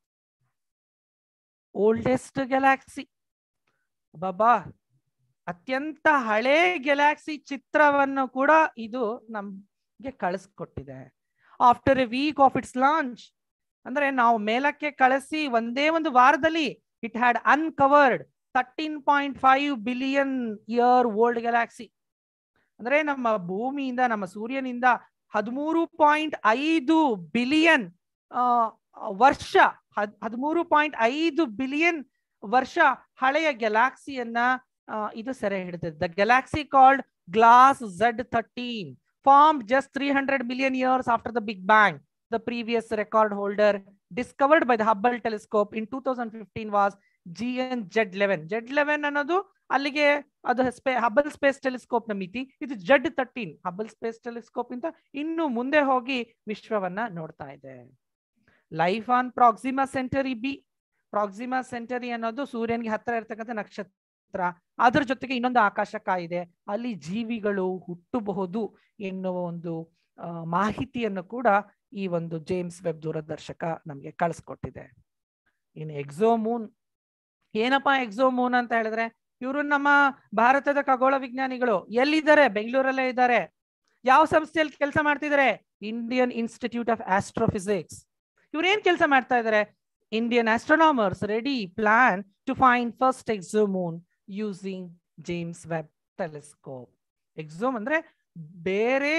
ಓಲ್ಡೆಸ್ಟ್ ಗ್ಯಾಲಾಕ್ಸಿ ಬಾಬಾ ಅತ್ಯಂತ ಹಳೆ ಗ್ಯಾಲಾಕ್ಸಿ ಚಿತ್ರವನ್ನು ಕೂಡ ಇದು ನಮ್ಗೆ ಕಳಿಸ್ಕೊಟ್ಟಿದೆ after a week of its launch ಅಂದ್ರೆ ನಾವು ಮೇಲಕ್ಕೆ ಕಳಿಸಿ ಒಂದೇ ಒಂದು ವಾರದಲ್ಲಿ it had uncovered thirteen point five billion year old galaxy ಅಂದ್ರೆ ನಮ್ಮ ಭೂಮಿಯಿಂದ ನಮ್ಮ ಸೂರ್ಯನಿಂದ ಹದಿಮೂರು ಪಾಯಿಂಟ್ ಐದು ಬಿಲಿಯನ್ ವರ್ಷ ಹದ್ ಹದಿಮೂರು ಪಾಯಿಂಟ್ ಐದು ಬಿಲಿಯನ್ ವರ್ಷ ಹಳೆಯ ಗ್ಯಾಲಾಕ್ಸಿಯನ್ನ ಇದು ಸೆರೆ ಹಿಡಿದಿದೆ the galaxy called GLASS Z thirteen form just three hundred million years after the big bang the previous record holder discovered by the Hubble telescope in two thousand fifteen was G N Z eleven Z eleven ಅನ್ನೋದು ಅಲ್ಲಿಗೆ ಅದು ಸ್ಪೇ Hubble space telescope ನ ಮಿತಿ ಇದು Z thirteen Hubble space telescope ಇಂದ ಇನ್ನು ಮುಂದೆ ಹೋಗಿ ವಿಶ್ವವನ್ನ ನೋಡ್ತಾ ಇದೆ life on Proxima Centauri b Proxima Centauri ಅನ್ನೋದು ಸೂರ್ಯನ್ಗೆ ಹತ್ರ ಇರ್ತಕ್ಕಂಥ ನಕ್ಷತ್ರ ಅದರ ಜೊತೆಗೆ ಇನ್ನೊಂದು ಆಕಾಶಕ ಇದೆ ಅಲ್ಲಿ ಜೀವಿಗಳು ಹುಟ್ಟಬಹುದು ಎನ್ನುವ ಒಂದು ಮಾಹಿತಿಯನ್ನು ಕೂಡ ಈ ಒಂದು ಜೇಮ್ಸ್ ವೆಬ್ ದೂರದರ್ಶಕ ನಮ್ಗೆ ಕಳಿಸ್ಕೊಟ್ಟಿದೆ ಇನ್ನು ಎಕ್ಸೋಮೂನ್ ಏನಪ್ಪಾ ಎಕ್ಸೋಮೂನ್ ಅಂತ ಹೇಳಿದ್ರೆ ಇವರು ನಮ್ಮ ಭಾರತದ ಖಗೋಳ ವಿಜ್ಞಾನಿಗಳು ಎಲ್ಲಿದ್ದಾರೆ ಬೆಂಗಳೂರಲ್ಲೇ ಇದ್ದಾರೆ ಯಾವ ಸಂಸ್ಥೆಯಲ್ಲಿ ಕೆಲಸ ಮಾಡ್ತಿದ್ದಾರೆ ಇಂಡಿಯನ್ ಇನ್ಸ್ಟಿಟ್ಯೂಟ್ ಆಫ್ ಆಸ್ಟ್ರೋಫಿಸಿಕ್ಸ್ ಇವ್ರು ಏನ್ ಕೆಲಸ ಮಾಡ್ತಾ ಇದ್ದಾರೆ Indian astronomers ready plan to find first exomoon using James Webb telescope ಎಕ್ಸೋಮ್ ಅಂದ್ರೆ ಬೇರೆ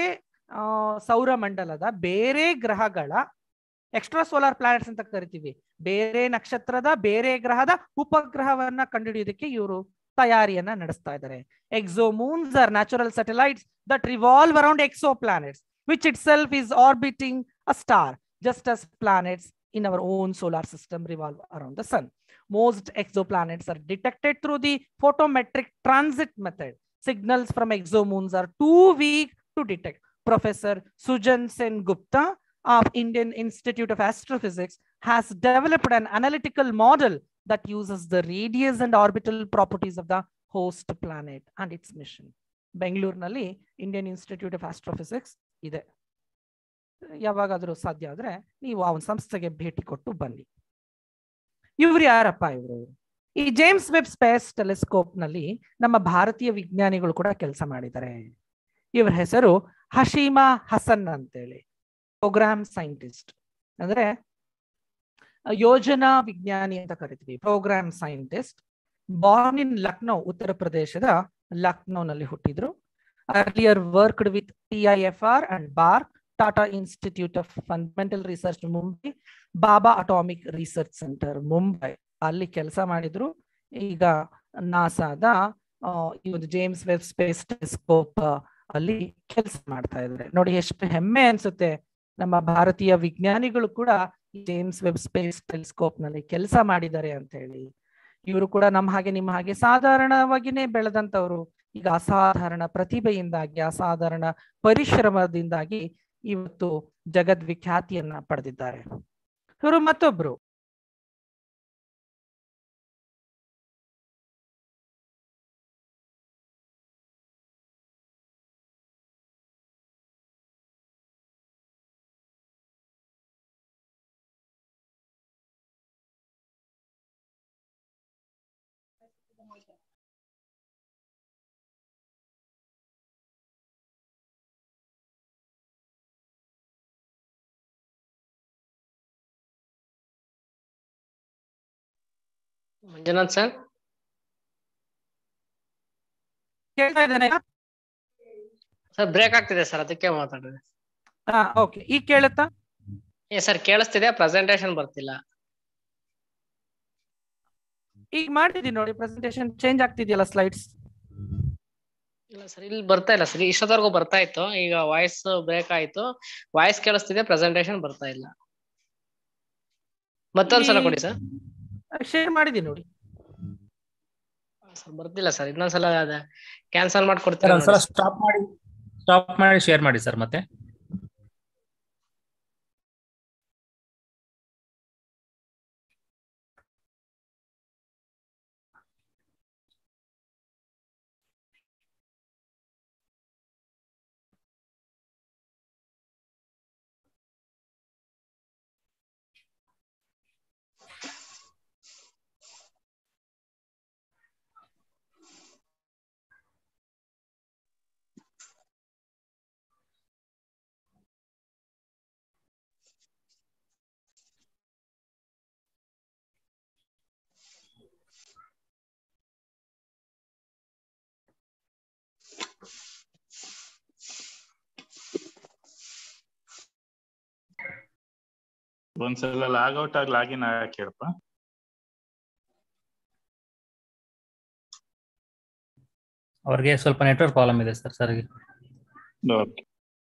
ಸೌರ ಮಂಡಲದ ಬೇರೆ ಗ್ರಹಗಳ ಎಕ್ಸ್ಟ್ರಾ ಸೋಲಾರ್ ಪ್ಲಾನೆಟ್ಸ್ ಅಂತ ಕರಿತೀವಿ ಬೇರೆ ನಕ್ಷತ್ರದ ಬೇರೆ ಗ್ರಹದ ಉಪಗ್ರಹವನ್ನ ಕಂಡುಹಿಡಿಯೋದಕ್ಕೆ ಇವರು ತಯಾರಿಯನ್ನ ನಡೆಸ್ತಾ ಇದ್ದಾರೆ exomoons are natural satellites that revolve around exoplanets which itself is orbiting a star just as planets in our own solar system revolve around the sun. Most exoplanets are detected through the photometric transit method. Signals from exomoons are too weak to detect. Professor Sujan Sen Gupta of Indian Institute of Astrophysics has developed an analytical model that uses the radius and orbital properties of the host planet and its mission. ಬೆಂಗಳೂರಿನಲ್ಲಿ Indian Institute of Astrophysics ಇದೆ ಯಾವಾಗಾದ್ರೂ ಸಾಧ್ಯ ಆದ್ರೆ ನೀವು ಆ ಒಂದು ಸಂಸ್ಥೆಗೆ ಭೇಟಿ ಕೊಟ್ಟು ಬನ್ನಿ ಇವ್ರು ಯಾರಪ್ಪ ಇವರು ಈ ಜೇಮ್ಸ್ ವೆಬ್ ಸ್ಪೇಸ್ ಟೆಲಿಸ್ಕೋಪ್ ನಲ್ಲಿ ನಮ್ಮ ಭಾರತೀಯ ವಿಜ್ಞಾನಿಗಳು ಕೂಡ ಕೆಲಸ ಮಾಡಿದ್ದಾರೆ ಇವ್ರ ಹೆಸರು ಹಶೀಮಾ ಹಸನ್ ಅಂತೇಳಿ ಪ್ರೋಗ್ರಾಮ್ ಸೈಂಟಿಸ್ಟ್ ಅಂದ್ರೆ ಯೋಜನಾ ವಿಜ್ಞಾನಿ ಅಂತ ಕರಿತೀವಿ program scientist born in Lucknow ಉತ್ತರ ಪ್ರದೇಶದ ಲಕ್ನೋನಲ್ಲಿ ಹುಟ್ಟಿದ್ರು earlier worked with T I F R and ಬಾರ್ Tata Institute of Fundamental Research Mumbai Bhabha Atomic Research Centre Mumbai ಅಲ್ಲಿ ಕೆಲಸ ಮಾಡಿದ್ರು ಈಗ ನಾಸಾದ ಈ ಒಂದು ಜೇಮ್ಸ್ ವೆಬ್ ಸ್ಪೇಸ್ ಟೆಲಿಸ್ಕೋಪ್ ಅಲ್ಲಿ ಕೆಲಸ ಮಾಡ್ತಾ ಇದ್ದಾರೆ ನೋಡಿ ಎಷ್ಟು ಹೆಮ್ಮೆ ಅನ್ಸುತ್ತೆ ನಮ್ಮ ಭಾರತೀಯ ವಿಜ್ಞಾನಿಗಳು ಕೂಡ ಜೇಮ್ಸ್ ವೆಬ್ ಸ್ಪೇಸ್ ಟೆಲಿಸ್ಕೋಪ್ ನಲ್ಲಿ ಕೆಲಸ ಮಾಡಿದ್ದಾರೆ ಅಂತ ಹೇಳಿ ಇವರು ಕೂಡ ನಮ್ಮ ಹಾಗೆ ನಿಮ್ಮ ಹಾಗೆ ಸಾಧಾರಣವಾಗಿನೇ ಬೆಳೆದಂತವ್ರು ಈಗ ಅಸಾಧಾರಣ ಪ್ರತಿಭೆಯಿಂದಾಗಿ ಅಸಾಧಾರಣ ಪರಿಶ್ರಮದಿಂದಾಗಿ ಇವತ್ತು ಜಗದ್ವಿಖ್ಯಾತಿಯನ್ನ ಪಡೆದಿದ್ದಾರೆ ಇವರು ಮತ್ತೊಬ್ರು ಮಂಜುನಾಥ್ ಸರ್ ಕೇಳ್ತಾ ಇದ್ದೇನೆ ಸರ್ ಬ್ರೇಕ್ ಆಗ್ತಿದೆ ಸರ್ ಅದಕ್ಕೆ ಮಾತಾಡಿದೆ ಹಾ ಓಕೆ ಈಗ ಕೇಳುತ್ತಾ ಏ ಸರ್ ಕೇಳಿಸ್ತಿದೆ ಪ್ರೆಸೆಂಟೇಶನ್ ಬರ್ತಿಲ್ಲ ಈಗ ಮಾಡಿದೀನಿ ನೋಡಿ ಪ್ರೆಸೆಂಟೇಶನ್ ಚೇಂಜ್ ಆಗ್ತಿದೆಯಲ್ಲ ಸ್ಲೈಡ್ಸ್ ಇಲ್ಲ ಸರ್ ಇಲ್ಲಿ ಬರ್ತಾ ಇಲ್ಲ ಸರ್ ಇಷ್ಟೊತ್ತವರೆಗೂ ಬರ್ತಾ ಇತ್ತು ಈಗ ವಾಯ್ಸ್ ಬ್ರೇಕ್ ಆಯ್ತು ವಾಯ್ಸ್ ಕೇಳಿಸ್ತಿದೆ ಪ್ರೆಸೆಂಟೇಶನ್ ಬರ್ತಾ ಇಲ್ಲ ಮತ್ತೊಂದ್ಸಲ ಕೊಡಿ ಸರ್ ಶೇರ್ ಮಾಡಿದೀನಿ ನೋಡಿ ಸರ್ ಬರ್ತಿಲ್ಲ ಸರ್ ಇನ್ನೊಂದ್ಸಲ ಅದ ಕ್ಯಾನ್ಸಲ್ ಸರ್ ಮಾಡ್ಕೊಡ್ತೀರಾ ಒಂದ್ಸಲ ಸ್ಟಾಪ್ ಮಾಡಿ ಸ್ಟಾಪ್ ಮಾಡಿ ಶೇರ್ ಮಾಡಿ ಸರ್ ಮತ್ತೆ ಒಂದ್ಸಲ ಲಾಗೌಟ್ ಆಗಿ ಲಾಗಿನ್ ಆಗಕ್ ಹೇಳಪ್ಪ ಅವ್ರಿಗೆ ಸ್ವಲ್ಪ ನೆಟ್ವರ್ಕ್ ಪ್ರಾಬ್ಲಮ್ ಇದೆ ಸರ್ ಸರ್ಗೆ ಓಕೆ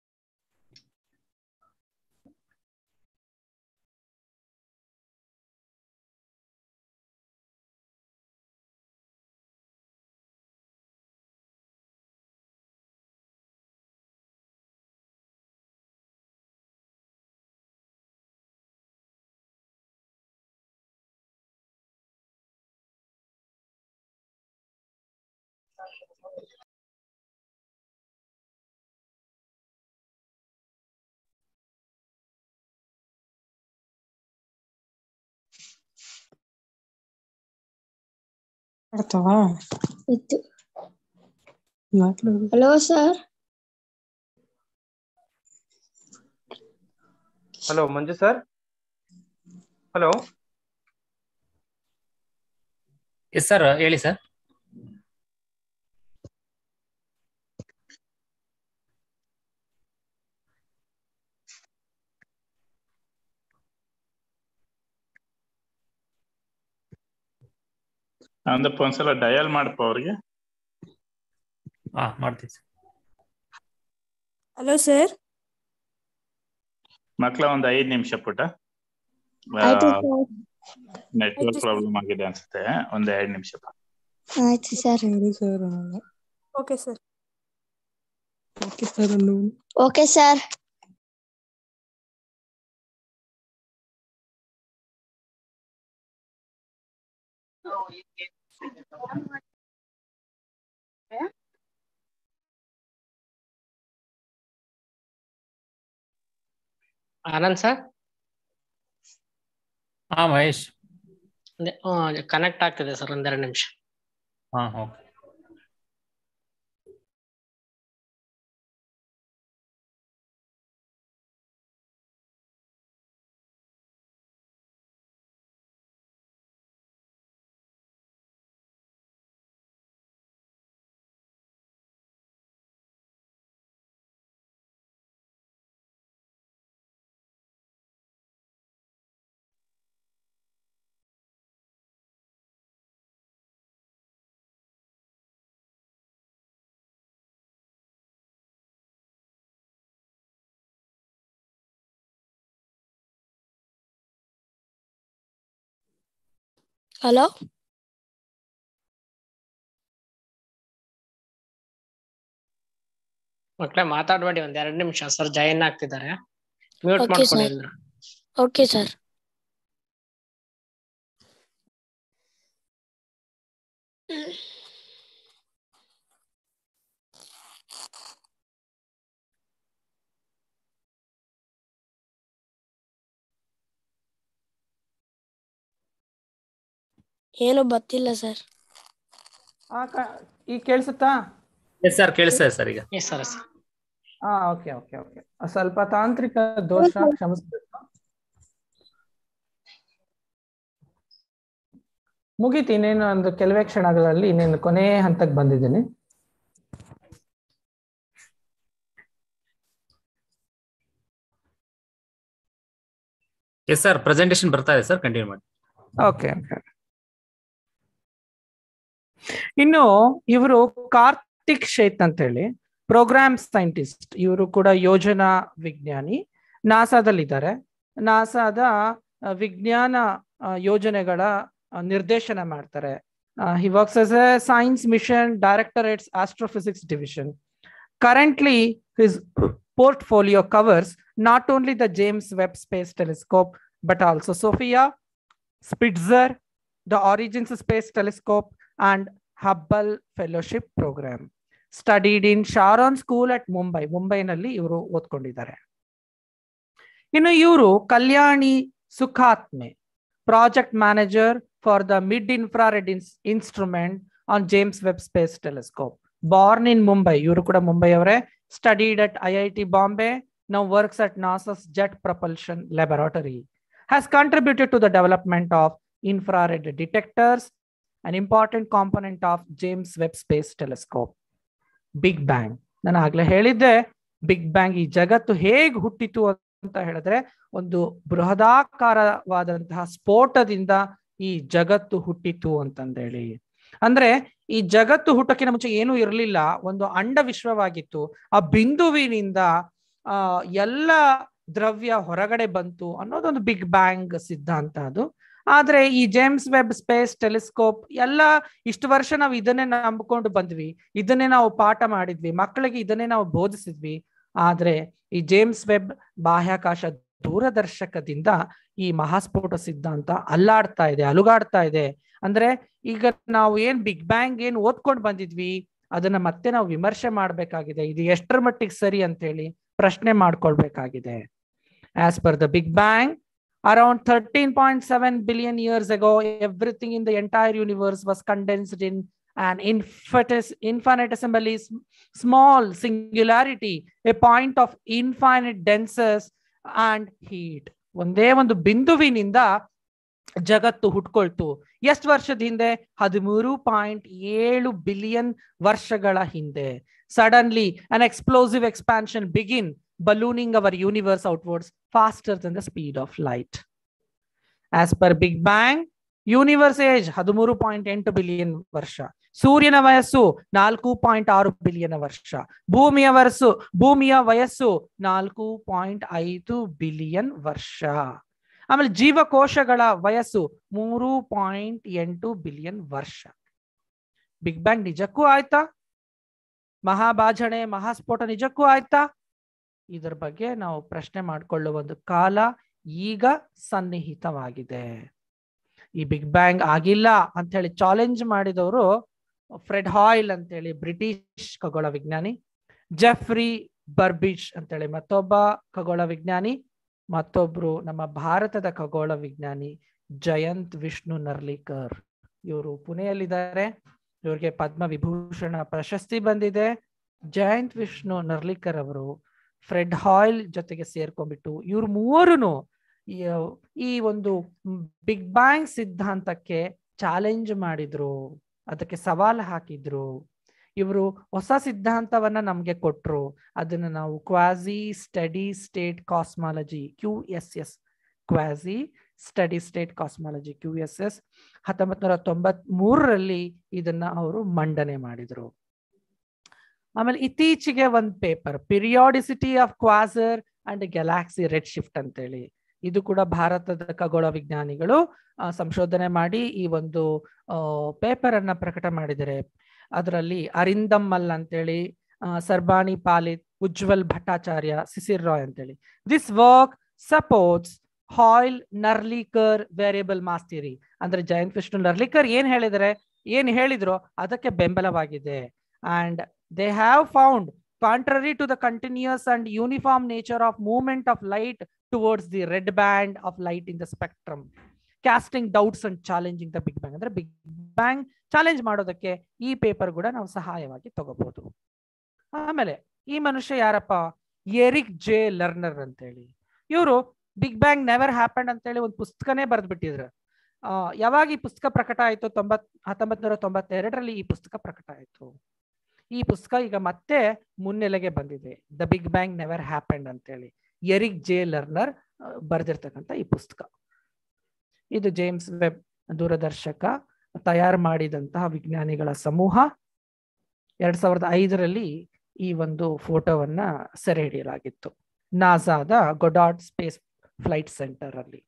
ಬರ್ತಾವಾ ಇತ್ತು ಮಾತಾಡು hello sir hello Manju sir hello yes sir ಹೇಳಿ ಸರ್ ಅಂದಪ್ಪ ಒಂದ್ಸಲ ಡಯಲ್ ಮಾಡಪ್ಪ ಅವ್ರಿಗೆ ಹಾ ಮಾಡ್ತೀವಿ ಸರ್ ಹಲೋ ಸರ್ ಮಕ್ಳ ಒಂದ್ ಐದ್ ನಿಮಿಷ ಪುಟ ಆಯ್ತು ಸರ್ ನೆಟ್ವರ್ಕ್ ಆಯ್ತು sir. ಪ್ರಾಬ್ಲಮ್ ಆಗಿದೆ ಅನ್ಸುತ್ತೆ ಒಂದ್ ಎರಡ್ ನಿಮಿಷ ಆಯ್ತು ಸರ್ ಸರಿ sir okay sir okay sir ಅನ್ನು ಓಕೆ ಸರ್ ಆನಂದ್ ಸರ್ ಹಾ ಮಹೇಶ್ ಕನೆಕ್ಟ್ ಆಗ್ತಿದೆ ಸರ್ ಒಂದೆರಡು ನಿಮಿಷ ಹಾ ಓಕೆ ಹಲೋ ಮಕ್ಳೇ ಮಾತಾಡ್ಬೇಡಿ ಒಂದ್ ಎರಡ್ ನಿಮಿಷ ಸರ್ ಜಾಯಿನ್ ಆಗ್ತಿದ್ದಾರೆ ಮ್ಯೂಟ್ Okay, ಮಾಡ್ಕೊಳ್ಳಿ sir. ಅಂದ್ರು ಓಕೆ ಸರ್ ಏನು ಗೊತ್ತಿಲ್ಲ ಸರ್ ಆ ಕ- ಈಗ ಕೇಳಿಸುತ್ತಾ ಎಸ್ ಸರ್ ಕೇಳಿಸ್ತದೆ ಸರ್ ಈಗ ಎಸ್ ಸರ್ ಸರ್ ಹಾ ಓಕೆ ಓಕೆ ಓಕೆ ಸ್ವಲ್ಪ ತಾಂತ್ರಿಕ ದೋಷ ಕ್ಷಮಿಸ್ಬೇಕು ಮುಗೀತು ಇನ್ನೇನು ಒಂದು ಕೆಲವೇ ಕ್ಷಣಗಳಲ್ಲಿ ಇನ್ನೇನು ಕೊನೆ ಹಂತಕ್ಕೆ ಬಂದಿದ್ದೀನಿ ಎಸ್ ಸರ್ ಪ್ರೆಸೆಂಟೇಶನ್ ಬರ್ತಾ ಇದೆ ಸರ್ ಕಂಟಿನ್ಯೂ ಮಾಡಿ ಓಕೆ ಓಕೆ ಇನ್ನು ಇವರು ಕಾರ್ತಿಕ್ ಶೇತ್ ಅಂತ ಹೇಳಿ ಪ್ರೋಗ್ರಾಮ್ ಸೈಂಟಿಸ್ಟ್ ಇವರು ಕೂಡ ಯೋಜನಾ ವಿಜ್ಞಾನಿ ನಾಸಾದಲ್ಲಿದ್ದಾರೆ ನಾಸಾದ ಆ, ವಿಜ್ಞಾನ ಆ, ಯೋಜನೆಗಳ ಆ, ನಿರ್ದೇಶನ ಮಾಡ್ತಾರೆ he works as a science mission directorates astrophysics division currently his portfolio covers not only the James Webb Space Telescope, but also SOFIA, Spitzer, the Origins Space Telescope, and Hubble Fellowship Program. Studied in Sharon School at Mumbai. ಮುಂಬೈನಲ್ಲಿ ಇವರು ಓದ್ಕೊಂಡಿದ್ದಾರೆ ಇನ್ನು ಇವರು Kalyani Sukhatme project manager for the mid infrared instrument on James Webb space telescope born in Mumbai ಇವರು ಕೂಡ ಮುಂಬೈ ಅವರೇ studied at IIT Bombay, now works at NASA's Jet Propulsion Laboratory, has contributed to the development of infrared detectors, an important component of James Webb Space Telescope. Big Bang. ನಾನು ಆಗ್ಲೇ ಹೇಳಿದ್ದೆ big bang ಈ ಜಗತ್ತು ಹೇಗೆ ಹುಟ್ಟಿತು ಅಂತ ಹೇಳಿದ್ರೆ ಒಂದು ಬೃಹದಾಕಾರವಾದಂತಹ ಸ್ಫೋಟದಿಂದ ಈ ಜಗತ್ತು ಹುಟ್ಟಿತು ಅಂತಂದೇಳಿ ಅಂದ್ರೆ ಈ ಜಗತ್ತು ಹುಟ್ಟಕ್ಕಿಂತ ಮುಂಚೆ ಏನೂ ಇರಲಿಲ್ಲ ಒಂದು ಅಂಡ ವಿಶ್ವವಾಗಿತ್ತು ಆ ಬಿಂದುವಿನಿಂದ ಆ ಎಲ್ಲ ದ್ರವ್ಯ ಹೊರಗಡೆ ಬಂತು ಅನ್ನೋದೊಂದು ಬಿಗ್ ಬ್ಯಾಂಗ್ ಸಿದ್ಧಾಂತ ಅದು ಆದ್ರೆ ಈ ಜೇಮ್ಸ್ ವೆಬ್ ಸ್ಪೇಸ್ ಟೆಲಿಸ್ಕೋಪ್ ಎಲ್ಲ ಇಷ್ಟು ವರ್ಷ ನಾವು ಇದನ್ನೇ ನಂಬ್ಕೊಂಡು ಬಂದ್ವಿ ಇದನ್ನೇ ನಾವು ಪಾಠ ಮಾಡಿದ್ವಿ ಮಕ್ಕಳಿಗೆ ಇದನ್ನೇ ನಾವು ಬೋಧಿಸಿದ್ವಿ ಆದ್ರೆ ಈ ಜೇಮ್ಸ್ ವೆಬ್ ಬಾಹ್ಯಾಕಾಶ ದೂರದರ್ಶಕದಿಂದ ಈ ಮಹಾಸ್ಫೋಟ ಸಿದ್ಧಾಂತ ಅಲ್ಲಾಡ್ತಾ ಇದೆ ಅಲುಗಾಡ್ತಾ ಇದೆ ಅಂದ್ರೆ ಈಗ ನಾವು ಏನ್ ಬಿಗ್ ಬ್ಯಾಂಗ್ ಏನ್ ಓದ್ಕೊಂಡ್ ಬಂದಿದ್ವಿ ಅದನ್ನ ಮತ್ತೆ ನಾವು ವಿಮರ್ಶೆ ಮಾಡ್ಬೇಕಾಗಿದೆ ಇದು ಎಷ್ಟರ ಮಟ್ಟಿಗೆ ಸರಿ ಅಂತ ಹೇಳಿ ಪ್ರಶ್ನೆ ಮಾಡ್ಕೊಳ್ಬೇಕಾಗಿದೆ as per the big bang around 13.7 billion years ago everything in the entire universe was condensed in an infinitesis- infinitesimally sm- small singularity a point of infinite denseness and heat ಒಂದೇ ಒಂದು ಬಿಂದುವಿನಿಂದ ಜಗತ್ತು ಹುಟ್ಕೊಳ್ತು ಎಷ್ಟು ವರ್ಷದ ಹಿಂದೆ ಹದಿಮೂರು ಪಾಯಿಂಟ್ ಏಳು billion ವರ್ಷಗಳ ಹಿಂದೆ suddenly an explosive expansion begin ballooning our universe outwards faster than the speed of light. As per Big Bang, universe age ಹದಿಮೂರು ಪಾಯಿಂಟ್ ಎಂಟು ಬಿಲಿಯನ್ ವರ್ಷ ಸೂರ್ಯನ ವಯಸ್ಸು ನಾಲ್ಕು ಪಾಯಿಂಟ್ ಆರು ಬಿಲಿಯನ್ ವರ್ಷ ಭೂಮಿಯ ವಯಸ್ಸು ಭೂಮಿಯ ವಯಸ್ಸು ನಾಲ್ಕು ಪಾಯಿಂಟ್ ಐದು ಬಿಲಿಯನ್ ವರ್ಷ ಆಮೇಲೆ ಜೀವಕೋಶಗಳ ವಯಸ್ಸು ಮೂರು ಪಾಯಿಂಟ್ ಎಂಟು ಬಿಲಿಯನ್ ವರ್ಷ ಬಿಗ್ ಬ್ಯಾಂಗ್ ನಿಜಕ್ಕೂ ಆಯ್ತಾ ಮಹಾಭಾಜಣೆ ಮಹಾಸ್ಫೋಟ ನಿಜಕ್ಕೂ ಆಯ್ತಾ ಇದರ ಬಗ್ಗೆ ನಾವು ಪ್ರಶ್ನೆ ಮಾಡಿಕೊಳ್ಳುವ ಒಂದು ಕಾಲ ಈಗ ಸನ್ನಿಹಿತವಾಗಿದೆ ಈ ಬಿಗ್ ಬ್ಯಾಂಗ್ ಆಗಿಲ್ಲ ಅಂತ ಹೇಳಿ ಚಾಲೆಂಜ್ ಮಾಡಿದವರು ಫ್ರೆಡ್ ಹಾಯ್ಲ್ ಅಂತೇಳಿ ಬ್ರಿಟಿಷ್ ಖಗೋಳ ವಿಜ್ಞಾನಿ ಜೆಫ್ರಿ ಬರ್ಬಿಚ್ ಅಂತೇಳಿ ಮತ್ತೊಬ್ಬ ಖಗೋಳ ವಿಜ್ಞಾನಿ ಮತ್ತೊಬ್ರು ನಮ್ಮ ಭಾರತದ ಖಗೋಳ ವಿಜ್ಞಾನಿ ಜಯಂತ್ ವಿಷ್ಣು ನರ್ಲಿಕರ್ ಇವರು ಪುಣೆಯಲ್ಲಿದ್ದಾರೆ ಇವ್ರಿಗೆ ಪದ್ಮ ವಿಭೂಷಣ ಪ್ರಶಸ್ತಿ ಬಂದಿದೆ ಜಯಂತ್ ವಿಷ್ಣು ನರ್ಲಿಕರ್ ಅವರು ಫ್ರೆಡ್ ಹಾಯ್ಲ್ ಜೊತೆಗೆ ಸೇರ್ಕೊಂಡ್ಬಿಟ್ಟು ಇವ್ರು ಮೂವರುನು ಈ ಒಂದು ಬಿಗ್ ಬ್ಯಾಂಗ್ ಸಿದ್ಧಾಂತಕ್ಕೆ ಚಾಲೆಂಜ್ ಮಾಡಿದ್ರು ಅದಕ್ಕೆ ಸವಾಲು ಹಾಕಿದ್ರು ಇವರು ಹೊಸ ಸಿದ್ಧಾಂತವನ್ನ ನಮ್ಗೆ ಕೊಟ್ರು ಅದನ್ನ ನಾವು quasi steady state cosmology Q S S quasi steady state cosmology Q S S ಹತ್ತೊಂಬತ್ ನೂರ ತೊಂಬತ್ ಮೂರರಲ್ಲಿ ಇದನ್ನ ಅವರು ಮಂಡನೆ ಮಾಡಿದ್ರು ಆಮೇಲೆ ಇತ್ತೀಚೆಗೆ ಒಂದು paper periodicity of quasar and galaxy redshift ಅಂತೇಳಿ ಇದು ಕೂಡ ಭಾರತದ ಖಗೋಳ ವಿಜ್ಞಾನಿಗಳು ಸಂಶೋಧನೆ ಮಾಡಿ ಈ ಒಂದು ಪೇಪರ್ ಅನ್ನ ಪ್ರಕಟ ಮಾಡಿದ್ದಾರೆ ಅದರಲ್ಲಿ ಅರಿಂದಮ್ ಮಲ್ ಅಂತೇಳಿ ಸರ್ಬಾಣಿ ಪಾಲಿತ್ ಉಜ್ವಲ್ ಭಟ್ಟಾಚಾರ್ಯ ಸಿಸಿರ್ ರಾಯ್ ಅಂತೇಳಿ this work supports Hoyle Narlikar variable mass theory ಅಂದ್ರೆ ಜಯಂತ್ ವಿಷ್ಣು ನರ್ಲಿಕರ್ ಏನ್ ಹೇಳಿದರೆ ಏನ್ ಹೇಳಿದ್ರು ಅದಕ್ಕೆ ಬೆಂಬಲವಾಗಿದೆ and they have found contrary to the continuous and uniform nature of movement of light towards the red band of light in the spectrum casting doubts and challenging the big bang ಅಂದ್ರೆ big bang challenge ಮಾಡೋದಕ್ಕೆ ಈ paper ಕೂಡ ನಾವು ಸಹಾಯವಾಗಿ ತಗೋಬಹುದು ಆಮೇಲೆ ಈ ಮನುಷ್ಯ ಯಾರಪ್ಪ ಎರಿಕ್ ಜೆ ಲರ್ನರ್ ಅಂತೇಳಿ ಇವರು ಬಿಗ್ ಬ್ಯಾಂಗ್ ನೆವರ್ ಹ್ಯಾಪಂಡ್ ಅಂತೇಳಿ ಒಂದು ಪುಸ್ತಕನೇ ಬರೆದ್ಬಿಟ್ಟಿದ್ರು ಆ ಯಾವಾಗ ಈ ಪುಸ್ತಕ ಪ್ರಕಟ ಆಯ್ತು ತೊಂಬತ್ ಹತ್ತೊಂಬತ್ ನೂರ ತೊಂಬತ್ತೆರಡರಲ್ಲಿ ಈ ಪುಸ್ತಕ ಪ್ರಕಟ ಆಯ್ತು ಈ ಪುಸ್ತಕ ಈಗ ಮತ್ತೆ ಮುನ್ನೆಲೆಗೆ ಬಂದಿದೆ the big bang never happened ಅಂತೇಳಿ ಎರಿಕ್ ಜೆ ಲರ್ನರ್ ಬರೆದಿರ್ತಕ್ಕಂಥ ಈ ಪುಸ್ತಕ ಇದು ಜೇಮ್ಸ್ ವೆಬ್ ದೂರದರ್ಶಕ ತಯಾರು ಮಾಡಿದಂತಹ ವಿಜ್ಞಾನಿಗಳ ಸಮೂಹ ಎರಡ್ ಸಾವಿರದ ಐದರಲ್ಲಿ ಈ ಒಂದು ಫೋಟೋವನ್ನ ಸೆರೆ ಹಿಡಿಯಲಾಗಿತ್ತು ನಾಸಾದ ಗೊಡಾಟ್ ಸ್ಪೇಸ್ ಫ್ಲೈಟ್ ಸೆಂಟರ್ ಅಲ್ಲಿ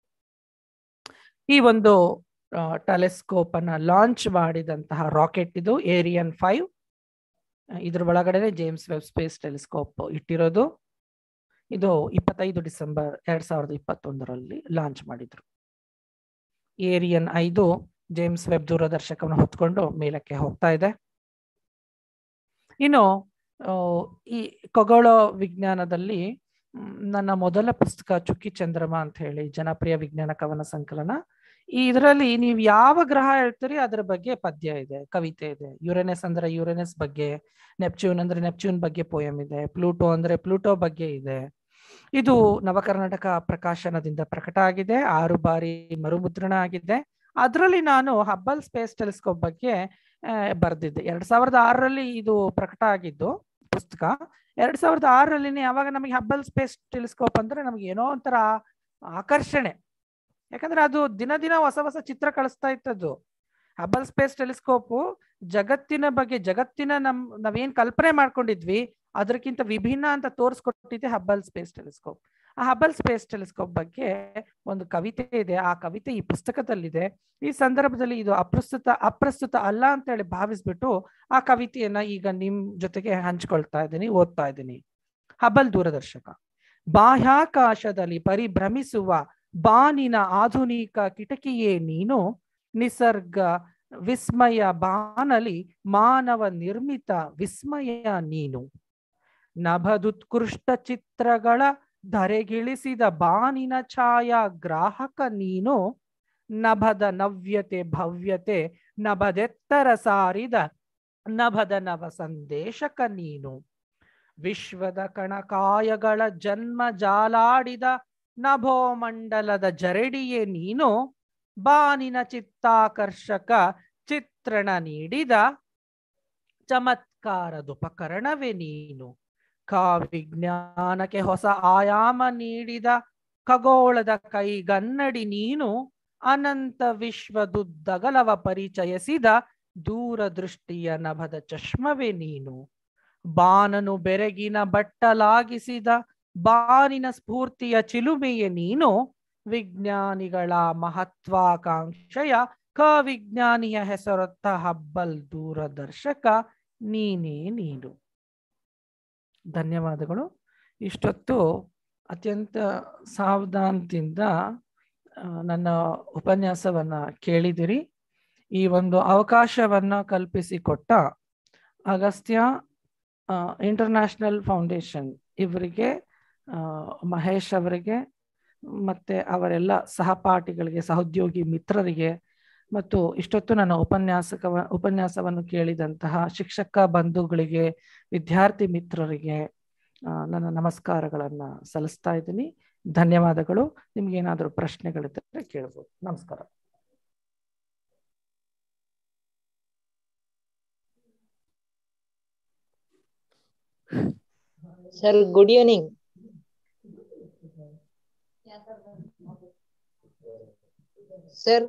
ಈ ಒಂದು ಟೆಲಿಸ್ಕೋಪ್ ಅನ್ನ ಲಾಂಚ್ ಮಾಡಿದಂತಹ ರಾಕೆಟ್ ಇದು ಏರಿಯನ್ ಫೈವ್ ಇದ್ರ ಒಳಗಡೆ ಜೇಮ್ಸ್ ವೆಬ್ ಸ್ಪೇಸ್ ಟೆಲಿಸ್ಕೋಪ್ ಇಟ್ಟಿರೋದು ಇದು ಇಪ್ಪತ್ತೈದು ಡಿಸೆಂಬರ್ ಎರಡ್ ಸಾವಿರದ ಇಪ್ಪತ್ತೊಂದರಲ್ಲಿ ಲಾಂಚ್ ಮಾಡಿದ್ರು ಏರಿಯನ್ ಐದು ಜೇಮ್ಸ್ ವೆಬ್ ದೂರದರ್ಶಕವನ್ನು ಹೊತ್ಕೊಂಡು ಮೇಲಕ್ಕೆ ಹೋಗ್ತಾ ಇದೆ ಇನ್ನು ಈ ಖಗೋಳ ವಿಜ್ಞಾನದಲ್ಲಿ ನನ್ನ ಮೊದಲ ಪುಸ್ತಕ ಚುಕ್ಕಿ ಚಂದ್ರಮ ಅಂತ ಹೇಳಿ ಜನಪ್ರಿಯ ವಿಜ್ಞಾನ ಕವನ ಸಂಕಲನ ಇದರಲ್ಲಿ ನೀವು ಯಾವ ಗ್ರಹ ಹೇಳ್ತೀರಿ ಅದ್ರ ಬಗ್ಗೆ ಪದ್ಯ ಇದೆ ಕವಿತೆ ಇದೆ ಯುರೆನೆಸ್ ಅಂದ್ರೆ ಯುರೆನೆಸ್ ಬಗ್ಗೆ ನೆಪ್ಚೂನ್ ಅಂದ್ರೆ ನೆಪ್ಚೂನ್ ಬಗ್ಗೆ ಪೋಯಮ್ ಇದೆ ಪ್ಲೂಟೋ ಅಂದ್ರೆ ಪ್ಲೂಟೋ ಬಗ್ಗೆ ಇದೆ ಇದು ನವಕರ್ನಾಟಕ ಪ್ರಕಾಶನದಿಂದ ಪ್ರಕಟ ಆಗಿದೆ ಆರು ಬಾರಿ ಮರುಮುದ್ರಣ ಆಗಿದೆ ಅದರಲ್ಲಿ ನಾನು ಹಬ್ಬಲ್ ಸ್ಪೇಸ್ ಟೆಲಿಸ್ಕೋಪ್ ಬಗ್ಗೆ ಬರೆದಿದ್ದೆ ಎರಡ್ ಸಾವಿರದ ಆರರಲ್ಲಿ ಇದು ಪ್ರಕಟ ಆಗಿದ್ದು ಪುಸ್ತಕ ಎರಡ್ ಸಾವಿರದ ಆರರಲ್ಲಿ ಅವಾಗ ನಮಗೆ ಹಬ್ಬಲ್ ಸ್ಪೇಸ್ ಟೆಲಿಸ್ಕೋಪ್ ಅಂದ್ರೆ ನಮ್ಗೆ ಏನೋ ಒಂಥರ ಆಕರ್ಷಣೆ ಯಾಕಂದ್ರೆ ಅದು ದಿನ ದಿನ ಹೊಸ ಹೊಸ ಚಿತ್ರ ಕಳಿಸ್ತಾ ಇತ್ತದು ಹಬ್ಬಲ್ ಸ್ಪೇಸ್ ಟೆಲಿಸ್ಕೋಪು ಜಗತ್ತಿನ ಬಗ್ಗೆ ಜಗತ್ತಿನ ನಮ್ ನಾವೇನ್ ಕಲ್ಪನೆ ಮಾಡ್ಕೊಂಡಿದ್ವಿ ಅದಕ್ಕಿಂತ ವಿಭಿನ್ನ ಅಂತ ತೋರಿಸ್ಕೊಟ್ಟಿದೆ ಹಬ್ಬಲ್ ಸ್ಪೇಸ್ ಟೆಲಿಸ್ಕೋಪ್ ಆ ಹಬ್ಬಲ್ ಸ್ಪೇಸ್ ಟೆಲಿಸ್ಕೋಪ್ ಬಗ್ಗೆ ಒಂದು ಕವಿತೆ ಇದೆ ಆ ಕವಿತೆ ಈ ಪುಸ್ತಕದಲ್ಲಿದೆ ಈ ಸಂದರ್ಭದಲ್ಲಿ ಇದು ಅಪ್ರಸ್ತುತ ಅಪ್ರಸ್ತುತ ಅಲ್ಲ ಅಂತ ಹೇಳಿ ಭಾವಿಸ್ಬಿಟ್ಟು ಆ ಕವಿತೆಯನ್ನ ಈಗ ನಿಮ್ ಜೊತೆಗೆ ಹಂಚ್ಕೊಳ್ತಾ ಇದ್ದೀನಿ ಓದ್ತಾ ಇದ್ದೀನಿ ಹಬಲ್ ದೂರದರ್ಶಕ ಬಾಹ್ಯಾಕಾಶದಲ್ಲಿ ಪರಿಭ್ರಮಿಸುವ ಬಾನಿನ ಆಧುನಿಕ ಕಿಟಕಿಯೇ ನೀನು ನಿಸರ್ಗ ವಿಸ್ಮಯ ಬಾನಲಿ ಮಾನವ ನಿರ್ಮಿತ ವಿಸ್ಮಯ ನೀನು ನಭದುತ್ಕೃಷ್ಟ ಚಿತ್ರಗಳ ಧರೆಗಿಳಿಸಿದ ಬಾನಿನ ಛಾಯಾ ಗ್ರಾಹಕ ನೀನು ನಭದ ನವ್ಯತೆ ಭವ್ಯತೆ ನಭದೆತ್ತರ ಸಾರಿದ ನಭದ ನವ ಸಂದೇಶಕ ನೀನು ವಿಶ್ವದ ಕಣಕಾಯಗಳ ಜನ್ಮ ಜಾಲಾಡಿದ ನಭೋಮಂಡಲದ ಜರಡಿಯೇ ನೀನು ಬಾನಿನ ಚಿತ್ತಾಕರ್ಷಕ ಚಿತ್ರಣ ನೀಡಿದ ಚಮತ್ಕಾರದುಪಕರಣವೇ ನೀನು ಕಾವಿಜ್ಞಾನಕ್ಕೆ ಹೊಸ ಆಯಾಮ ನೀಡಿದ ಖಗೋಳದ ಕೈಗನ್ನಡಿ ನೀನು ಅನಂತ ವಿಶ್ವದುದ್ದಗಲವ ಪರಿಚಯಿಸಿದ ದೂರದೃಷ್ಟಿಯ ನಭದ ಚಷ್ಮವೇ ನೀನು ಬಾನನು ಬೆರಗಿನ ಬಟ್ಟಲಾಗಿಸಿದ ಬಾನಿನ ಸ್ಫೂರ್ತಿಯ ಚಿಲುಮೆಯೇ ನೀನು ವಿಜ್ಞಾನಿಗಳ ಮಹತ್ವಾಕಾಂಕ್ಷೆಯ ಕವಿಜ್ಞಾನಿಯ ಹೆಸರೊತ್ತ ಹಬ್ಬಲ್ ದೂರದರ್ಶಕ ನೀನೇ ನೀನು ಧನ್ಯವಾದಗಳು ಇಷ್ಟೊತ್ತು ಅತ್ಯಂತ ಸಾವಧಾನದಿಂದ ಆ, ನನ್ನ ಉಪನ್ಯಾಸವನ್ನ ಕೇಳಿದಿರಿ ಈ ಒಂದು ಅವಕಾಶವನ್ನ ಕಲ್ಪಿಸಿಕೊಟ್ಟ ಅಗಸ್ತ್ಯ ಇಂಟರ್ನ್ಯಾಷನಲ್ ಫೌಂಡೇಶನ್ ಇವರಿಗೆ ಆ, ಮಹೇಶ್ ಅವರಿಗೆ ಮತ್ತೆ ಅವರೆಲ್ಲ ಸಹಪಾಠಿಗಳಿಗೆ ಸಹೋದ್ಯೋಗಿ ಮಿತ್ರರಿಗೆ ಮತ್ತು ಇಷ್ಟೊತ್ತು ನನ್ನ ಉಪನ್ಯಾಸಕ ಉಪನ್ಯಾಸವನ್ನು ಕೇಳಿದಂತಹ ಶಿಕ್ಷಕ ಬಂಧುಗಳಿಗೆ ವಿದ್ಯಾರ್ಥಿ ಮಿತ್ರರಿಗೆ ಆ, ನನ್ನ ನಮಸ್ಕಾರಗಳನ್ನ ಸಲ್ಲಿಸ್ತಾ ಇದ್ದೀನಿ ಧನ್ಯವಾದಗಳು ನಿಮ್ಗೆ ಏನಾದರೂ ಪ್ರಶ್ನೆಗಳಿದ್ದರೆ ಕೇಳ್ಬೋದು ನಮಸ್ಕಾರ sir good evening sir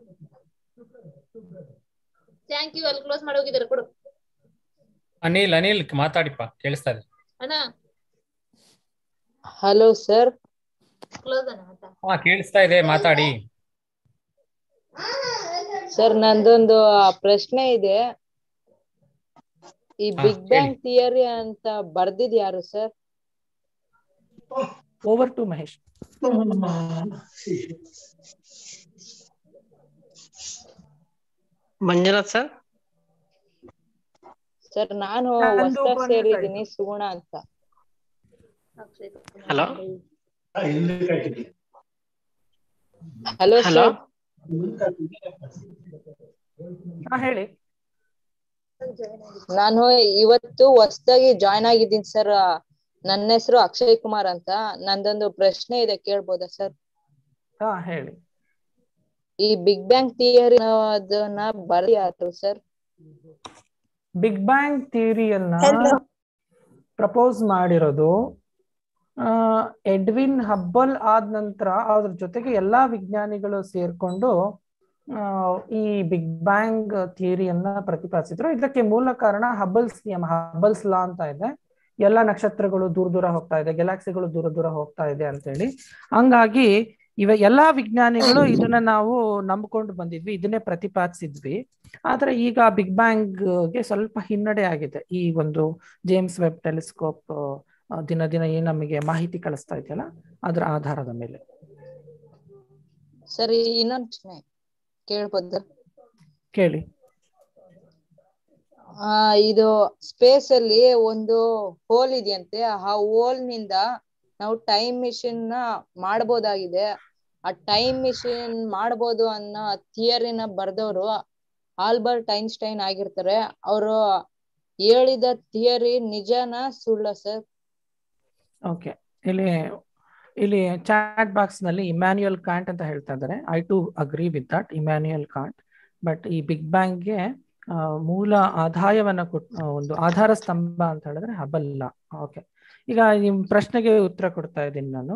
thank you ಅಲ್ಲಿ ಕ್ಲೋಸ್ ಮಾಡಿ ಹೋಗಿದ್ದಾರೆ ಕೊಡು ಅನಿಲ್ ಅನಿಲ್ ಮಾತಾಡಿಪ್ಪ ಕೇಳಿಸ್ತಾ ಇದೆ ಅಣ್ಣ ಹಲೋ ಸರ್ ಕ್ಲೋಸ್ ಅಣ್ಣ ಆಯ್ತಾ ಹಾ ಕೇಳಿಸ್ತಾ ಇದೆ ಮಾತಾಡಿ ಸರ್ ನಂದೊಂದು ಆ, ಪ್ರಶ್ನೆ ಇದೆ ಈ ಹಾ, ಬಿಗ್ ಹೇಳಿ. ಬ್ಯಾಂಗ್ ಥಿಯರಿ ಅಂತ ಬರ್ದಿದ್ ಯಾರು sir over to Mahesh Manjunath sir sir ನಾನು ನಂದು ಹೊಸದಾಗಿ ಉಪನ್ಯಾಸ ಸೇರಿದ್ದೀನಿ ಸುಗುಣ ಅಂತ ಹಲೋ ಹಲೋ ಹಲೋ ಸರ್ ಹಾ ಹೇಳಿ ನಾನು ಇವತ್ತು ಹೊಸದಾಗಿ ಜಾಯ್ನ್ ಆಗಿದ್ದೀನಿ ಸರ್ ನನ್ನ ಹೆಸರು ಅಕ್ಷಯ್ ಕುಮಾರ್ ಅಂತ ನಂದೊಂದು ಪ್ರಶ್ನೆ ಇದೆ ಕೇಳ್ಬೋದಾ ಸರ್ ಹಾ ಹೇಳಿ ಈ ಬಿಗ್ ಬ್ಯಾಂಗ್ ಥಿಯರಿ ಅದನ್ನ ಬರ್ದಿ ಯಾರು ಸರ್ ಬಿಗ್ ಬ್ಯಾಂಗ್ ಥಿಯರಿಯನ್ನ ಪ್ರಪೋಸ್ ಮಾಡಿರೋದು ಆ, ಎಡ್ವಿನ್ ಹಬ್ಬಲ್ ಆದ ನಂತರ ಅದ್ರ ಜೊತೆಗೆ ಎಲ್ಲಾ ವಿಜ್ಞಾನಿಗಳು ಸೇರ್ಕೊಂಡು ಆ, ಈ ಬಿಗ್ ಬ್ಯಾಂಗ್ ಥಿಯರಿಯನ್ನ ಪ್ರತಿಪಾದಿಸಿದ್ರು ಇದಕ್ಕೆ ಮೂಲ ಕಾರಣ ಹಬ್ಬಲ್ಸ್ ನಿಯಮ ಹಬ್ಬಲ್ಸ್ ಲಾ ಅಂತ ಇದೆ ಎಲ್ಲ ನಕ್ಷತ್ರಗಳು ದೂರ ದೂರ ಹೋಗ್ತಾ ಇದೆ ಗ್ಯಾಲಾಕ್ಸಿಗಳು ದೂರ ದೂರ ಹೋಗ್ತಾ ಇದೆ ಅಂತೇಳಿ ಹಂಗಾಗಿ ಇವ ಎಲ್ಲಾ ವಿಜ್ಞಾನಿಗಳು ಇದನ್ನ ನಾವು ನಂಬ್ಕೊಂಡು ಬಂದಿದ್ವಿ ಇದನ್ನೇ ಪ್ರತಿಪಾದಿಸಿದ್ವಿ ಆದ್ರೆ ಈಗ ಬಿಗ್ ಬ್ಯಾಂಗ್ ಗೆ ಸ್ವಲ್ಪ ಹಿನ್ನಡೆ ಆಗಿದೆ ಈ ಒಂದು ಜೇಮ್ಸ್ ವೆಬ್ ಟೆಲಿಸ್ಕೋಪ್ ದಿನ ದಿನ ಏನ್ ನಮಗೆ ಮಾಹಿತಿ ಕಳಿಸ್ತಾ ಇದೆಯಲ್ಲ ಅದರ ಆಧಾರದ ಮೇಲೆ ಸರಿ ಇನ್ನೊಂದ್ ಪ್ರಶ್ನೆ ಕೇಳ್ಬೋದ ಕೇಳಿ ಆ ಇದು ಸ್ಪೇಸ್ ಅಲ್ಲಿ ಒಂದು ಹೋಲ್ ಇದೆಯಂತೆ ಆ ಹೋಲ್ ನಿಂದ ನಾವು ಟೈಮ್ ಮಿಷಿನ್ ನ ಮಾಡಬಹುದಾಗಿದೆ ಆ ಟೈಮ್ ಮಿಷಿನ್ ಮಾಡಬಹುದು ಅನ್ನೋ ಥಿಯರಿನ ಬರ್ದವ್ರು ಆಲ್ಬರ್ಟ್ ಐನ್ಸ್ಟೈನ್ ಆಗಿರ್ತಾರೆ ಅವರು ಹೇಳಿದ ಥಿಯರಿ ನಿಜನ ಸುಳ್ಳ ಸರ್ ಓಕೆ ಇಲ್ಲಿ ಇಲ್ಲಿ ಚಾಟ್ ಬಾಕ್ಸ್ ನಲ್ಲಿ ಇಮ್ಯಾನ್ಯುಯಲ್ ಕಾಂಟ್ ಅಂತ ಹೇಳ್ತಾ ಇದ್ದಾರೆ I too agree with that Immanuel Kant but ಈ ಬಿಗ್ ಬ್ಯಾಂಗ್ಗೆ ಮೂಲ ಆದಾಯವನ್ನ ಕೊಟ್ ಆ, ಒಂದು ಆಧಾರ ಸ್ತಂಭ ಅಂತ ಹೇಳಿದ್ರೆ ಹಬಲ್ಲ ಓಕೆ ಈಗ ನಿಮ್ ಪ್ರಶ್ನೆಗೆ ಉತ್ತರ ಕೊಡ್ತಾ ಇದ್ದೀನಿ ನಾನು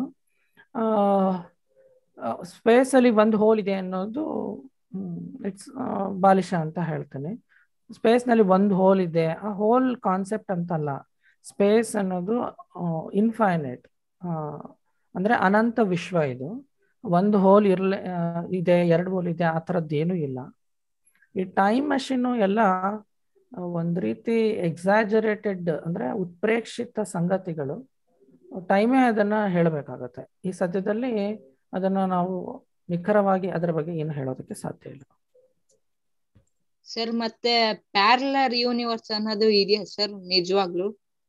ಸ್ಪೇಸ್ ಅಲ್ಲಿ ಒಂದು ಹೋಲ್ ಇದೆ ಅನ್ನೋದು ಇಟ್ಸ್ ಬಾಲಿಶ ಅಂತ ಹೇಳ್ತೇನೆ ಸ್ಪೇಸ್ ನಲ್ಲಿ ಒಂದು ಹೋಲ್ ಇದೆ ಆ ಹೋಲ್ ಕಾನ್ಸೆಪ್ಟ್ ಅಂತಲ್ಲ ಸ್ಪೇಸ್ ಅನ್ನೋದು ಇನ್ಫೈನೈಟ್ ಅಂದ್ರೆ ಅನಂತ ವಿಶ್ವ ಇದು ಒಂದು ಹೋಲ್ ಇರ್ಲೆ ಆ, ಇದೆ ಎರಡು ಹೋಲ್ ಇದೆ ಆ ಥರದ್ದು ಏನೂ ಇಲ್ಲ ಈ ಟೈಮ್ ಮಷೀನು ಎಲ್ಲ ಆ, ಒಂದ್ ರೀತಿ ಎಕ್ಸಾಜರೇಟೆಡ್ ಅಂದ್ರೆ ಉತ್ಪ್ರೇಕ್ಷಿತ ಸಂಗತಿಗಳು ಟೈಮೇ ಅದನ್ನ ಹೇಳಬೇಕಾಗತ್ತೆ ಈ ಸದ್ಯದಲ್ಲಿ ಅದನ್ನ ನಾವು ನಿಖರವಾಗಿ ಅದರ ಬಗ್ಗೆ ಏನು ಹೇಳೋದಕ್ಕೆ ಸಾಧ್ಯ ಇಲ್ಲ ಸರ್ ಮತ್ತೆ ಪ್ಯಾರಲರ್ ಯೂನಿವರ್ಸ್ ಅನ್ನೋದು ಇದೆಯಾ ಸರ್ ನಿಜವಾಗ್ಲು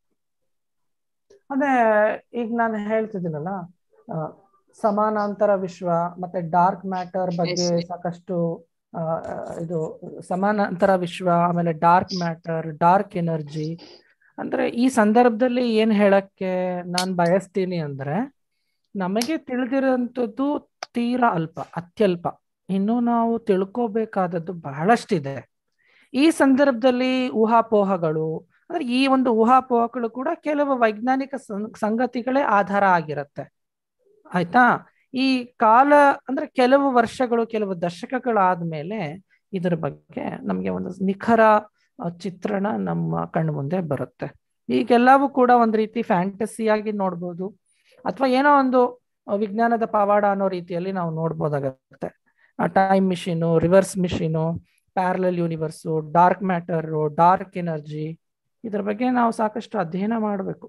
ಅದೇ ಈಗ ನಾನು ಹೇಳ್ತಿದ್ದೀನಲ್ಲ ಆ, ಸಮಾನಾಂತರ ವಿಶ್ವ ಮತ್ತೆ ಡಾರ್ಕ್ ಮ್ಯಾಟರ್ ಬಗ್ಗೆ Yes. ಸಾಕಷ್ಟು ಆ, ಆ, ಇದು ಸಮಾನಾಂತರ ವಿಶ್ವ ಆಮೇಲೆ ಡಾರ್ಕ್ ಮ್ಯಾಟರ್ ಡಾರ್ಕ್ ಎನರ್ಜಿ ಅಂದ್ರೆ ಈ ಸಂದರ್ಭದಲ್ಲಿ ಏನ್ ಹೇಳಕ್ಕೆ ನಾನ್ ಬಯಸ್ತೀನಿ ಅಂದ್ರೆ ನಮಗೆ ತಿಳಿದಿರೋಂಥದ್ದು ತೀರಾ ಅಲ್ಪ ಅತ್ಯಲ್ಪ ಇನ್ನು ನಾವು ತಿಳ್ಕೋಬೇಕಾದದ್ದು ಬಹಳಷ್ಟಿದೆ ಈ ಸಂದರ್ಭದಲ್ಲಿ ಊಹಾಪೋಹಗಳು ಅಂದ್ರೆ ಈ ಒಂದು ಊಹಾಪೋಹಗಳು ಕೂಡ ಕೆಲವು ವೈಜ್ಞಾನಿಕ ಸಂ- ಸಂಗತಿಗಳೇ ಆಧಾರ ಆಗಿರುತ್ತೆ ಆಯ್ತಾ ಈ ಕಾಲ ಅಂದ್ರೆ ಕೆಲವು ವರ್ಷಗಳು ಕೆಲವು ದಶಕಗಳಾದ್ಮೇಲೆ ಇದರ ಬಗ್ಗೆ ನಮಗೆ ಒಂದು ನಿಖರ ಆ, ಚಿತ್ರಣ ನಮ್ಮ ಕಣ್ಣು ಮುಂದೆ ಬರುತ್ತೆ ಈಗೆಲ್ಲವೂ ಕೂಡ ಒಂದ್ ರೀತಿ ಫ್ಯಾಂಟಸಿಯಾಗಿ ನೋಡ್ಬೋದು ಅಥವಾ ಏನೋ ಒಂದು ಆ, ವಿಜ್ಞಾನದ ಪವಾಡ ಅನ್ನೋ ರೀತಿಯಲ್ಲಿ ನಾವು ನೋಡ್ಬೋದಾಗತ್ತೆ time machine reverse machine parallel universe dark matter dark energy ಇದ್ರ ಬಗ್ಗೆ ನಾವು ಸಾಕಷ್ಟು ಅಧ್ಯಯನ ಮಾಡಬೇಕು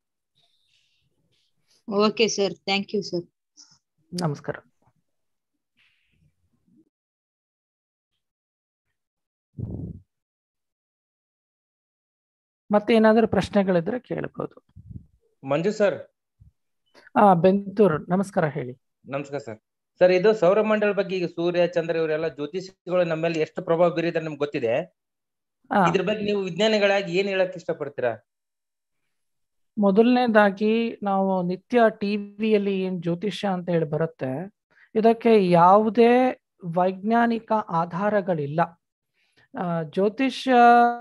okay sir thank you sir ನಮಸ್ಕಾರ ಮತ್ತೆ ಏನಾದರೂ ಪ್ರಶ್ನೆಗಳಿದ್ರೆ ಕೇಳ್ಬೋದು ಮಂಜು ಸರ್ ಆ ಬೆಂತೂರ್ ನಮಸ್ಕಾರ ಹೇಳಿ ನಮಸ್ಕಾರ ಸರ್ ಸರ್ ಇದು ಸೌರಮಂಡಲ ಬಗ್ಗೆ ಈಗ ಸೂರ್ಯ ಚಂದ್ರ ಇವರೆಲ್ಲ ಜ್ಯೋತಿಷಿಗಳು ನಮ್ಮ ಮೇಲೆ ಎಷ್ಟು ಪ್ರಭಾವ ಬೀರಿದ್ದಾರೆ ನಮ್ಗೆ ಗೊತ್ತಿದೆ ಆ, ಇದ್ರ ಬಗ್ಗೆ ನೀವು ವಿಜ್ಞಾನಿಗಳಾಗಿ ಏನ್ ಹೇಳಕ್ ಇಷ್ಟಪಡ್ತೀರಾ ಮೊದಲನೇದಾಗಿ ನಾವು ನಿತ್ಯ ಟಿವಿಯಲ್ಲಿ ಏನ್ ಜ್ಯೋತಿಷ್ಯ ಅಂತ ಹೇಳಿ ಬರುತ್ತೆ ಇದಕ್ಕೆ ಯಾವುದೇ ವೈಜ್ಞಾನಿಕ ಆಧಾರಗಳಿಲ್ಲ ಆ, ಜ್ಯೋತಿಷ್ಯ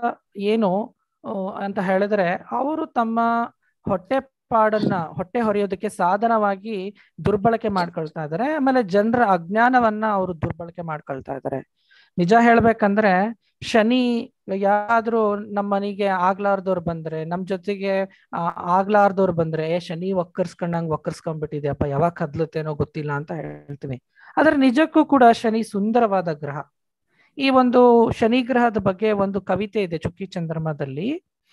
ಏನು ಆ, ಅಂತ ಹೇಳಿದ್ರೆ ಅವರು ತಮ್ಮ ಹೊಟ್ಟೆ ಪಾಡನ್ನ ಹೊಟ್ಟೆ ಹೊರೆಯೋದಕ್ಕೆ ಸಾಧನವಾಗಿ ದುರ್ಬಳಕೆ ಮಾಡ್ಕೊಳ್ತಾ ಇದ್ದಾರೆ ಆಮೇಲೆ ಜನರ ಅಜ್ಞಾನವನ್ನ ಅವರು ದುರ್ಬಳಕೆ ಮಾಡ್ಕೊಳ್ತಾ ಇದ್ದಾರೆ ನಿಜ ಹೇಳ್ಬೇಕಂದ್ರೆ ಶನಿ ಯಾರಾದ್ರೂ ನಮ್ಮ ಮನೆಗೆ ಆಗ್ಲಾರ್ದವ್ರು ಬಂದ್ರೆ ನಮ್ ಜೊತೆಗೆ ಆ, ಆಗ್ಲಾರ್ದವ್ರು ಬಂದ್ರೆ ಏ ಶನಿ ಒಕ್ಕರ್ಸ್ಕೊಂಡಂಗ್ ಒಕ್ಕರ್ಸ್ಕೊಂಡ್ಬಿಟ್ಟಿದ್ಯಪ್ಪ ಯಾವಾಗ ಕದ್ಲುತ್ತೇನೋ ಗೊತ್ತಿಲ್ಲ ಅಂತ ಹೇಳ್ತೀನಿ ಆದ್ರೆ ನಿಜಕ್ಕೂ ಕೂಡ ಶನಿ ಸುಂದರವಾದ ಗ್ರಹ ಈ ಒಂದು ಶನಿ ಗ್ರಹದ ಬಗ್ಗೆ ಒಂದು ಕವಿತೆ ಇದೆ ಚುಕ್ಕಿ ಚಂದ್ರಮದಲ್ಲಿ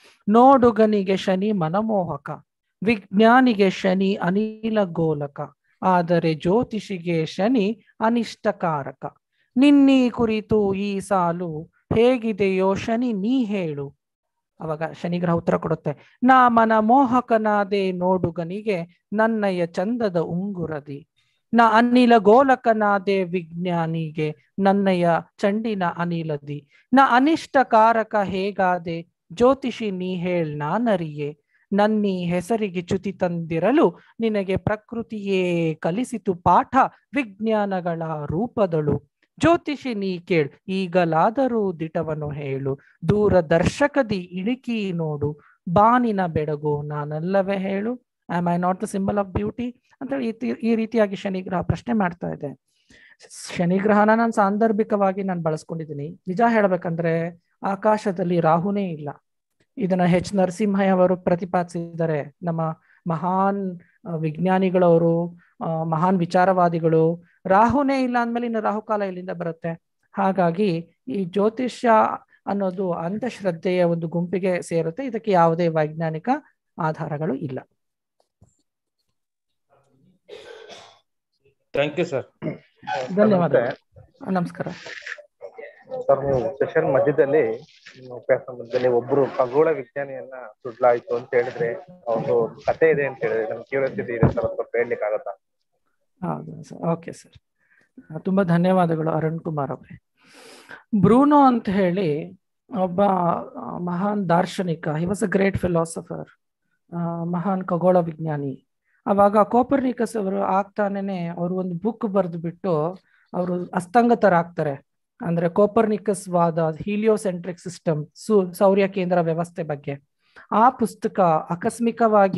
ನೋಡುಗನಿಗೆ ಶನಿ ಮನಮೋಹಕ ವಿಜ್ಞಾನಿಗೆ ಶನಿ ಅನಿಲ ಗೋಲಕ ಆದರೆ ಜ್ಯೋತಿಷಿಗೆ ಶನಿ ಅನಿಷ್ಟಕಾರಕ ನಿನ್ನೀ ಕುರಿತು ಈ ಸಾಲು ಹೇಗಿದೆಯೋ ಶನಿ ನೀ ಹೇಳು ಅವಾಗ ಶನಿಗ್ರಹ ಉತ್ತರ ಕೊಡುತ್ತೆ ನಾ ಮನ ಮೋಹಕನಾದೆ ನೋಡುಗನಿಗೆ ನನ್ನಯ ಚಂದದ ಉಂಗುರದಿ ನ ಅನಿಲ ಗೋಲಕನಾದೆ ವಿಜ್ಞಾನಿಗೆ ನನ್ನಯ ಚಂಡಿನ ಅನಿಲದಿ ನ ಅನಿಷ್ಟಕಾರಕ ಹೇಗಾದೆ ಜ್ಯೋತಿಷಿ ನೀ ಹೇಳ್ ನಾನರಿಯೆ ನನ್ನೀ ಹೆಸರಿಗೆ ಚ್ಯುತಿ ತಂದಿರಲು ನಿನಗೆ ಪ್ರಕೃತಿಯೇ ಕಲಿಸಿತು ಪಾಠ ವಿಜ್ಞಾನಗಳ ರೂಪದಳು ಜ್ಯೋತಿಷಿ ನೀ ಕೇಳ್ ಈಗಲಾದರೂ ದಿಟವನ್ನು ಹೇಳು ದೂರದರ್ಶಕದಿ ಇಳಿಕಿ ನೋಡು ಬಾನಿನ ಬೆಳಗು ನಾನಲ್ಲವೇ ಹೇಳು am I not the symbol of beauty ಅಂತ ಹೇಳಿ ಈ ತಿ- ಈ ರೀತಿಯಾಗಿ ಶನಿಗ್ರಹ ಪ್ರಶ್ನೆ ಮಾಡ್ತಾ ಇದೆ ಶನಿಗ್ರಹನ ನಾನು ಸಾಂದರ್ಭಿಕವಾಗಿ ನಾನು ಬಳಸ್ಕೊಂಡಿದ್ದೀನಿ ನಿಜ ಹೇಳ್ಬೇಕಂದ್ರೆ ಆಕಾಶದಲ್ಲಿ ರಾಹುನೇ ಇಲ್ಲ ಇದನ್ನ ಹೆಚ್ ನರಸಿಂಹಯ್ಯ ಅವರು ಪ್ರತಿಪಾದಿಸಿದ್ದಾರೆ ನಮ್ಮ ಮಹಾನ್ ಆ, ವಿಜ್ಞಾನಿಗಳವರು ಆ, ಮಹಾನ್ ವಿಚಾರವಾದಿಗಳು ರಾಹುನೇ ಇಲ್ಲ ಅಂದ್ಮೇಲೆ ಇನ್ನು ರಾಹುಕಾಲ ಎಲ್ಲಿಂದ ಬರುತ್ತೆ ಹಾಗಾಗಿ ಈ ಜ್ಯೋತಿಷ್ಯ ಅನ್ನೋದು ಅಂಧಶ್ರದ್ಧೆಯ ಒಂದು ಗುಂಪಿಗೆ ಸೇರುತ್ತೆ ಇದಕ್ಕೆ ಯಾವುದೇ ವೈಜ್ಞಾನಿಕ ಆಧಾರಗಳು ಇಲ್ಲ ಥ್ಯಾಂಕ್ ಯು ಸರ್ ಧನ್ಯವಾದಗಳು ನಮಸ್ಕಾರ ಸರ್ ನೀವು ಸೆಷನ್ ಮಧ್ಯದಲ್ಲಿ ನಿಮ್ಮ ಅಭ್ಯಾಸ ಮಧ್ಯದಲ್ಲಿ ಒಬ್ರು ಖಗೋಳ ವಿಜ್ಞಾನಿಯನ್ನ ಸುಡ್ಲಾಯ್ತು ಅಂತ ಹೇಳಿದ್ರೆ ಒಂದು ಕತೆ ಇದೆ ಅಂತ ಹೇಳಿದ್ರೆ ನಮ್ಗೆ ಕ್ಯೂರಿಯಾಸಿಟಿ ಇದೆ ಸರ್ ಸ್ವಲ್ಪ ಹೇಳ್ಲಿಕ್ಕೆ ಆಗತ್ತಾ ಹೌದು ಸರ್ ಓಕೆ ಸರ್ ತುಂಬಾ ಧನ್ಯವಾದಗಳು ಅರುಣ್ ಕುಮಾರ್ ಅವರೇ ಬ್ರೂನೋ ಅಂತ ಹೇಳಿ ಒಬ್ಬ ಆ, ಮಹಾನ್ ದಾರ್ಶನಿಕ he was a great philosopher ಮಹಾನ್ ಖಗೋಳ ವಿಜ್ಞಾನಿ ಅವಾಗ ಕೋಪರ್ನಿಕಸ್ ಅವರು ಆಗ್ತಾನೇನೆ ಅವರು ಒಂದು ಬುಕ್ ಬರೆದು ಬಿಟ್ಟು ಅವರು ಅಸ್ತಂಗತರಾಗ್ತಾರೆ ಅಂದ್ರೆ ಕೋಪರ್ನಿಕಸ್ ವಾದ ಹೀಲಿಯೋಸೆಂಟ್ರಿಕ್ ಸಿಸ್ಟಮ್ ಸು ಸೌರ್ಯ ಕೇಂದ್ರ ವ್ಯವಸ್ಥೆ ಬಗ್ಗೆ ಆ ಪುಸ್ತಕ ಆಕಸ್ಮಿಕವಾಗಿ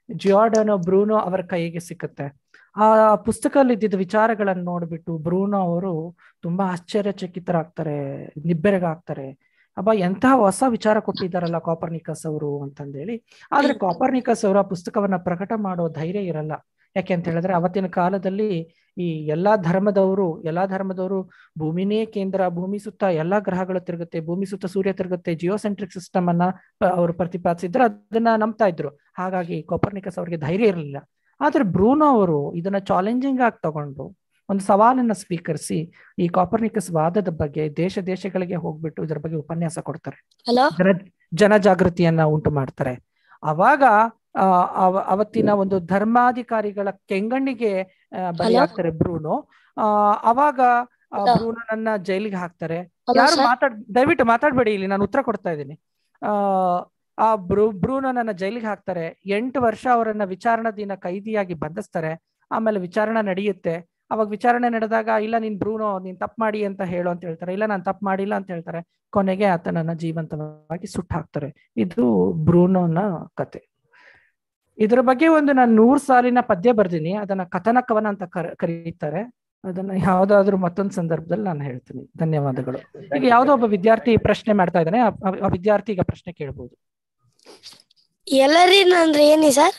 ಜಿಯಾರ್ಡನೋ ಬ್ರೂನೋ ಅವರ ಕೈಗೆ ಸಿಕ್ಕುತ್ತೆ ಆ ಪುಸ್ತಕದಲ್ಲಿ ಇದ್ದಿದ್ದ ವಿಚಾರಗಳನ್ನು ನೋಡ್ಬಿಟ್ಟು ಬ್ರೂನೋ ಅವರು ತುಂಬಾ ಆಶ್ಚರ್ಯಚಕಿತರಾಗ್ತಾರೆ ನಿಬ್ಬೆರಗಾಗ್ತಾರೆ ಅಬ್ಬಾ ಎಂತಹ ಹೊಸ ವಿಚಾರ ಕೊಟ್ಟಿದ್ದಾರಲ್ಲ ಕಾಪರ್ನಿಕಸ್ ಅವರು ಅಂತಂದೇಳಿ ಆದ್ರೆ ಕಾಪರ್ನಿಕಸ್ ಅವರ ಪುಸ್ತಕವನ್ನ ಪ್ರಕಟ ಮಾಡೋ ಧೈರ್ಯ ಇರಲ್ಲ ಯಾಕೆ ಅಂತ ಹೇಳಿದ್ರೆ ಅವತ್ತಿನ ಕಾಲದಲ್ಲಿ ಈ ಎಲ್ಲಾ ಧರ್ಮದವರು ಎಲ್ಲಾ ಧರ್ಮದವರು ಭೂಮಿನೇ ಕೇಂದ್ರ ಭೂಮಿ ಸುತ್ತ ಎಲ್ಲಾ ಗ್ರಹಗಳು ತಿರುಗುತ್ತೆ ಭೂಮಿ ಸುತ್ತ ಸೂರ್ಯ ತಿರುಗುತ್ತೆ ಜಿಯೋಸೆಂಟ್ರಿಕ್ ಸಿಸ್ಟಮ್ ಅನ್ನ ಪ- ಅವರು ಪ್ರತಿಪಾದಿಸಿದ್ರು ಅದನ್ನ ನಂಬ್ತಾ ಇದ್ರು ಹಾಗಾಗಿ ಕೊಪರ್ನಿಕಸ್ ಅವರಿಗೆ ಧೈರ್ಯ ಇರಲಿಲ್ಲ ಆದ್ರೆ ಬ್ರೂನೋ ಅವರು ಇದನ್ನ ಚಾಲೆಂಜಿಂಗ್ ಆಗಿ ತಗೊಂಡು ಒಂದು ಸವಾಲನ್ನ ಸ್ವೀಕರಿಸಿ ಈ ಕಾಪರ್ನಿಕಸ್ ವಾದದ ಬಗ್ಗೆ ದೇಶ ದೇಶಗಳಿಗೆ ಹೋಗ್ಬಿಟ್ಟು ಇದರ ಬಗ್ಗೆ ಉಪನ್ಯಾಸ ಕೊಡ್ತಾರೆ ಹಲೋ ಜನ ಜನಜಾಗೃತಿಯನ್ನ ಉಂಟು ಮಾಡ್ತಾರೆ ಅವಾಗ ಆ, ಅವ- ಅವತ್ತಿನ ಒಂದು ಧರ್ಮಾಧಿಕಾರಿಗಳ ಕೆಂಗಣ್ಣಿಗೆ ಆ, ಬಲಿಯಾಗ್ತಾರೆ ಬ್ರೂನೋ ಆ ಅವಾಗ ಆ, ಹಲೋ. ಬ್ರೂನೋನನ್ನ ಜೈಲಿಗೆ ಹಾಕ್ತಾರೆ ಹಲೋ ಯಾರು ಸರ್. ಮಾತಾಡ್ ದಯವಿಟ್ಟು ಮಾತಾಡ್ಬೇಡಿ ಇಲ್ಲಿ ನಾನು ಉತ್ತರ ಕೊಡ್ತಾ ಇದ್ದೀನಿ ಆ ಆ ಬ್ರೂ ಬ್ರೂನೋನನ್ನ ಜೈಲಿಗೆ ಹಾಕ್ತಾರೆ ಎಂಟು ವರ್ಷ ಅವರನ್ನ ವಿಚಾರಣಾಧೀನ ಕೈದಿಯಾಗಿ ಬಂಧಿಸ್ತಾರೆ ಆಮೇಲೆ ವಿಚಾರಣೆ ನಡೆಯುತ್ತೆ ಅವಾಗ ವಿಚಾರಣೆ ನಡೆದಾಗ ಇಲ್ಲ ನೀನ್ ಬ್ರೂನೋ ನೀನ್ ತಪ್ಪು ಮಾಡಿ ಅಂತ ಹೇಳು ಅಂತ ಹೇಳ್ತಾರೆ ಇಲ್ಲ ನಾನು ತಪ್ಪು ಮಾಡಿಲ್ಲ ಅಂತ ಹೇಳ್ತಾರೆ ಕೊನೆಗೆ ಆತನನ್ನ ಜೀವಂತವಾಗಿ ಸುಟ್ಟು ಹಾಕ್ತಾರೆ ಇದು ಬ್ರೂನೋನ ಕತೆ ಇದರ ಬಗ್ಗೆ ಒಂದು ನಾನು ನೂರ್ ಸಾಲಿನ ಪದ್ಯ ಬರ್ದೀನಿ ಅದನ್ನ ಕಥನ ಕವನ ಅಂತ ಕರ- ಕರೀತಾರೆ ಅದನ್ನ ಯಾವ್ದಾದ್ರು ಮತ್ತೊಂದು ಸಂದರ್ಭದಲ್ಲಿ ನಾನು ಹೇಳ್ತೀನಿ ಧನ್ಯವಾದಗಳು ಈಗ ಯಾವ್ದೋ ಒಬ್ಬ ವಿದ್ಯಾರ್ಥಿ ಪ್ರಶ್ನೆ ಮಾಡ್ತಾ ಇದ್ದಾನೆ ಆ- ಆ- ಆ ವಿದ್ಯಾರ್ಥಿ ಈಗ ಪ್ರಶ್ನೆ ಕೇಳ್ಬೋದು ಎಲ್ಲರಿನ್ ಅಂದ್ರೆ ಏನಿ ಸರ್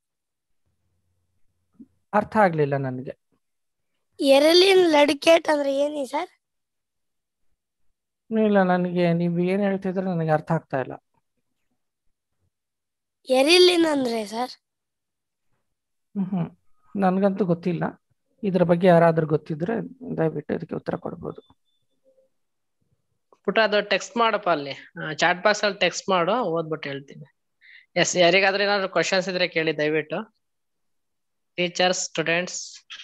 ಅರ್ಥ ಆಗ್ಲಿಲ್ಲ ನನಗೆ ಎರಲಿನ್ ಲಡ್ಕೇಟ್ ಅಂದ್ರೆ ಏನಿ ಸರ್ ಇಲ್ಲ ನನಗೆ ನೀವು ಏನ್ ಹೇಳ್ತಿದ್ರೆ ನನಗೆ ಅರ್ಥ ಆಗ್ತಾ ಇಲ್ಲ ಎರಿಲಿನ್ ಅಂದ್ರೆ ಸರ್ ಹ್ಮ್ ಹ್ಮ್ ನನ್ಗಂತೂ ಗೊತ್ತಿಲ್ಲ ಇದ್ರ ಬಗ್ಗೆ ಯಾರಾದ್ರೂ ಗೊತ್ತಿದ್ರೆ ದಯವಿಟ್ಟು ಇದಕ್ಕೆ ಉತ್ತರ ಕೊಡ್ಬೋದು ಪುಟ ಅದು ಟೆಕ್ಸ್ಟ್ ಮಾಡಪ್ಪ ಅಲ್ಲಿ ಚಾಟ್ ಬಾಕ್ಸ್ ಅಲ್ಲಿ ಟೆಕ್ಸ್ಟ್ ಮಾಡು ಓದ್ಬಿಟ್ಟು ಹೇಳ್ತೀನಿ ಎಸ್ ಯಾರಿಗಾದ್ರೂ ಏನಾದ್ರು ಕ್ವಶನ್ಸ್ ಇದ್ರೆ ಕೇಳಿ ದಯವಿಟ್ಟು ಟೀಚರ್ಸ್ ಸ್ಟೂಡೆಂಟ್ಸ್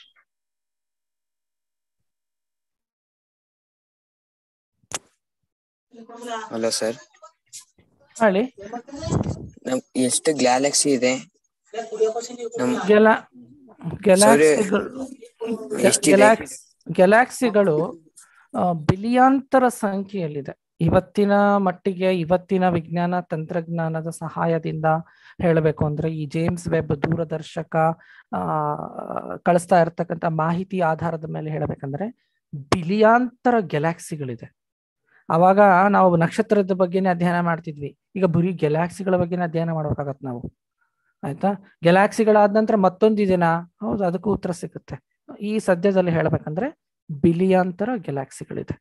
ಹಲೋ ಸರ್ ಹೇಳಿ ನಮ್ ಎಷ್ಟು ಗ್ಯಾಲಕ್ಸಿ ಇದೆ ನಮ್ ಗೆಲ ಗೆಲಾಕ್ಸಿಗಳು ಎಷ್ಟಿದೆ? ಗೆಲಾಕ್ಸ್ ಗೆಲಾಕ್ಸಿಗಳು ಬಿಲಿಯಾಂತರ ಸಂಖ್ಯೆಯಲ್ಲಿದೆ ಇವತ್ತಿನ ಮಟ್ಟಿಗೆ ಇವತ್ತಿನ ವಿಜ್ಞಾನ ತಂತ್ರಜ್ಞಾನದ ಸಹಾಯದಿಂದ ಹೇಳಬೇಕು ಅಂದ್ರೆ ಈ ಜೇಮ್ಸ್ ವೆಬ್ ದೂರದರ್ಶಕ ಆ ಕಳಿಸ್ತಾ ಇರ್ತಕ್ಕಂಥ ಮಾಹಿತಿ ಆಧಾರದ ಮೇಲೆ ಹೇಳಬೇಕಂದ್ರೆ ಬಿಲಿಯಾಂತರ ಗೆಲಾಕ್ಸಿಗಳಿದೆ ಅವಾಗ ನಾವು ನಕ್ಷತ್ರದ ಬಗ್ಗೆನೇ ಅಧ್ಯಯನ ಮಾಡ್ತಿದ್ವಿ ಈಗ ಬರೀ ಗೆಲಾಕ್ಸಿಗಳ ಬಗ್ಗೆನೇ ಅಧ್ಯಯನ ಮಾಡ್ಬೇಕಾಗತ್ತೆ ನಾವು ಆಯ್ತಾ ಗೆಲಾಕ್ಸಿಗಳಾದ ನಂತರ ಮತ್ತೊಂದು ಇದೆನಾ ಹೌದು ಅದಕ್ಕೂ ಉತ್ತರ ಸಿಗುತ್ತೆ ಈ ಸದ್ಯದಲ್ಲಿ ಹೇಳ್ಬೇಕಂದ್ರೆ ಬಿಲಿಯಾಂತರ ಗೆಲಾಕ್ಸಿಗಳಿದೆ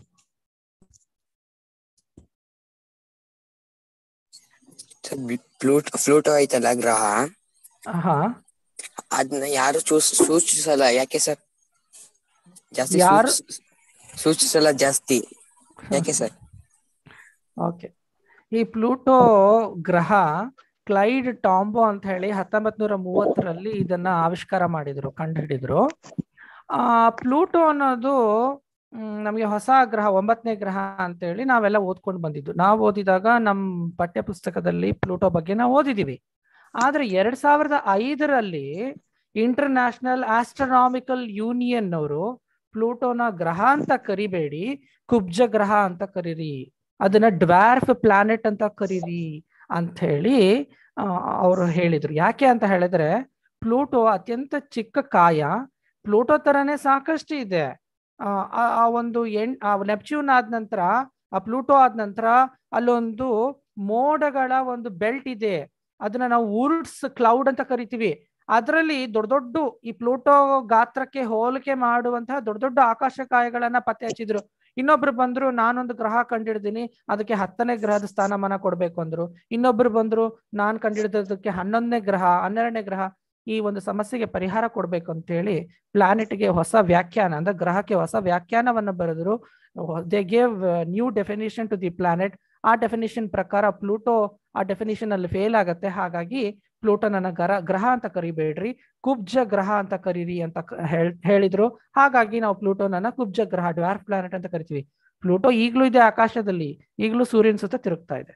ಫ್ಲೂಟ್ ಫ್ಲೂಟೋ ಐತಲ್ಲ ಗ್ರಹ ಹಾ ಅದನ್ನ ಯಾರು ಚೂಸ್- ಸೂಚಿಸಲ್ಲ ಯಾಕೆ ಸರ್ ಜಾಸ್ತಿ ಯಾರು- ಸೂಚಿ- ಸೂಚಿಸಲ್ಲ ಜಾಸ್ತಿ ಯಾಕೆ ಸರ್ ಓಕೆ ಈ ಪ್ಲೂಟೋ ಗ್ರಹ ಕ್ಲೈಡ್ ಟಾಂಬೋ ಅಂತ ಹೇಳಿ ಹತ್ತೊಂಬತ್ ನೂರ ಮೂವತ್ತರಲ್ಲಿ ಇದನ್ನ ಆವಿಷ್ಕಾರ ಮಾಡಿದ್ರು ಕಂಡುಹಿಡಿದ್ರು ಆ ಪ್ಲೂಟೋ ಅನ್ನೋದು ಮ್, ನಮಗೆ ಹೊಸ ಗ್ರಹ ಒಂಬತ್ತನೇ ಗ್ರಹ ಅಂತೇಳಿ ನಾವೆಲ್ಲ ಓದ್ಕೊಂಡು ಬಂದಿದ್ದು ನಾವು ಓದಿದಾಗ ನಮ್ಮ ಪಠ್ಯ ಪುಸ್ತಕದಲ್ಲಿ ಪ್ಲೂಟೋ ಬಗ್ಗೆ ನಾವು ಓದಿದೀವಿ ಆದ್ರೆ ಎರಡ್ ಸಾವಿರದ ಐದರಲ್ಲಿ ಇಂಟರ್ನ್ಯಾಷನಲ್ ಆಸ್ಟ್ರನಾಮಿಕಲ್ ಯೂನಿಯನ್ ಅವರು ಪ್ಲೂಟೋನ ಗ್ರಹ ಅಂತ ಕರಿಬೇಡಿ ಕುಬ್ಜ ಗ್ರಹ ಅಂತ ಕರೀರಿ ಅದನ್ನ ಡ್ವಾರ್ಫ್ ಪ್ಲಾನೆಟ್ ಅಂತ ಕರೀರಿ ಅಂತ ಹೇಳಿ ಅವರು ಹೇಳಿದ್ರು ಯಾಕೆ ಅಂತ ಹೇಳಿದ್ರೆ ಪ್ಲೂಟೋ ಅತ್ಯಂತ ಚಿಕ್ಕ ಕಾಯ ಪ್ಲೂಟೋ ತರನೇ ಸಾಕಷ್ಟು ಇದೆ ಆ, ಆ ಆ ಒಂದು ಎಣ್ ಆ ನೆಪ್ಚ್ಯೂನ್ ಆದ ನಂತರ ಆ ಪ್ಲೂಟೋ ಆದ ನಂತರ ಅಲ್ಲೊಂದು ಮೋಡಗಳ ಒಂದು ಬೆಲ್ಟ್ ಇದೆ ಅದನ್ನ ನಾವು ಊರ್ಡ್ಸ್ ಕ್ಲೌಡ್ ಅಂತ ಕರಿತೀವಿ ಅದರಲ್ಲಿ ದೊಡ್ಡ ದೊಡ್ಡ ಈ ಪ್ಲೂಟೋ ಗಾತ್ರಕ್ಕೆ ಹೋಲಿಕೆ ಮಾಡುವಂತಹ ದೊಡ್ಡ ದೊಡ್ಡ ಆಕಾಶಕಾಯಗಳನ್ನ ಪತ್ತೆ ಹಚ್ಚಿದ್ರು ಇನ್ನೊಬ್ರು ಬಂದ್ರು ನಾನೊಂದು ಗ್ರಹ ಕಂಡಿಡ್ದೀನಿ ಅದಕ್ಕೆ ಹತ್ತನೇ ಗ್ರಹದ ಸ್ಥಾನಮಾನ ಕೊಡ್ಬೇಕು ಅಂದ್ರು ಇನ್ನೊಬ್ರು ಬಂದ್ರು ನಾನ್ ಕಂಡಿಡಿದಕ್ಕೆ ಹನ್ನೊಂದನೇ ಗ್ರಹ ಹನ್ನೆರಡನೇ ಗ್ರಹ ಈ ಒಂದು ಸಮಸ್ಯೆಗೆ ಪರಿಹಾರ ಕೊಡ್ಬೇಕು ಅಂತ ಹೇಳಿ ಪ್ಲಾನೆಟ್ಗೆ ಹೊಸ ವ್ಯಾಖ್ಯಾನ ಅಂದ್ರೆ ಗ್ರಹಕ್ಕೆ ಹೊಸ ವ್ಯಾಖ್ಯಾನವನ್ನ ಬರೆದ್ರು they gave new definition to the planet ಆ ಡೆಫಿನೇಷನ್ ಪ್ರಕಾರ ಪ್ಲೂಟೋ ಆ ಡೆಫಿನೇಷನ್ ಅಲ್ಲಿ ಫೇಲ್ ಆಗತ್ತೆ ಹಾಗಾಗಿ ಪ್ಲೂಟೋನನ್ನ ಗ್ರಹ ಗ್ರಹ ಅಂತ ಕರಿಬೇಡ್ರಿ ಕುಬ್ಜ ಗ್ರಹ ಅಂತ ಕರೀರಿ ಅಂತ ಕ- ಹೇಳ್- ಹೇಳಿದ್ರು ಹಾಗಾಗಿ ನಾವು ಪ್ಲೂಟೋನನ್ನ ಕುಬ್ಜ ಗ್ರಹ ಡ್ವಾರ್ಫ್ ಪ್ಲಾನೆಟ್ ಅಂತ ಕರಿತೀವಿ ಪ್ಲೂಟೋ ಈಗ್ಲೂ ಇದೆ ಆಕಾಶದಲ್ಲಿ ಈಗಲೂ ಸೂರ್ಯನ ಸುತ್ತ ತಿರುಗ್ತಾ ಇದೆ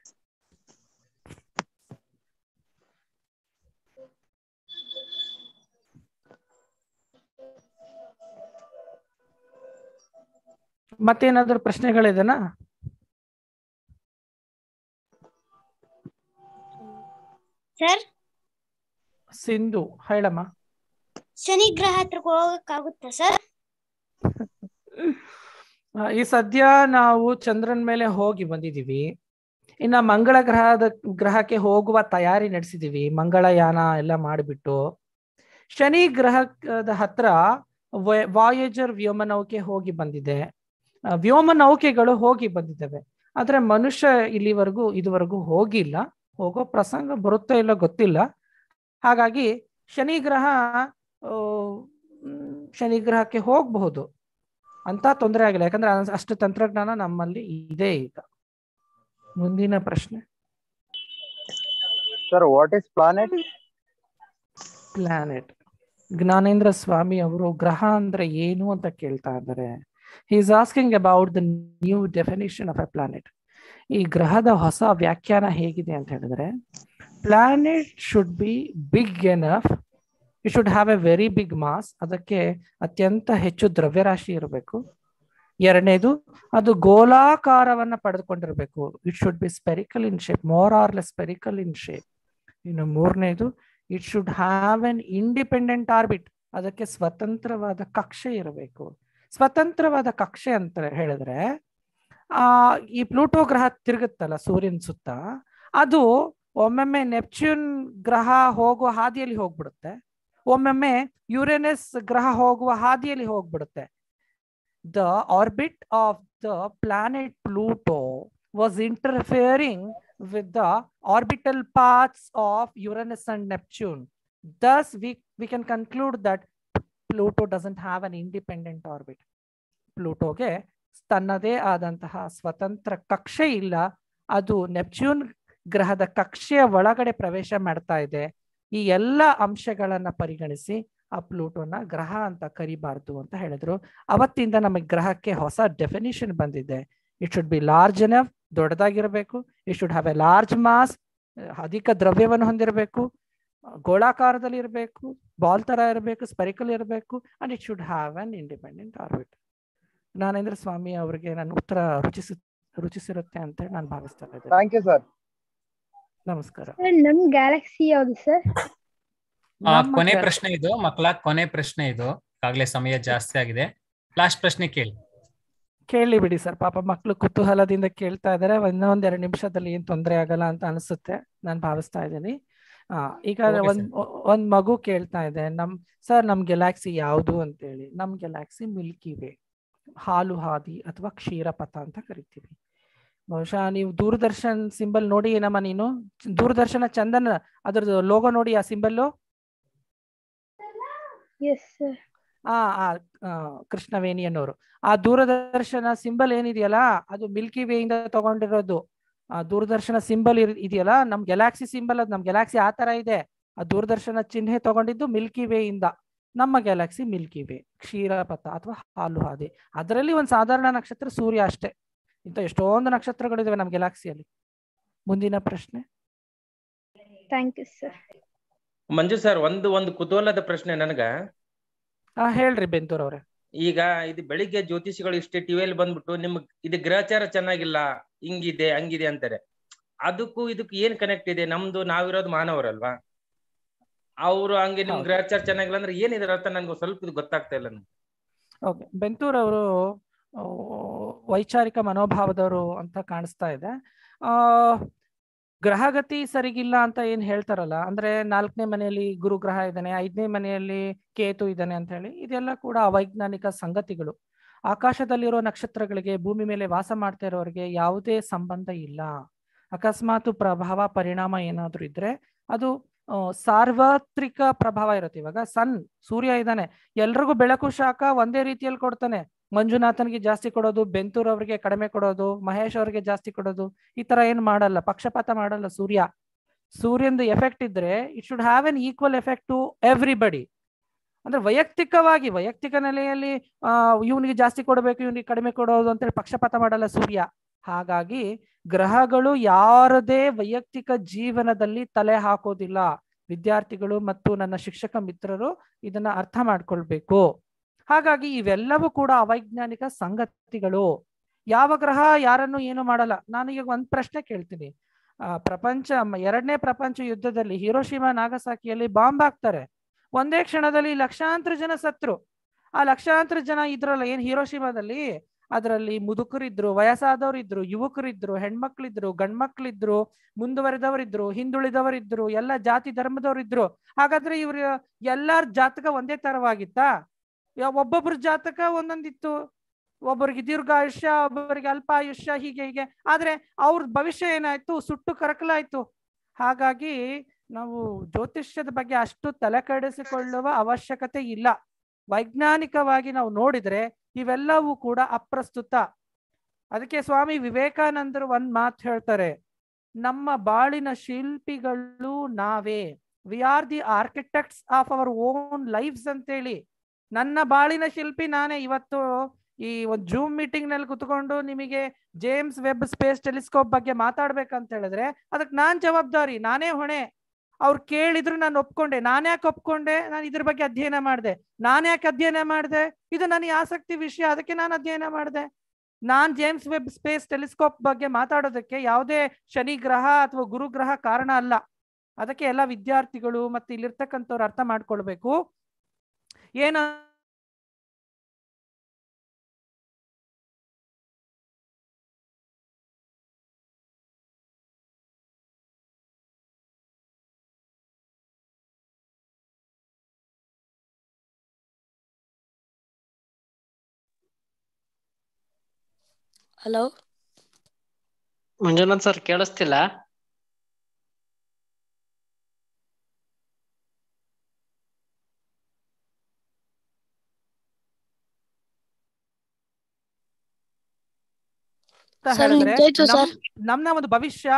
ಮತ್ತೇನಾದ್ರೂ ಪ್ರಶ್ನೆಗಳಿದೆನಾ ಸರ್ ಸಿಂಧು ಹೇಳಮ್ಮ ಶನಿ ಗ್ರಹ ಹತ್ರ ಹೋಗಕ್ಕಾಗುತ್ತಾ ಸರ್ ಆ, ಈ ಸದ್ಯ ನಾವು ಚಂದ್ರನ ಮೇಲೆ ಹೋಗಿ ಬಂದಿದೀವಿ ಇನ್ನ ಮಂಗಳ ಗ್ರಹದ ಗ್ರಹಕ್ಕೆ ಹೋಗುವ ತಯಾರಿ ನಡೆಸಿದೀವಿ ಮಂಗಳಯಾನ ಎಲ್ಲ ಮಾಡಿಬಿಟ್ಟು ಶನಿ ಗ್ರಹದ ಹತ್ರ ವ- ವಾಯೇಜರ್ ವ್ಯೋಮನೌಕೆ ಹೋಗಿ ಬಂದಿದೆ ಆ, ವ್ಯೋಮ ನೌಕೆಗಳು ಹೋಗಿ ಬಂದಿದ್ದಾವೆ ಆದ್ರೆ ಮನುಷ್ಯ ಇಲ್ಲಿವರೆಗೂ ಇದುವರೆಗೂ ಹೋಗಿಲ್ಲ ಹೋಗೋ ಪ್ರಸಂಗ ಬರುತ್ತೋ ಇಲ್ಲ ಗೊತ್ತಿಲ್ಲ ಹಾಗಾಗಿ ಶನಿ ಗ್ರಹ ಆ, ಮ್, ಶನಿ ಗ್ರಹಕ್ಕೆ ಹೋಗಬಹುದು ಅಂತ ತೊಂದರೆ ಆಗಿಲ್ಲ ಯಾಕಂದ್ರೆ ಅಸ್- ಅಷ್ಟು ತಂತ್ರಜ್ಞಾನ ನಮ್ಮಲ್ಲಿ ಇದೆ ಈಗ ಮುಂದಿನ ಪ್ರಶ್ನೆ sir what is planet planet Gnanendra Swamy ಅವರು ಗ್ರಹ ಅಂದ್ರೆ ಏನು ಅಂತ ಕೇಳ್ತಾ ಇದ್ದಾರೆ is asking about the new definition of a planet ಈ ಗ್ರಹದ ಹೊಸ ವ್ಯಾಖ್ಯಾನ ಹೇಗಿದೆ ಅಂತ ಹೇಳಿದ್ರೆ planet should be big enough it should have a very big mass ಅದಕ್ಕೆ ಅತ್ಯಂತ ಹೆಚ್ಚು ದ್ರವ್ಯರಾಶಿ ಇರಬೇಕು ಎರಡನೇದು ಅದು ಗೋಲಾಕಾರವನ್ನ ಪಡೆದುಕೊಂಡಿರಬೇಕು it should be spherical in shape more or less spherical in shape ಇನ್ನು ಮೂರನೇದು it should have an independent orbit ಅದಕ್ಕೆ ಸ್ವತಂತ್ರವಾದ ಕಕ್ಷೆ ಇರಬೇಕು ಸ್ವತಂತ್ರವಾದ ಕಕ್ಷೆ ಅಂತ ಹೇಳಿದ್ರೆ ಆ ಈ ಪ್ಲೂಟೋ ಗ್ರಹ ತಿರುಗುತ್ತಲ್ಲ ಸೂರ್ಯನ ಸುತ್ತ ಅದು ಒಮ್ಮೊಮ್ಮೆ ನೆಪ್ಚ್ಯೂನ್ ಗ್ರಹ ಹೋಗುವ ಹಾದಿಯಲ್ಲಿ ಹೋಗ್ಬಿಡುತ್ತೆ ಒಮ್ಮೊಮ್ಮೆ ಯುರೇನಸ್ ಗ್ರಹ ಹೋಗುವ ಹಾದಿಯಲ್ಲಿ ಹೋಗ್ಬಿಡುತ್ತೆ the orbit of the planet Pluto was interfering with the orbital paths of Uranus and Neptune. Thus, we, we can conclude that Pluto doesn't have an independent orbit. ಪ್ಲೂಟೋಗೆ ತನ್ನದೇ ಆದಂತಹ ಸ್ವತಂತ್ರ ಕಕ್ಷೆ ಇಲ್ಲ ಅದು ನೆಪ್ಚ್ಯೂನ್ ಗ್ರಹದ ಕಕ್ಷೆಯ ಒಳಗಡೆ ಪ್ರವೇಶ ಮಾಡ್ತಾ ಇದೆ ಈ ಎಲ್ಲ ಅಂಶಗಳನ್ನ ಪರಿಗಣಿಸಿ ಆ ಪ್ಲೂಟೋನ ಗ್ರಹ ಅಂತ ಕರಿಬಾರ್ದು ಅಂತ ಹೇಳಿದ್ರು ಅವತ್ತಿಂದ ನಮಗೆ ಗ್ರಹಕ್ಕೆ ಹೊಸ ಡೆಫಿನಿಷನ್ ಬಂದಿದೆ it should be large enough ದೊಡ್ಡದಾಗಿರಬೇಕು it should have a large mass ಅಧಿಕ ದ್ರವ್ಯವನ್ನು ಹೊಂದಿರಬೇಕು ಗೋಳಾಕಾರದಲ್ಲಿ ಇರಬೇಕು ಬಾಲ್ ತರ ಇರಬೇಕು ಸ್ಪೆರಿಕಲ್ ಇರಬೇಕು and it should have an independent orbit Gnanendra Swamy ಅವರಿಗೆ ನನ್ನ ಉತ್ತರ ರುಚಿಸಿ ರುಚಿಸಿರುತ್ತೆ ಅಂತ ಹೇಳಿ ನಾನು ಭಾವಿಸ್ತಾ ಇದ್ದೇನೆ ಥ್ಯಾಂಕ್ ಯು ಸರ್ ನಮಸ್ಕಾರ ನಮ್ ಗ್ಯಾಲಕ್ಸಿ ಯಾವ್ದು ಸರ್ ಆ, ನಮ್ಮ ಕೊನೆ gal- ಪ್ರಶ್ನೆ ಇದು ಮಕ್ಕಳ ಕೊನೆ ಪ್ರಶ್ನೆ ಇದು ಈಗಾಗಲೇ ಸಮಯ ಜಾಸ್ತಿ ಆಗಿದೆ ಲಾಸ್ಟ್ ಪ್ರಶ್ನೆ ಕೇಳಿ ಕೇಳಿ ಬಿಡಿ ಸರ್ ಪಾಪ ಮಕ್ಕಳು ಕುತೂಹಲದಿಂದ ಕೇಳ್ತಾ ಇದಾರೆ ಇನ್ನೊಂದ್ ಎರಡು ನಿಮಿಷದಲ್ಲಿ ಏನ್ ತೊಂದರೆ ಆಗಲ್ಲ ಅಂತ ಅನಿಸುತ್ತೆ ನಾನು ಭಾವಿಸ್ತಾ ಇದ್ದೀನಿ ಆ ಈಗ Okay, ಒಂದ್ ಒಂದ್ ಮಗು ಕೇಳ್ತಾ ಇದೆ ನಮ್ ಸರ್ ನಮ್ ಗೆಲಾಕ್ಸಿ ಯಾವುದು ಅಂತೇಳಿ ನಮ್ ಗೆಲಾಕ್ಸಿ ಮಿಲ್ಕಿ ವೇ ಹಾಲು ಹಾದಿ ಅಥವಾ ಕ್ಷೀರಪಥ ಅಂತ ಕರಿತೀವಿ ಬಹುಶಃ ನೀವು ದೂರದರ್ಶನ್ ಸಿಂಬಲ್ ನೋಡಿ ಏನಮ್ಮ ನೀನು ದೂರದರ್ಶನ ಚಂದನ ಅದ್ರದ್ದು ಲೋಗೋ ನೋಡಿ ಆ ಸಿಂಬಲ್ಲು ಎಸ್ ಸರ್ ಆ ಆ ಆ, ಕೃಷ್ಣವೇಣಿ ಅನ್ನೋರು ಆ ದೂರದರ್ಶನ ಸಿಂಬಲ್ ಏನಿದೆಯಲ್ಲ ಅದು ಮಿಲ್ಕಿ ವೇ ಇಂದ ತಗೊಂಡಿರೋದು ಆ ದೂರದರ್ಶನ ಸಿಂಬಲ್ ಇದೆಯಲ್ಲ ನಮ್ ಗೆಲಾಕ್ಸಿ ಸಿಂಬಲ್ ಅದು ನಮ್ ಗೆಲಾಕ್ಸಿ ಆ ತರ ಇದೆ ಆ ದೂರದರ್ಶನ ಚಿಹ್ನೆ ತಗೊಂಡಿದ್ದು ಮಿಲ್ಕಿ ವೇ ಇಂದ ನಮ್ಮ ಗ್ಯಾಲಕ್ಸಿ ಮಿಲ್ಕಿ ವೇ ಕ್ಷೀರಪಥ ಅಥವಾ ಹಾಲು ಹಾದಿ ಅದರಲ್ಲಿ ಒಂದು ಸಾಧಾರಣ ನಕ್ಷತ್ರ ಸೂರ್ಯ ಅಷ್ಟೇ ಇಂಥ ಎಷ್ಟೊಂದು ನಕ್ಷತ್ರಗಳಿದಾವೆ ನಮ್ಮ ಗ್ಯಾಲಕ್ಸಿಯಲ್ಲಿ ಮುಂದಿನ ಪ್ರಶ್ನೆ thank you sir Manju sir ಒಂದು ಒಂದು ಕುತೂಹಲದ ಪ್ರಶ್ನೆ ನನಗ ಹಾ ಹೇಳ್ರಿ ಬೆಂತೂರ್ ಅವ್ರೆ ಈಗ ಇದು ಬೆಳಿಗ್ಗೆ ಜ್ಯೋತಿಷಿಗಳು ಇಷ್ಟೇ ಟಿವಿಯಲ್ಲಿ ಬಂದ್ಬಿಟ್ಟು ನಿಮ್ಗ್ ಇದು ಗ್ರಹಚಾರ ಚೆನ್ನಾಗಿಲ್ಲ ಹಿಂಗಿದೆ ಹಂಗಿದೆ ಅಂತಾರೆ ಅದಕ್ಕೂ ಇದಕ್ಕೂ ಏನ್ ಕನೆಕ್ಟ್ ಇದೆ ನಮ್ದು ನಾವಿರೋದು ಮಾನವರಲ್ವಾ ಅವ್ರು ಹಂಗೆ ನಿಮ್ ಹೌದು. ಗ್ರಹಚಾರ ಚೆನ್ನಾಗಿಲ್ಲ ಅಂದ್ರೆ ಏನಿದ್ರ ಅರ್ಥ ನನ್ಗೆ ಸ್ವಲ್ಪ ಇದು ಗೊತ್ತಾಗ್ತಾ ಇಲ್ಲ ನನ್ಗೆ ಓಕೆ ಬೆಂತೂರ್ ಅವರು ವೈಚಾರಿಕ ಮನೋಭಾವದವರು ಅಂತ ಕಾಣಿಸ್ತಾ ಇದೆ ಆ ಗ್ರಹಗತಿ ಸರಿಗಿಲ್ಲ ಅಂತ ಏನ್ ಹೇಳ್ತಾರಲ್ಲ ಅಂದ್ರೆ ನಾಲ್ಕನೇ ಮನೆಯಲ್ಲಿ ಗುರು ಗ್ರಹ ಇದ್ದಾನೆ ಐದನೇ ಮನೆಯಲ್ಲಿ ಕೇತು ಇದ್ದಾನೆ ಅಂತ ಹೇಳಿ ಇದೆಲ್ಲ ಕೂಡ ಅವೈಜ್ಞಾನಿಕ ಸಂಗತಿಗಳು ಆಕಾಶದಲ್ಲಿರೋ ನಕ್ಷತ್ರಗಳಿಗೆ ಭೂಮಿ ಮೇಲೆ ವಾಸ ಮಾಡ್ತಾ ಇರೋರಿಗೆ ಯಾವುದೇ ಸಂಬಂಧ ಇಲ್ಲ ಅಕಸ್ಮಾತ್ ಪ್ರಭಾವ ಪರಿಣಾಮ ಏನಾದ್ರೂ ಇದ್ರೆ ಅದು ಆ, ಸಾರ್ವತ್ರಿಕ ಪ್ರಭಾವ ಇರುತ್ತೆ ಇವಾಗ ಸನ್ ಸೂರ್ಯ ಇದ್ದಾನೆ ಎಲ್ರಿಗೂ ಬೆಳಕು ಶಾಖ ಒಂದೇ ರೀತಿಯಲ್ಲಿ ಕೊಡ್ತಾನೆ ಮಂಜುನಾಥನ್ಗೆ ಜಾಸ್ತಿ ಕೊಡೋದು ಬೆಂತೂರ್ ಅವ್ರಿಗೆ ಕಡಿಮೆ ಕೊಡೋದು ಮಹೇಶ್ ಅವ್ರಿಗೆ ಜಾಸ್ತಿ ಕೊಡೋದು ಈ ತರ ಏನ್ ಮಾಡಲ್ಲ ಪಕ್ಷಪಾತ ಮಾಡಲ್ಲ ಸೂರ್ಯ ಸೂರ್ಯಂದು ಎಫೆಕ್ಟ್ ಇದ್ರೆ it should have an equal effect to everybody ಅಂದ್ರೆ ವೈಯಕ್ತಿಕವಾಗಿ ವೈಯಕ್ತಿಕ ನೆಲೆಯಲ್ಲಿ ಆ ಇವನಿಗೆ ಜಾಸ್ತಿ ಕೊಡಬೇಕು ಇವನಿಗೆ ಕಡಿಮೆ ಕೊಡೋದು ಅಂತೇಳಿ ಪಕ್ಷಪಾತ ಮಾಡಲ್ಲ ಸೂರ್ಯ ಹಾಗಾಗಿ ಗ್ರಹಗಳು ಯಾರದೇ ವೈಯಕ್ತಿಕ ಜೀವನದಲ್ಲಿ ತಲೆ ಹಾಕೋದಿಲ್ಲ ವಿದ್ಯಾರ್ಥಿಗಳು ಮತ್ತು ನನ್ನ ಶಿಕ್ಷಕ ಮಿತ್ರರು ಇದನ್ನ ಅರ್ಥ ಮಾಡ್ಕೊಳ್ಬೇಕು ಹಾಗಾಗಿ ಇವೆಲ್ಲವೂ ಕೂಡ ಅವೈಜ್ಞಾನಿಕ ಸಂಗತಿಗಳು ಯಾವ ಗ್ರಹ ಯಾರನ್ನು ಏನು ಮಾಡಲ್ಲ ನಾನು ಈಗ ಒಂದ್ ಪ್ರಶ್ನೆ ಕೇಳ್ತೀನಿ ಆ, ಪ್ರಪಂಚ ಮ- ಎರಡನೇ ಪ್ರಪಂಚ ಯುದ್ಧದಲ್ಲಿ ಹಿರೋಶಿಮಾ ನಾಗಸಾಕಿಯಲ್ಲಿ ಬಾಂಬ್ ಹಾಕ್ತಾರೆ ಒಂದೇ ಕ್ಷಣದಲ್ಲಿ ಲಕ್ಷಾಂತರ ಜನ ಸತ್ರು ಆ ಲಕ್ಷಾಂತರ ಜನ ಇದ್ರಲ್ಲ ಏನ್ ಹಿರೋಶಿಮಾದಲ್ಲಿ ಅದರಲ್ಲಿ ಮುದುಕರಿದ್ರು ವಯಸ್ಸಾದವರಿದ್ರು ಯುವಕರಿದ್ರು ಹೆಣ್ಮಕ್ಳಿದ್ರು ಗಂಡ್ಮಕ್ಳಿದ್ರು ಮುಂದುವರೆದವರಿದ್ರು ಹಿಂದುಳಿದವರಿದ್ರು ಎಲ್ಲ ಜಾತಿ ಧರ್ಮದವರಿದ್ರು ಹಾಗಾದ್ರೆ ಇವ್ರ ಎಲ್ಲಾರ ಜಾತಕ ಒಂದೇ ತರವಾಗಿತ್ತಾ ಯಾ- ಒಬ್ಬೊಬ್ರ ಜಾತಕ ಒಂದೊಂದಿತ್ತು ಒಬ್ಬರಿಗೆ ದೀರ್ಘಾಯುಷ್ಯ ಒಬ್ಬರಿಗೆ ಅಲ್ಪಾಯುಷ್ಯ ಹೀಗೆ ಹೀಗೆ ಆದ್ರೆ ಅವ್ರ ಭವಿಷ್ಯ ಏನಾಯ್ತು ಸುಟ್ಟು ಕರಕಲಾಯ್ತು ಹಾಗಾಗಿ ನಾವು ಜ್ಯೋತಿಷ್ಯದ ಬಗ್ಗೆ ಅಷ್ಟು ತಲೆ ಕೆಡಿಸಿಕೊಳ್ಳುವ ಅವಶ್ಯಕತೆ ಇಲ್ಲ ವೈಜ್ಞಾನಿಕವಾಗಿ ನಾವು ನೋಡಿದ್ರೆ ಇವೆಲ್ಲವೂ ಕೂಡ ಅಪ್ರಸ್ತುತ ಅದಕ್ಕೆ ಸ್ವಾಮಿ ವಿವೇಕಾನಂದರು ಒಂದ್ ಮಾತು ಹೇಳ್ತಾರೆ ನಮ್ಮ ಬಾಳಿನ ಶಿಲ್ಪಿಗಳು ನಾವೇ we are the architects of our own lifes ಅಂತೇಳಿ ನನ್ನ ಬಾಳಿನ ಶಿಲ್ಪಿ ನಾನೇ ಇವತ್ತು ಈ ಒಂದು ಜೂಮ್ ಮೀಟಿಂಗ್ ನಲ್ಲಿ ಕುತ್ಕೊಂಡು ನಿಮಗೆ ಜೇಮ್ಸ್ ವೆಬ್ ಸ್ಪೇಸ್ ಟೆಲಿಸ್ಕೋಪ್ ಬಗ್ಗೆ ಮಾತಾಡ್ಬೇಕಂತ ಹೇಳಿದ್ರೆ ಅದಕ್ಕೆ ನಾನ್ ಜವಾಬ್ದಾರಿ ನಾನೇ ಹೊಣೆ ಅವ್ರು ಕೇಳಿದ್ರು ನಾನು ಒಪ್ಕೊಂಡೆ ನಾನ್ಯಾಕೆ ಒಪ್ಕೊಂಡೆ ನಾನು ಇದ್ರ ಬಗ್ಗೆ ಅಧ್ಯಯನ ಮಾಡಿದೆ ನಾನ್ಯಾಕೆ ಅಧ್ಯಯನ ಮಾಡಿದೆ ಇದು ನನಗೆ ಆಸಕ್ತಿ ವಿಷಯ ಅದಕ್ಕೆ ನಾನು ಅಧ್ಯಯನ ಮಾಡಿದೆ ನಾನ್ ಜೇಮ್ಸ್ ವೆಬ್ ಸ್ಪೇಸ್ ಟೆಲಿಸ್ಕೋಪ್ ಬಗ್ಗೆ ಮಾತಾಡೋದಕ್ಕೆ ಯಾವುದೇ ಶನಿ ಗ್ರಹ ಅಥವಾ ಗುರುಗ್ರಹ ಕಾರಣ ಅಲ್ಲ ಅದಕ್ಕೆ ಎಲ್ಲ ವಿದ್ಯಾರ್ಥಿಗಳು ಮತ್ತೆ ಇಲ್ಲಿರ್ತಕ್ಕಂಥವ್ರು ಅರ್ಥ ಮಾಡ್ಕೊಳ್ಬೇಕು ಏನ ಹಲೋ ಮಂಜುನಾಥ್ ಸರ್ ಕೇಳಿಸ್ತಿಲ್ಲ ಅಂತ ಸರ್, ಹೇಳಿದ್ರೆ ನಿಂತಾಯ್ತು ನಮ್ ಸರ್. ನಮ್ನ ಒಂದು ಭವಿಷ್ಯ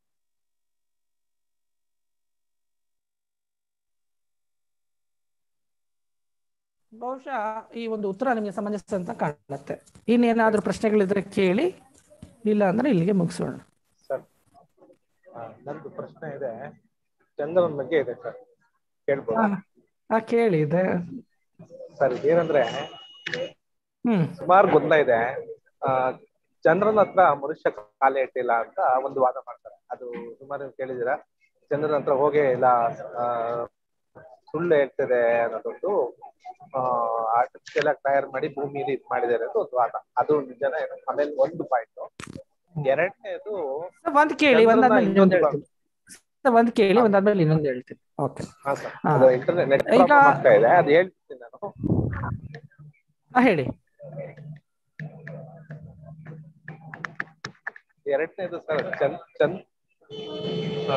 ಬಹುಶಃ ಈ ಒಂದು ಉತ್ತರ ನಿಮಗೆ ಸಮಂಜಸ ಅಂತ ಕಾಣುತ್ತೆ ಇನ್ನೇನಾದ್ರೂ ಪ್ರಶ್ನೆಗಳಿದ್ರೆ ಕೇಳಿ ಇಲ್ಲ ಅಂದ್ರೆ ಇಲ್ಲಿಗೆ ಮುಗಿಸೋಣ ಸರ್ ನಂದು ಪ್ರಶ್ನೆ ಇದೆ ಚಂದ್ರನ ಬಗ್ಗೆ ಇದೆ ಸರ್ ಕೇಳ್ಬೋದಾ ಆ ಕೇಳಿ ಇದೆ ಸರ್ ಏನಂದ್ರೆ ಹ್ಮ್ ಸುಮಾರು ಗೊಂದಲ ಇದೆ ಆ ಚಂದ್ರನ ಹತ್ರ ಮನುಷ್ಯ ಕಾಲೇ ಇಟ್ಟಿಲ್ಲ ಅಂತ ಒಂದು ವಾದ ಮಾಡ್ತಾರೆ ಅದು ಸುಮಾರು ನೀವು ಕೇಳಿದಿರಾ ಚಂದ್ರನ ಹತ್ರ ಹೋಗೇ ಇಲ್ಲ ಆ ಸುಳ್ಳು ಹೇಳ್ತಿದೆ ಅನ್ನೋದೊಂದು ಆ ಆರ್ಟಿಫಿಷಿಯಲ್ ಆಗಿ ತಯಾರು ಮಾಡಿ ಭೂಮಿಲಿ ಇದ್ ಮಾಡಿದ್ದಾರೆ ಅಂತ ಒಂದು ವಾದ ಅದು ನಿಜನೇ ಆಮೇಲೆ ಒಂದು ಪಾಯಿಂಟ್ ಎರಡನೇದು ಒಂದ್ ಕೇಳಿ ಚಂದ್ರನ ಒಂದಾದ್ಮೇಲೆ ಇನ್ನೊಂದು ಇನ್ನೊಂದು ಹೇಳ್ತೀನಿ ಸರ್, ಒಂದ್ ಕೇಳಿ ಒಂದಾದ್ಮೇಲೆ ಇನ್ನೊಂದು ಹೇಳ್ತೀನಿ ಓಕೆ ಹಾ ಸರ್ ಹಾ. ಅದು ಇಂಟರ್ನೆಟ್ ನೆಟ್ ಈಗ- ಪ್ರಾಬ್ಲಮ್ ಆಗ್ತಾ ಇದೆ ಅದು ಹೇಳ್ತೀನಿ ನಾನು ಹೇಳಿ ಎರಡನೇದು ಸರ್ ಚಂದ್ ಚಂದ್ ಆ,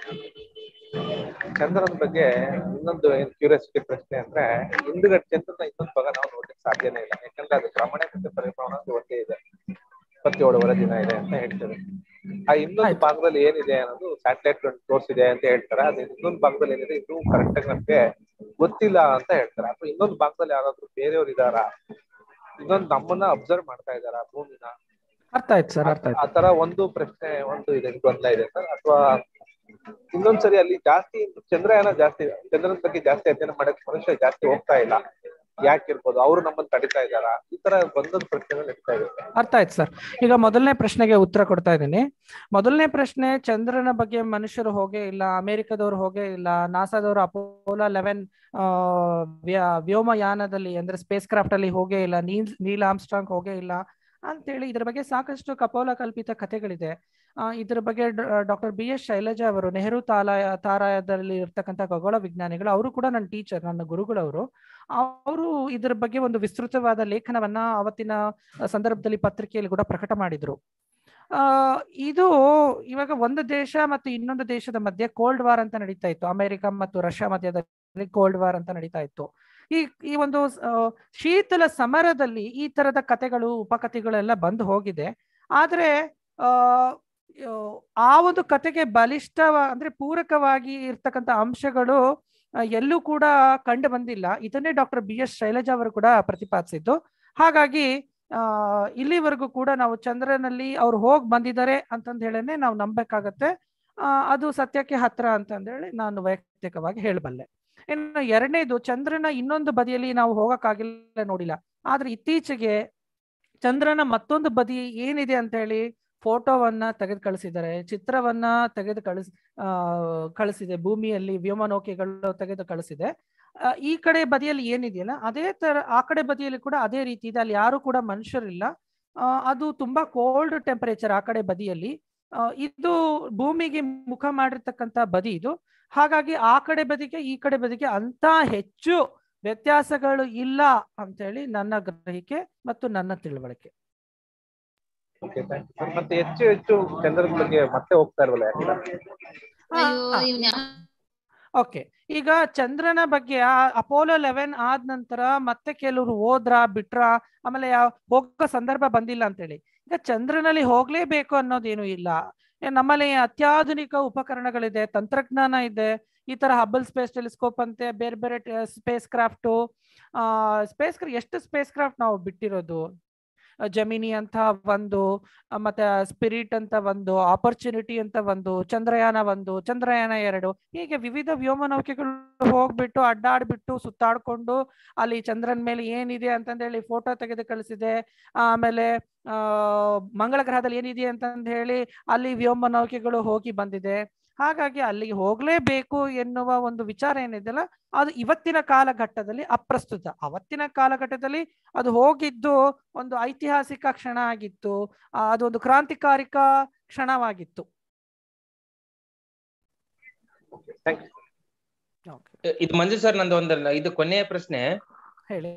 ಚಂದ್ರನ ಬಗ್ಗೆ ಇನ್ನೊಂದು ಏನ್ ಕ್ಯೂರಿಯಾಸಿಟಿ ಪ್ರಶ್ನೆ ಅಂದ್ರೆ ಹಿಂದುಗಡೆ ಚಂದ್ರನ ಇನ್ನೊಂದು ಭಾಗ ನಾವು ನೋಡ್ಲಿಕ್ಕೆ ಸಾಧ್ಯನೇ ಇಲ್ಲ ಯಾಕಂದ್ರೆ ಅದು ಭ್ರಮಣೆ ಮತ್ತೆ ಪರಿಭ್ರಮಣ ಒಂದೇ ಇದೆ ಇಪ್ಪತ್ತೇಳುವರೆ ದಿನ ಇದೆ ಅಂತ ಹೇಳ್ತಾರೆ ಆ ಇನ್ನೊಂದು ಭಾಗದಲ್ಲಿ ಏನಿದೆ ಅನ್ನೋದು ಸ್ಯಾಟಲೈಟ್ ತೋರಿಸಿದೆ ಅಂತ ಹೇಳ್ತಾರೆ ಅದು ಇನ್ನೊಂದು ಭಾಗದಲ್ಲಿ ಏನಿದೆ ಇನ್ನೂ ಕರೆಕ್ಟ್ ಆಗಿ ನಮ್ಗೆ ಗೊತ್ತಿಲ್ಲ ಅಂತ ಹೇಳ್ತಾರೆ ಅಥವಾ ಇನ್ನೊಂದು ಭಾಗದಲ್ಲಿ ಯಾರಾದ್ರೂ ಬೇರೆಯವ್ರು ಇದಾರಾ ಇನ್ನೊಂದು ನಮ್ಮನ್ನ ಅಬ್ಸರ್ವ್ ಮಾಡ್ತಾ ಇದಾರಾ ಭೂಮಿನ ಅರ್ಥ ಆಯ್ತು ಸರ್ ಅರ್ಥ ಆಯ್ತು ಆ ತರ ಒಂದು ಪ್ರಶ್ನೆ ಒಂದು ಇದೆ ಗೊಂದಲ ಇದೆ ಸರ್ ಅಥವಾ ಇನ್ನೊಂದ್ಸರಿ ಅಲ್ಲಿ ಜಾಸ್ತಿ ಚಂದ್ರಯಾನ ಜಾಸ್ತಿ ಚಂದ್ರನ ಬಗ್ಗೆ ಜಾಸ್ತಿ ಅಧ್ಯಯನ ಮಾಡಕ್ ಮನುಷ್ಯ ಜಾಸ್ತಿ ಹೋಗ್ತಾ ಇಲ್ಲ ಯಾಕಿರ್ಬೋದು ಅವರು ನಮ್ಮನ್ನ ತಡಿತಾ ಇದಾರಾ ಈ ತರ ಒಂದೊಂದು ಪ್ರಶ್ನೆಗಳು ಇರ್ತಾ ಇದೆ ಅರ್ಥ ಆಯ್ತು ಸರ್ ಈಗ ಮೊದಲನೇ ಪ್ರಶ್ನೆಗೆ ಉತ್ತರ ಕೊಡ್ತಾ ಇದ್ದೀನಿ ಮೊದಲನೇ ಪ್ರಶ್ನೆ ಚಂದ್ರನ ಬಗ್ಗೆ ಮನುಷ್ಯರು ಹೋಗೇ ಇಲ್ಲ ಅಮೆರಿಕದವ್ರು ಹೋಗೇ ಇಲ್ಲ ನಾಸಾದವರು ಅಪೋಲೋ ಲೆವೆನ್ ವ್ಯೋಮಯಾನದಲ್ಲಿ ಅಂದ್ರೆ ಸ್ಪೇಸ್ ಕ್ರಾಫ್ಟ್ ಅಲ್ಲಿ ಹೋಗೇ ಇಲ್ಲ ನೀಲ್ ನೀಲ್ ಆಮ್ಸ್ಟ್ರಾಂಗ್ ಹೋಗೇ ಇಲ್ಲ ಅಂತೇಳಿ ಇದ್ರ ಬಗ್ಗೆ ಸಾಕಷ್ಟು ಕಪೋಲ ಕಲ್ಪಿತ ಕಥೆಗಳಿದೆ ಆ, ಇದ್ರ ಬಗ್ಗೆ ಡಾಕ್ಟರ್ ಬಿ ಎಸ್ ಶೈಲಜಾ ಅವರು ನೆಹರು ತಾಲಾಯ ತಾರಾಯದಲ್ಲಿ ಇರ್ತಕ್ಕಂಥ ಖಗೋಳ ವಿಜ್ಞಾನಿಗಳು ಅವರು ಕೂಡ ನನ್ನ ಟೀಚರ್ ನನ್ನ ಗುರುಗಳವರು ಅವರು ಇದ್ರ ಬಗ್ಗೆ ಒಂದು ವಿಸ್ತೃತವಾದ ಲೇಖನವನ್ನ ಅವತ್ತಿನ ಸಂದರ್ಭದಲ್ಲಿ ಪತ್ರಿಕೆಯಲ್ಲಿ ಕೂಡ ಪ್ರಕಟ ಮಾಡಿದ್ರು ಆ ಇದು ಇವಾಗ ಒಂದು ದೇಶ ಮತ್ತು ಇನ್ನೊಂದು ದೇಶದ ಮಧ್ಯೆ ಕೋಲ್ಡ್ ವಾರ್ ಅಂತ ನಡೀತಾ ಇತ್ತು ಅಮೆರಿಕ ಮತ್ತು ರಷ್ಯಾ ಮಧ್ಯದಲ್ಲಿ ಕೋಲ್ಡ್ ವಾರ್ ಅಂತ ನಡೀತಾ ಇತ್ತು ಈ ಈ ಒಂದು ಆ, ಶೀತಲ ಸಮರದಲ್ಲಿ ಈ ತರದ ಕಥೆಗಳು ಉಪಕಥೆಗಳೆಲ್ಲ ಬಂದು ಹೋಗಿದೆ ಆದ್ರೆ ಆ ಆ, ಆ ಒಂದು ಕತೆಗೆ ಬಲಿಷ್ಠ ಅಂದ್ರೆ ಪೂರಕವಾಗಿ ಇರ್ತಕ್ಕಂಥ ಅಂಶಗಳು ಆ, ಎಲ್ಲೂ ಕೂಡ ಕಂಡು ಬಂದಿಲ್ಲ ಇದನ್ನೇ ಡಾಕ್ಟರ್ ಬಿ ಎಸ್ ಶೈಲಜಾ ಅವರು ಕೂಡ ಪ್ರತಿಪಾದಿಸಿದ್ದು ಹಾಗಾಗಿ ಆ ಇಲ್ಲಿವರೆಗೂ ಕೂಡ ನಾವು ಚಂದ್ರನಲ್ಲಿ ಅವ್ರು ಹೋಗಿ ಬಂದಿದ್ದಾರೆ ಅಂತಂದ ಹೇಳೇನೆ ನಾವು ನಂಬೇಕಾಗತ್ತೆ ಆ, ಅದು ಸತ್ಯಕ್ಕೆ ಹತ್ರ ಅಂತಂದೇಳಿ ನಾನು ವೈಯಕ್ತಿಕವಾಗಿ ಹೇಳಬಲ್ಲೆ ಇನ್ನು ಎರಡನೇದು ಚಂದ್ರನ ಇನ್ನೊಂದು ಬದಿಯಲ್ಲಿ ನಾವು ಹೋಗಕ್ಕಾಗಿಲ್ಲ ನೋಡಿಲ್ಲ ಆದ್ರೆ ಇತ್ತೀಚೆಗೆ ಚಂದ್ರನ ಮತ್ತೊಂದು ಬದಿ ಏನಿದೆ ಅಂತ ಹೇಳಿ ಫೋಟೋವನ್ನ ತೆಗೆದು ಕಳಿಸಿದ್ದಾರೆ ಚಿತ್ರವನ್ನ ತೆಗೆದು ಕಳಿಸ್ ಆ ಕಳಿಸಿದೆ ಭೂಮಿಯಲ್ಲಿ ವ್ಯೋಮನೌಕೆಗಳು ತೆಗೆದು ಕಳಿಸಿದೆ ಆ, ಈ ಕಡೆ ಬದಿಯಲ್ಲಿ ಏನಿದೆಯಲ್ಲ ಅದೇ ತರ ಆ ಕಡೆ ಬದಿಯಲ್ಲಿ ಕೂಡ ಅದೇ ರೀತಿ ಇದೆ ಅಲ್ಲಿ ಯಾರು ಕೂಡ ಮನುಷ್ಯರಿಲ್ಲ ಆ, ಅದು ತುಂಬಾ ಕೋಲ್ಡ್ ಟೆಂಪರೇಚರ್ ಆ ಕಡೆ ಬದಿಯಲ್ಲಿ ಆ, ಇದು ಭೂಮಿಗೆ ಮುಖ ಮಾಡಿರ್ತಕ್ಕಂಥ ಬದಿ ಇದು ಹಾಗಾಗಿ ಆ ಕಡೆ ಬದಿಗೆ ಈ ಕಡೆ ಬದಿಗೆ ಅಂತ ಹೆಚ್ಚು ವ್ಯತ್ಯಾಸಗಳು ಇಲ್ಲ ಅಂತೇಳಿ ನನ್ನ ಗ್ರಹಿಕೆ ಮತ್ತು ನನ್ನ ತಿಳುವಳಿಕೆ ಓಕೆ ಥ್ಯಾಂಕ್ ಯು ಸರ್ ಮತ್ತೆ ಹೆಚ್ಚು ಹೆಚ್ಚು ಚಂದ್ರದ ಬಗ್ಗೆ ಮತ್ತೆ ಹೋಗ್ತಾ ಇಲ್ವಲ್ಲ ಯಾಕೆ ಅಯ್ಯೋ ಇವ್ನ ಓಕೆ ಈಗ ಚಂದ್ರನ ಬಗ್ಗೆ ಆ ಅಪೋಲೋ ಲೆವೆನ್ ಆದ ನಂತರ ಮತ್ತೆ ಕೆಲವರು ಹೋದ್ರ ಬಿಟ್ರ ಆಮೇಲೆ ಯಾವ- ಹೋಗೋ ಸಂದರ್ಭ ಬಂದಿಲ್ಲ ಅಂತೇಳಿ ಈಗ ಚಂದ್ರನಲ್ಲಿ ಹೋಗ್ಲೇಬೇಕು ಅನ್ನೋದೇನು ಇಲ್ಲ ಏ, ನಮ್ಮಲ್ಲಿ ಅತ್ಯಾಧುನಿಕ ಉಪಕರಣಗಳಿದೆ ತಂತ್ರಜ್ಞಾನ ಇದೆ ಈ ತರ ಹಬಲ್ ಸ್ಪೇಸ್ ಟೆಲಿಸ್ಕೋಪ್ ಅಂತೆ ಬೇರೆ ಬೇರೆ ಸ್ಪೇಸ್ ಕ್ರಾಫ್ಟು ಆ ಸ್ಪೇಸ್ ಎಷ್ಟು ಸ್ಪೇಸ್ ಕ್ರಾಫ್ಟ್ ನಾವು ಬಿಟ್ಟಿರೋದು ಆ, ಜಮಿನಿ ಅಂತ ಒಂದು ಆ, ಮತ್ತೆ ಸ್ಪಿರಿಟ್ ಅಂತ ಒಂದು ಆಪರ್ಚುನಿಟಿ ಅಂತ ಒಂದು ಚಂದ್ರಯಾನ ಒಂದು ಚಂದ್ರಯಾನ ಎರಡು ಹೀಗೆ ವಿವಿಧ ವ್ಯೋಮನೌಕೆಗಳು ಹೋಗ್ಬಿಟ್ಟು ಅಡ್ಡಾಡ್ಬಿಟ್ಟು ಸುತ್ತಾಡ್ಕೊಂಡು ಅಲ್ಲಿ ಚಂದ್ರನ ಮೇಲೆ ಏನಿದೆ ಅಂತಂದೇಳಿ ಫೋಟೋ ತೆಗೆದು ಕಳಿಸಿದೆ ಆಮೇಲೆ ಆ ಮಂಗಳ ಗ್ರಹದಲ್ಲಿ ಏನಿದೆ ಅಂತಂದು ಹೇಳಿ ಅಲ್ಲಿ ವ್ಯೋಮನೌಕೆಗಳು ಹೋಗಿ ಬಂದಿದೆ ಹಾಗಾಗಿ ಅಲ್ಲಿಗೆ ಹೋಗ್ಲೇಬೇಕು ಎನ್ನುವ ಒಂದು ವಿಚಾರ ಏನಿದೆಯಲ್ಲ ಅದು ಇವತ್ತಿನ ಕಾಲಘಟ್ಟದಲ್ಲಿ ಅಪ್ರಸ್ತುತ ಅವತ್ತಿನ ಕಾಲಘಟ್ಟದಲ್ಲಿ ಅದು ಹೋಗಿದ್ದು ಒಂದು ಐತಿಹಾಸಿಕ ಕ್ಷಣ ಆಗಿತ್ತು ಆ, ಅದೊಂದು ಕ್ರಾಂತಿಕಾರಿಕ ಕ್ಷಣವಾಗಿತ್ತು ಥ್ಯಾಂಕ್ ಯು ಇದು ಮಂಜು ಸರ್ ನಂದು ಒಂದಲ್ಲ ಇದು ಕೊನೆಯ ಪ್ರಶ್ನೆ ಹೇಳಿ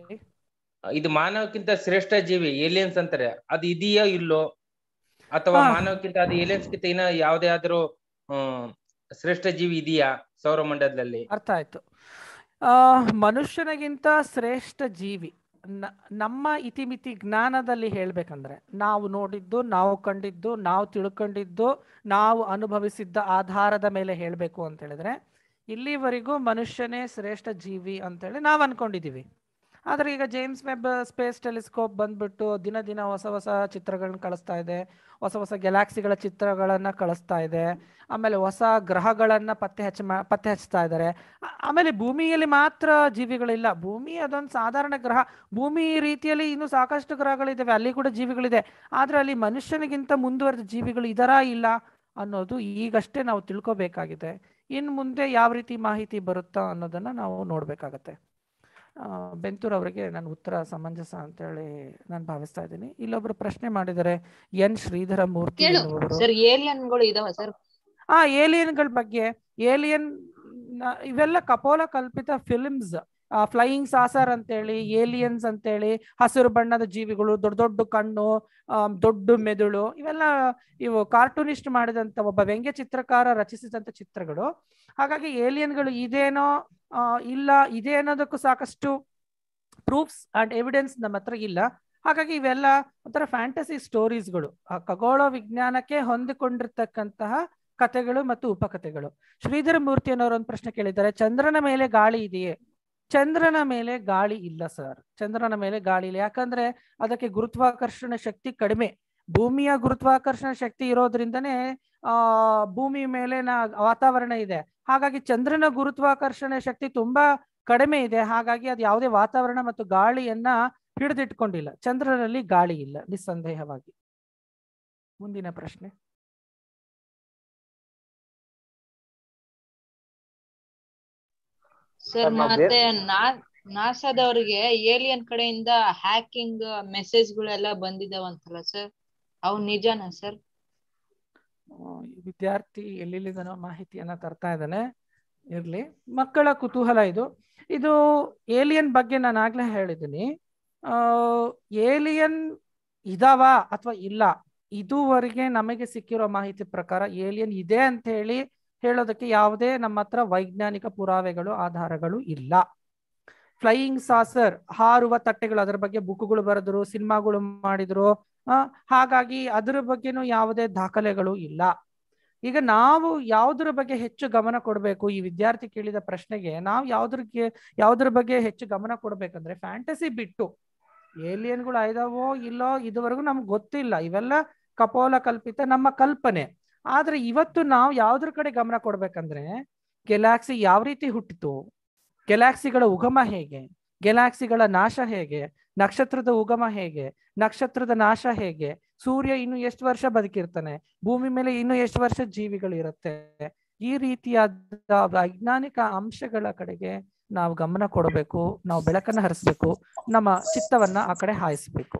ಇದು ಮಾನವಕ್ಕಿಂತ ಶ್ರೇಷ್ಠ ಜೀವಿ ಏಲಿಯನ್ಸ್ ಅಂತಾರೆ ಅದು ಇದೆಯೋ ಇಲ್ಲೋ ಅಥವಾ ಹಾ. ಮಾನವಕ್ಕಿಂತ ಅದು ಏಲಿಯನ್ಸ್ ಕಿಂತ ಇನ್ನ ಯಾವುದೇ ಆದ್ರೂ ಹ್ಮ್ ಶ್ರೇಷ್ಠ ಜೀವಿ ಇದೆಯಾ ಸೌರಮಂಡಲದಲ್ಲಿ ಅರ್ಥ ಆಯ್ತು ಆ ಮನುಷ್ಯನಿಗಿಂತ ಶ್ರೇಷ್ಠ ಜೀವಿ ನ- ನಮ್ಮ ಇತಿಮಿತಿ ಜ್ಞಾನದಲ್ಲಿ ಹೇಳ್ಬೇಕಂದ್ರೆ ನಾವು ನೋಡಿದ್ದು ನಾವು ಕಂಡಿದ್ದು ನಾವು ತಿಳ್ಕೊಂಡಿದ್ದು ನಾವು ಅನುಭವಿಸಿದ್ದ ಆಧಾರದ ಮೇಲೆ ಹೇಳಬೇಕು ಅಂತ ಹೇಳಿದ್ರೆ ಇಲ್ಲಿವರೆಗೂ ಮನುಷ್ಯನೇ ಶ್ರೇಷ್ಠ ಜೀವಿ ಅಂತೇಳಿ ನಾವು ಅನ್ಕೊಂಡಿದೀವಿ ಆದ್ರೆ ಈಗ ಜೇಮ್ಸ್ ವೆಬ್ ಸ್ಪೇಸ್ ಟೆಲಿಸ್ಕೋಪ್ ಬಂದ್ಬಿಟ್ಟು ದಿನ ದಿನ ಹೊಸ ಹೊಸ ಚಿತ್ರಗಳನ್ನ ಕಳಿಸ್ತಾ ಇದೆ ಹೊಸ ಹೊಸ ಗ್ಯಾಲಾಕ್ಸಿಗಳ ಚಿತ್ರಗಳನ್ನ ಕಳಿಸ್ತಾ ಇದೆ ಆಮೇಲೆ ಹೊಸ ಗ್ರಹಗಳನ್ನ ಪತ್ತೆ ಹಚ್ಚ ಮಾ- ಪತ್ತೆ ಹಚ್ತಾ ಇದ್ದಾರೆ ಆ- ಆಮೇಲೆ ಭೂಮಿಯಲ್ಲಿ ಮಾತ್ರ ಜೀವಿಗಳಿಲ್ಲ ಭೂಮಿ ಅದೊಂದು ಸಾಧಾರಣ ಗ್ರಹ ಭೂಮಿ ರೀತಿಯಲ್ಲಿ ಇನ್ನು ಸಾಕಷ್ಟು ಗ್ರಹಗಳಿದ್ದಾವೆ ಅಲ್ಲಿ ಕೂಡ ಜೀವಿಗಳಿದೆ ಆದ್ರೆ ಅಲ್ಲಿ ಮನುಷ್ಯನಿಗಿಂತ ಮುಂದುವರೆದ ಜೀವಿಗಳು ಇದರಾ ಇಲ್ಲ ಅನ್ನೋದು ಈಗಷ್ಟೇ ನಾವು ತಿಳ್ಕೊಬೇಕಾಗಿದೆ ಇನ್ನು ಮುಂದೆ ಯಾವ ರೀತಿ ಮಾಹಿತಿ ಬರುತ್ತಾ ಅನ್ನೋದನ್ನ ನಾವು ನೋಡ್ಬೇಕಾಗತ್ತೆ ಆ, ಬೆಂತೂರ್ ಅವರಿಗೆ ನನ್ನ ಉತ್ತರ ಸಮಂಜಸ ಅಂತೇಳಿ ನಾನು ಭಾವಿಸ್ತಾ ಇದ್ದೀನಿ ಇಲ್ಲೊಬ್ರು ಪ್ರಶ್ನೆ ಮಾಡಿದ್ದಾರೆ ಎನ್ ಶ್ರೀಧರ ಮೂರ್ತಿ ಕೇಳು ಎನ್ನುವರು ಸರ್ ಏಲಿಯನ್ಗಳು ಇದಾವ ಸರ್ ಆ ಏಲಿಯನ್ಗಳ ಬಗ್ಗೆ ಏಲಿಯನ್ ಇವೆಲ್ಲ ಕಪೋಲ ಕಲ್ಪಿತ ಫಿಲ್ಮ್ಸ್ ಫ್ಲೈಯಿಂಗ್ ಸಾಸರ್ ಅಂತೇಳಿ ಏಲಿಯನ್ಸ್ ಅಂತೇಳಿ ಹಸಿರು ಬಣ್ಣದ ಜೀವಿಗಳು ದೊಡ್ಡ ದೊಡ್ಡ ಕಣ್ಣು ಆ, ದೊಡ್ಡ ಮೆದುಳು ಇವೆಲ್ಲ ಇವು ಕಾರ್ಟೂನಿಸ್ಟ್ ಮಾಡಿದಂತ ಒಬ್ಬ ವ್ಯಂಗ್ಯ ಚಿತ್ರಕಾರ ರಚಿಸಿದಂತ ಚಿತ್ರಗಳು ಹಾಗಾಗಿ ಏಲಿಯನ್ಗಳು ಇದೇನೋ ಆ, ಇಲ್ಲ ಇದೆ ಅನ್ನೋದಕ್ಕೂ ಸಾಕಷ್ಟು ಪ್ರೂಫ್ಸ್ ಅಂಡ್ ಎವಿಡೆನ್ಸ್ ನಮ್ಮ ಹತ್ರ ಇಲ್ಲ ಹಾಗಾಗಿ ಇವೆಲ್ಲ ಒಂಥರ ಫ್ಯಾಂಟಸಿ ಸ್ಟೋರೀಸ್ಗಳು ಆ ಖಗೋಳ ವಿಜ್ಞಾನಕ್ಕೆ ಹೊಂದಿಕೊಂಡಿರ್ತಕ್ಕಂತಹ ಕಥೆಗಳು ಮತ್ತು ಉಪಕಥೆಗಳು ಶ್ರೀಧರ ಮೂರ್ತಿ ಅನ್ನೋರು ಒಂದು ಪ್ರಶ್ನೆ ಕೇಳಿದ್ದಾರೆ ಚಂದ್ರನ ಮೇಲೆ ಗಾಳಿ ಇದೆಯೇ ಚಂದ್ರನ ಮೇಲೆ ಗಾಳಿ ಇಲ್ಲ ಸರ್ ಚಂದ್ರನ ಮೇಲೆ ಗಾಳಿ ಇಲ್ಲ ಯಾಕಂದ್ರೆ ಅದಕ್ಕೆ ಗುರುತ್ವಾಕರ್ಷಣ ಶಕ್ತಿ ಕಡಿಮೆ ಭೂಮಿಯ ಗುರುತ್ವಾಕರ್ಷಣ ಶಕ್ತಿ ಇರೋದ್ರಿಂದನೇ ಆ ಭೂಮಿ ಮೇಲೆ ನಾ ವಾತಾವರಣ ಇದೆ ಹಾಗಾಗಿ ಚಂದ್ರನ ಗುರುತ್ವಾಕರ್ಷಣ ಶಕ್ತಿ ತುಂಬಾ ಕಡಿಮೆ ಇದೆ ಹಾಗಾಗಿ ಅದು ಯಾವುದೇ ವಾತಾವರಣ ಮತ್ತು ಗಾಳಿಯನ್ನ ಹಿಡಿದಿಟ್ಕೊಂಡಿಲ್ಲ ಚಂದ್ರನಲ್ಲಿ ಗಾಳಿ ಇಲ್ಲ ನಿಸ್ಸಂದೇಹವಾಗಿ ಮುಂದಿನ ಪ್ರಶ್ನೆ ಸರ್ ಸರ್, ನಾವ್ ಮತ್ತೆ ಬೇರೆ- ನಾ ನಾಸಾದವರಿಗೆ ಏಲಿಯನ್ ಕಡೆಯಿಂದ ಹ್ಯಾಕಿಂಗ್ ಮೆಸೇಜ್ ಗಳೆಲ್ಲ ಬಂದಿದಾವಂತಲ್ಲ ಸರ್ ಅವು ನಿಜಾನಾ ಸರ್ ಆ, ಈ ವಿದ್ಯಾರ್ಥಿ ಎಲ್ಲೆಲ್ಲಿದನೋ ಮಾಹಿತಿಯನ್ನ ತರ್ತಾ ಇದ್ದಾನೆ ಇರ್ಲಿ ಮಕ್ಕಳ ಕುತೂಹಲ ಇದು ಇದು ಏಲಿಯನ್ ಬಗ್ಗೆ ನಾನು ಆಗ್ಲೇ ಹೇಳಿದ್ದೀನಿ ಆ ಏಲಿಯನ್ ಇದಾವ ಅಥವಾ ಇಲ್ಲ ಇದುವರೆಗೆ ನಮಗೆ ಸಿಕ್ಕಿರೋ ಮಾಹಿತಿ ಪ್ರಕಾರ ಏಲಿಯನ್ ಇದೆ ಅಂತ ಹೇಳಿ ಹೇಳೋದಕ್ಕೆ ಯಾವುದೇ ನಮ್ಮ ಹತ್ರ ವೈಜ್ಞಾನಿಕ ಪುರಾವೆಗಳು ಆಧಾರಗಳು ಇಲ್ಲ ಫ್ಲೈಯಿಂಗ್ ಸಾಸರ್ ಹಾರುವ ತಟ್ಟೆಗಳು ಅದರ ಬಗ್ಗೆ ಬುಕ್ಗಳು ಬರೆದ್ರು ಸಿನಿಮಾಗಳು ಮಾಡಿದ್ರು ಆ ಹಾಗಾಗಿ ಅದರ ಬಗ್ಗೆನೂ ಯಾವುದೇ ದಾಖಲೆಗಳು ಇಲ್ಲ ಈಗ ನಾವು ಯಾವುದ್ರ ಬಗ್ಗೆ ಹೆಚ್ಚು ಗಮನ ಕೊಡಬೇಕು ಈ ವಿದ್ಯಾರ್ಥಿ ಕೇಳಿದ ಪ್ರಶ್ನೆಗೆ ನಾವು ಯಾವ್ದ್ರಿಗೆ ಯಾವ್ದ್ರ ಬಗ್ಗೆ ಹೆಚ್ಚು ಗಮನ ಕೊಡ್ಬೇಕಂದ್ರೆ ಫ್ಯಾಂಟಸಿ ಬಿಟ್ಟು ಏಲಿಯನ್ಗಳು ಐದಾವೋ ಇಲ್ಲೋ ಇದುವರೆಗೂ ನಮ್ಗೆ ಗೊತ್ತಿಲ್ಲ ಇವೆಲ್ಲ ಕಪೋಲ ಕಲ್ಪಿತ ನಮ್ಮ ಕಲ್ಪನೆ ಆದ್ರೆ ಇವತ್ತು ನಾವು ಯಾವ್ದ್ರ ಕಡೆ ಗಮನ ಕೊಡ್ಬೇಕಂದ್ರೆ ಗೆಲಾಕ್ಸಿ ಯಾವ ರೀತಿ ಹುಟ್ಟಿತು ಗೆಲಾಕ್ಸಿಗಳ ಉಗಮ ಹೇಗೆ ಗೆಲಾಕ್ಸಿಗಳ ನಾಶ ಹೇಗೆ ನಕ್ಷತ್ರದ ಉಗಮ ಹೇಗೆ ನಕ್ಷತ್ರದ ನಾಶ ಹೇಗೆ ಸೂರ್ಯ ಇನ್ನು ಎಷ್ಟು ವರ್ಷ ಬದುಕಿರ್ತಾನೆ ಭೂಮಿ ಮೇಲೆ ಇನ್ನು ಎಷ್ಟು ವರ್ಷ ಜೀವಿಗಳು ಇರುತ್ತೆ ಈ ರೀತಿಯಾದ ವೈಜ್ಞಾನಿಕ ಅಂಶಗಳ ಕಡೆಗೆ ನಾವು ಗಮನ ಕೊಡಬೇಕು ನಾವು ಬೆಳಕನ್ನ ಹರಿಸ್ಬೇಕು ನಮ್ಮ ಚಿತ್ತವನ್ನ ಆ ಕಡೆ ಹಾಯಿಸ್ಬೇಕು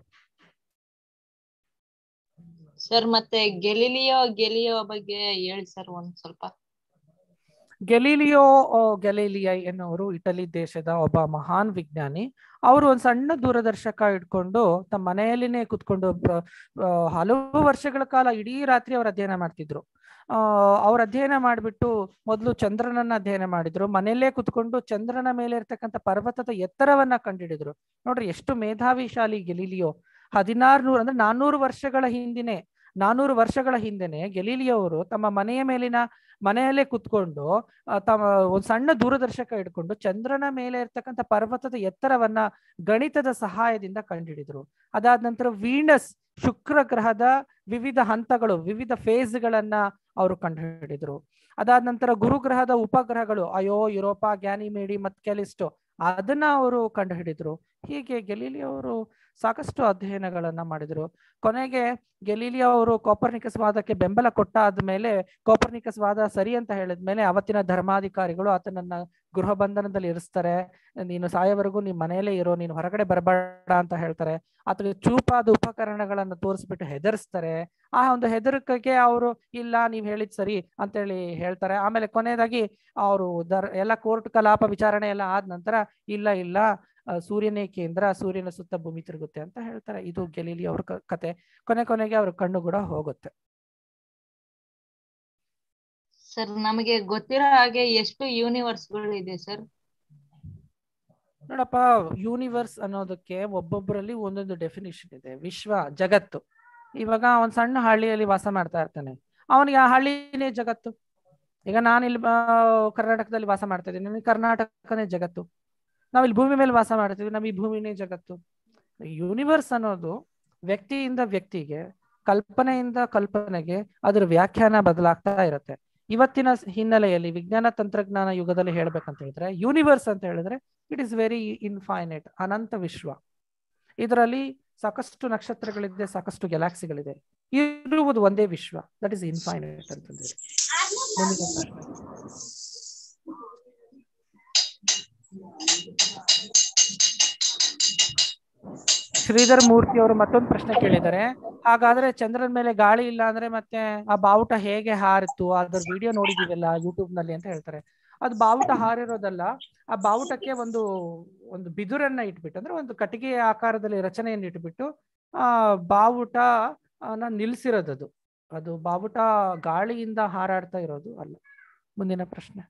ಸರ್ ಮತ್ತೆ ಗೆಲಿಲಿಯೋ ಗೆಲಿಯೋ ಬಗ್ಗೆ ಹೇಳಿ ಸರ್ ಒಂದ್ ಸ್ವಲ್ಪ ಗೆಲೀಲಿಯೋ ಗೆಲೀಲಿಯೈ ಎನ್ನುವರು ಇಟಲಿ ದೇಶದ ಒಬ್ಬ ಮಹಾನ್ ವಿಜ್ಞಾನಿ ಅವರು ಒಂದು ಸಣ್ಣ ದೂರದರ್ಶಕ ಇಟ್ಕೊಂಡು ತಮ್ಮ ಮನೆಯಲ್ಲಿನೇ ಕುತ್ಕೊಂಡು ಪ್ರ- ಆ, ಹಲವು ವರ್ಷಗಳ ಕಾಲ ಇಡೀ ರಾತ್ರಿ ಅವ್ರು ಅಧ್ಯಯನ ಮಾಡ್ತಿದ್ರು ಆ ಅವ್ರ ಅಧ್ಯಯನ ಮಾಡಿಬಿಟ್ಟು ಮೊದಲು ಚಂದ್ರನನ್ನ ಅಧ್ಯಯನ ಮಾಡಿದ್ರು ಮನೆಯಲ್ಲೇ ಕುತ್ಕೊಂಡು ಚಂದ್ರನ ಮೇಲೆ ಇರ್ತಕ್ಕಂಥ ಪರ್ವತದ ಎತ್ತರವನ್ನ ಕಂಡುಹಿಡಿದ್ರು ನೋಡ್ರಿ ಎಷ್ಟು ಮೇಧಾವಿಶಾಲಿ ಗೆಲೀಲಿಯೋ ಹದಿನಾರು ನೂರು ಅಂದ್ರೆ ನಾನ್ನೂರು ವರ್ಷಗಳ ಹಿಂದಿನೇ ನಾನ್ನೂರು ವರ್ಷಗಳ ಹಿಂದೆನೆ ಗೆಲೀಲಿಯೋ ಅವರು ತಮ್ಮ ಮನೆಯ ಮೇಲಿನ ಮನೆಯಲ್ಲೇ ಕುತ್ಕೊಂಡು ಆ, ತಮ್ಮ ಒಂದು ಸಣ್ಣ ದೂರದರ್ಶಕ ಇಟ್ಕೊಂಡು ಚಂದ್ರನ ಮೇಲೆ ಇರ್ತಕ್ಕಂಥ ಪರ್ವತದ ಎತ್ತರವನ್ನ ಗಣಿತದ ಸಹಾಯದಿಂದ ಕಂಡುಹಿಡಿದ್ರು ಅದಾದ ನಂತರ ವೀನಸ್ ಶುಕ್ರ ಗ್ರಹದ ವಿವಿಧ ಹಂತಗಳು ವಿವಿಧ ಫೇಸ್ಗಳನ್ನ ಅವರು ಕಂಡುಹಿಡಿದ್ರು ಅದಾದ ನಂತರ ಗುರುಗ್ರಹದ ಉಪಗ್ರಹಗಳು ಅಯೋ ಯುರೋಪಾ ಗ್ಯಾನಿಮೇಡಿ ಮತ್ ಕ್ಯಾಲಿಸ್ಟೋ ಅದನ್ನ ಅವರು ಕಂಡುಹಿಡಿದ್ರು ಹೀಗೆ ಗೆಲೀಲಿ ಅವರು ಸಾಕಷ್ಟು ಅಧ್ಯಯನಗಳನ್ನ ಮಾಡಿದ್ರು ಕೊನೆಗೆ ಗೆಲೀಲಿಯೋ ಅವರು ಕೋಪರ್ನಿಕಸ್ ವಾದಕ್ಕೆ ಬೆಂಬಲ ಕೊಟ್ಟಾದ್ಮೇಲೆ ಕೋಪರ್ನಿಕಸ್ ವಾದ ಸರಿ ಅಂತ ಹೇಳಿದ್ಮೇಲೆ ಅವತ್ತಿನ ಧರ್ಮಾಧಿಕಾರಿಗಳು ಆತನನ್ನ ಗೃಹ ಬಂಧನದಲ್ಲಿ ಇರಿಸ್ತಾರೆ ನೀನು ಸಾಯೋವರೆಗೂ ನಿಮ್ ಮನೆಯಲ್ಲೇ ಇರೋ ನೀನು ಹೊರಗಡೆ ಬರಬೇಡ ಅಂತ ಹೇಳ್ತಾರೆ ಆತನಿಗೆ ಚೂಪಾದ ಉಪಕರಣಗಳನ್ನ ತೋರಿಸ್ಬಿಟ್ಟು ಹೆದರ್ಸ್ತಾರೆ ಆ ಒಂದು ಹೆದರಿಕೆಗೆ ಅವರು ಇಲ್ಲ ನೀವ್ ಹೇಳಿದ್ ಸರಿ ಅಂತೇಳಿ ಹೇಳ್ತಾರೆ ಆಮೇಲೆ ಕೊನೆಯದಾಗಿ ಅವರು ದರ್ ಎಲ್ಲ ಕೋರ್ಟ್ ಕಲಾಪ ವಿಚಾರಣೆ ಎಲ್ಲ ಆದ ನಂತರ ಇಲ್ಲ ಇಲ್ಲ ಆ, ಸೂರ್ಯನೇ ಕೇಂದ್ರ ಸೂರ್ಯನ ಸುತ್ತ ಭೂಮಿ ತಿರುಗುತ್ತೆ ಅಂತ ಹೇಳ್ತಾರೆ ಇದು ಗೆಲೀಲಿ ಅವ್ರ ಕ- ಕತೆ ಕೊನೆ ಕೊನೆಗೆ ಅವ್ರ ಕಣ್ಣು ಕೂಡ ಹೋಗುತ್ತೆ ಸರ್ ನಮಗೆ ಗೊತ್ತಿರೋ ಹಾಗೆ ಎಷ್ಟು ಯೂನಿವರ್ಸ್ಗಳು ಇದೆ ಸರ್ ನೋಡಪ್ಪ ಯೂನಿವರ್ಸ್ ಅನ್ನೋದಕ್ಕೆ ಒಬ್ಬೊಬ್ಬರಲ್ಲಿ ಒಂದೊಂದು ಡೆಫಿನಿಷನ್ ಇದೆ ವಿಶ್ವ ಜಗತ್ತು ಇವಾಗ ಒಂದ್ ಸಣ್ಣ ಹಳ್ಳಿಯಲ್ಲಿ ವಾಸ ಮಾಡ್ತಾ ಇರ್ತಾನೆ ಅವನಿಗೆ ಆ ಹಳ್ಳಿನೇ ಜಗತ್ತು ಈಗ ನಾನು ಇಲ್ಲಿ ಆ, ಕರ್ನಾಟಕದಲ್ಲಿ ವಾಸ ಮಾಡ್ತಾ ಇದ್ದೀನಿ ನನಗೆ ಕರ್ನಾಟಕನೇ ಜಗತ್ತು ನಾವ್ ಇಲ್ಲಿ ಭೂಮಿ ಮೇಲೆ ವಾಸ ಮಾಡ್ತೀವಿ ನಮಗೆ ಈ ಭೂಮಿನೇ ಜಗತ್ತು ಯೂನಿವರ್ಸ್ ಅನ್ನೋದು ವ್ಯಕ್ತಿಯಿಂದ ವ್ಯಕ್ತಿಗೆ ಕಲ್ಪನೆಯಿಂದ ಕಲ್ಪನೆಗೆ ಅದರ ವ್ಯಾಖ್ಯಾನ ಬದಲಾಗ್ತಾ ಇರುತ್ತೆ ಇವತ್ತಿನ ಸ್- ಹಿನ್ನೆಲೆಯಲ್ಲಿ ವಿಜ್ಞಾನ ತಂತ್ರಜ್ಞಾನ ಯುಗದಲ್ಲಿ ಹೇಳ್ಬೇಕಂತ ಹೇಳಿದ್ರೆ ಯೂನಿವರ್ಸ್ ಅಂತ ಹೇಳಿದ್ರೆ ಇಟ್ ಇಸ್ ವೆರಿ ಇನ್ಫೈನೈಟ್ ಅನಂತ ವಿಶ್ವ ಇದರಲ್ಲಿ ಸಾಕಷ್ಟು ನಕ್ಷತ್ರಗಳಿದೆ ಸಾಕಷ್ಟು ಗ್ಯಾಲಾಕ್ಸಿಗಳಿದೆ ಇರುವುದು ಒಂದೇ ವಿಶ್ವ ದಟ್ ಇಸ್ ಇನ್ಫೈನೈಟ್ ಅಂತಂದ್ರೆ ಮುಂದಿನ ಪ್ರಶ್ನೆ. ಶ್ರೀಧರ್ ಮೂರ್ತಿ ಅವರು ಮತ್ತೊಂದು ಪ್ರಶ್ನೆ ಕೇಳಿದ್ದಾರೆ ಹಾಗಾದ್ರೆ ಚಂದ್ರನ ಮೇಲೆ ಗಾಳಿ ಇಲ್ಲ ಅಂದ್ರೆ ಮತ್ತೆ ಆ ಬಾವುಟ ಹೇಗೆ ಹಾರಿತು ಅದ್ರ ವಿಡಿಯೋ ನೋಡಿದೀವಲ್ಲ ಯೂಟ್ಯೂಬ್ ನಲ್ಲಿ ಅಂತ ಹೇಳ್ತಾರೆ ಅದು ಬಾವುಟ ಹಾರಿರೋದಲ್ಲ ಆ ಬಾವುಟಕ್ಕೆ ಒಂದು ಒಂದು ಬಿದುರನ್ನ ಇಟ್ಬಿಟ್ಟು ಅಂದ್ರೆ ಒಂದು ಕಟ್ಟಿಗೆ ಆಕಾರದಲ್ಲಿ ರಚನೆಯನ್ನು ಇಟ್ಬಿಟ್ಟು ಆ ಬಾವುಟ ನ ನಿಲ್ಸಿರೋದದು ಅದು ಬಾವುಟ ಗಾಳಿಯಿಂದ ಹಾರಾಡ್ತಾ ಇರೋದು ಅಲ್ಲ ಮುಂದಿನ ಪ್ರಶ್ನೆ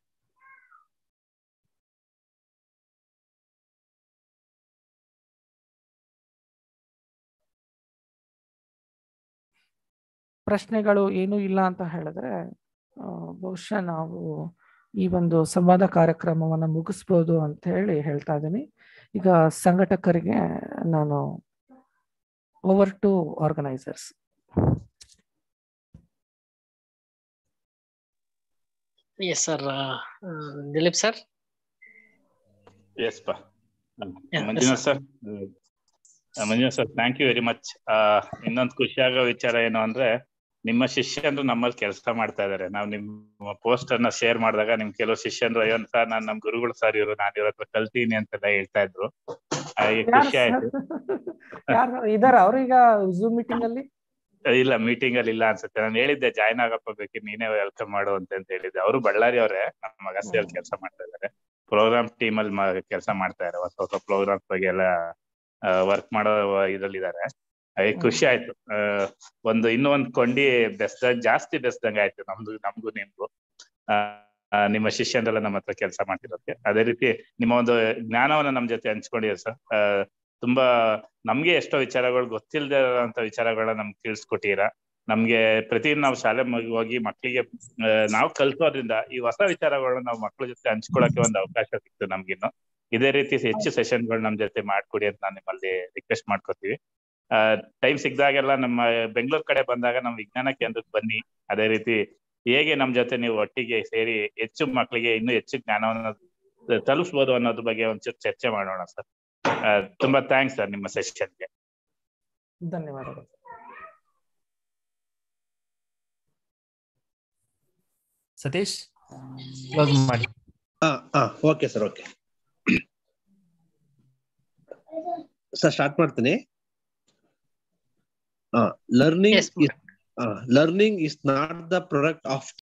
ಪ್ರಶ್ನೆಗಳು ಏನೂ ಇಲ್ಲ ಅಂತ ಹೇಳಿದ್ರೆ ಆ, ಬಹುಶಃ ನಾವು ಈ ಒಂದು ಸಂವಾದ ಕಾರ್ಯಕ್ರಮವನ್ನು ಮುಗಿಸ್ಬೋದು ಅಂತ ಹೇಳಿ ಹೇಳ್ತಾ ಇದ್ದೀನಿ ಈಗ ಸಂಘಟಕರಿಗೆ ನಾನು over to organisers yes sir Dilip sir yes ಪಾ Manjunath sir Manjunath sir thank you very much ಇನ್ನೊಂದು ಖುಷಿಯಾಗೋ ವಿಚಾರ ಏನು ಅಂದ್ರೆ ನಿಮ್ಮ ಶಿಷ್ಯಂದ್ರು ನಮ್ಮಲ್ಲಿ ಕೆಲಸ ಮಾಡ್ತಾ ಇದಾರೆ ನಾವು ನಿಮ್ಮ ಪೋಸ್ಟ್ ಅನ್ನ ಶೇರ್ ಮಾಡಿದಾಗ ನಿಮ್ ಕೆಲವು ಶಿಷ್ಯಂದ್ರು ಅಯ್ಯೋ ಸರ್ ನಾನ್ ನಮ್ ಗುರುಗಳು ಸರ್ ಇವರು ನಾನು ಇವ್ರ ಹತ್ರ ಕಲ್ತೀನಿ ಅಂತೆಲ್ಲ ಹೇಳ್ತಾ ಇದ್ರು ಹಾಗೆ ಖುಷಿ ಆಯ್ತು ಯಾರು ಇದಾರ ಅವ್ರೀಗ ಝೂಮ್ ಮೀಟಿಂಗ್ ಅಲ್ಲಿ ಇಲ್ಲ ಮೀಟಿಂಗ್ ಅಲ್ಲಿ ಇಲ್ಲ ಅನ್ಸುತ್ತೆ ನಾನು ಹೇಳಿದ್ದೆ ಜಾಯ್ನ್ ಆಗಪ್ಪ ಬೇಕಿ ನೀನೇ ವೆಲ್ಕಮ್ ಮಾಡು ಅಂತ ಅಂತ ಹೇಳಿದ್ದೆ ಅವರು ಬಳ್ಳಾರಿ ಅವರೇ ನಮ್ಮ ಅಗಸ್ತ್ಯಲ್ಲಿ ಕೆಲಸ ಮಾಡ್ತಾ ಇದ್ದಾರೆ ಪ್ರೋಗ್ರಾಮ್ ಟೀಮ್ ಅಲ್ಲಿ ಕೆಲಸ ಮಾಡ್ತಾ ಇದ್ದಾರೆ ಹೊಸ ಹೊಸ ಪ್ರೋಗ್ರಾಮ್ಸ್ ಬಗ್ಗೆ ಎಲ್ಲ ವರ್ಕ್ ಮಾಡೋ ಇದ್ರಲ್ಲಿದ್ದಾರೆ ಹಾಗೆ ಖುಷಿ ಆಯ್ತು ಆ, ಒಂದು ಇನ್ನೂ ಒಂದ್ ಕೊಂಡಿ ಬೆಸ್ದ ಜಾಸ್ತಿ ಬೆಸ್ದಂಗ ಆಯ್ತು ನಮ್ದು ನಮ್ಗೂ ನಿಮ್ಗೂ ಆ, ಆ, ನಿಮ್ಮ ಶಿಷ್ಯಂದೆಲ್ಲ ನಮ್ಮ ಹತ್ರ ಕೆಲಸ ಮಾಡ್ತಿರೋದಕ್ಕೆ ಅದೇ ರೀತಿ ನಿಮ್ಮ ಒಂದು ಜ್ಞಾನವನ್ನ ನಮ್ ಜೊತೆ ಹಂಚ್ಕೊಂಡಿದ್ದೀರ ಸರ್ ತುಂಬಾ ನಮ್ಗೆ ಎಷ್ಟೋ ವಿಚಾರಗಳು ಗೊತ್ತಿಲ್ಲದೆ ಇರೋಂತ ವಿಚಾರಗಳನ್ನ ನಮ್ಗೆ ತಿಳಿಸ್ಕೊಟ್ಟಿರ ನಮ್ಗೆ ಪ್ರತಿ ನಾವು ಶಾಲೆ ಮಗ್- ಹೋಗಿ ಮಕ್ಕಳಿಗೆ ನಾವು ಕಲ್ಸೋದ್ರಿಂದ ಈ ಹೊಸ ವಿಚಾರಗಳನ್ನ ನಾವು ಮಕ್ಕಳ ಜೊತೆ ಹಂಚ್ಕೊಳಕ್ಕೆ ಒಂದು ಅವಕಾಶ ಸಿಕ್ತು ನಮ್ಗಿನ್ನು ಇದೇ ರೀತಿ ಹೆಚ್ಚು ಸೆಷನ್ಗಳು ನಮ್ ಜೊತೆ ಮಾಡ್ಕೊಡಿ ಅಂತ ನಾನು ನಿಮ್ಮಲ್ಲಿ ರಿಕ್ವೆಸ್ಟ್ ಮಾಡ್ಕೊತೀವಿ ಟೈಮ್ ಸಿಕ್ದಾಗೆಲ್ಲ ನಮ್ಮ ಬೆಂಗಳೂರು ಕಡೆ ಬಂದಾಗ ನಮ್ಮ ವಿಜ್ಞಾನ ಕೇಂದ್ರಕ್ಕೆ ಬನ್ನಿ ಅದೇ ರೀತಿ ಹೇಗೆ ನಮ್ ಜೊತೆ ನೀವು ಒಟ್ಟಿಗೆ ಸೇರಿ ಹೆಚ್ಚು ಮಕ್ಕಳಿಗೆ ಇನ್ನೂ ಹೆಚ್ಚು ಜ್ಞಾನವನ್ನ ತಲುಪಿಸ್ಬೋದು ಅನ್ನೋದ್ರ ಬಗ್ಗೆ ಒಂಚೂರು ಚರ್ಚೆ ಮಾಡೋಣ ಸರ್ ತುಂಬಾ ಥ್ಯಾಂಕ್ಸ್ ಸರ್ ನಿಮ್ಮ ಸೆಷನ್ಗೆ ಧನ್ಯವಾದಗಳು ಸತೀಶ್ ಕ್ಲೋಸ್ ಮಾಡಿ ಹಾ ಹಾ okay sir okay sir start ಮಾಡ್ತೀನಿ learning learning is not the product of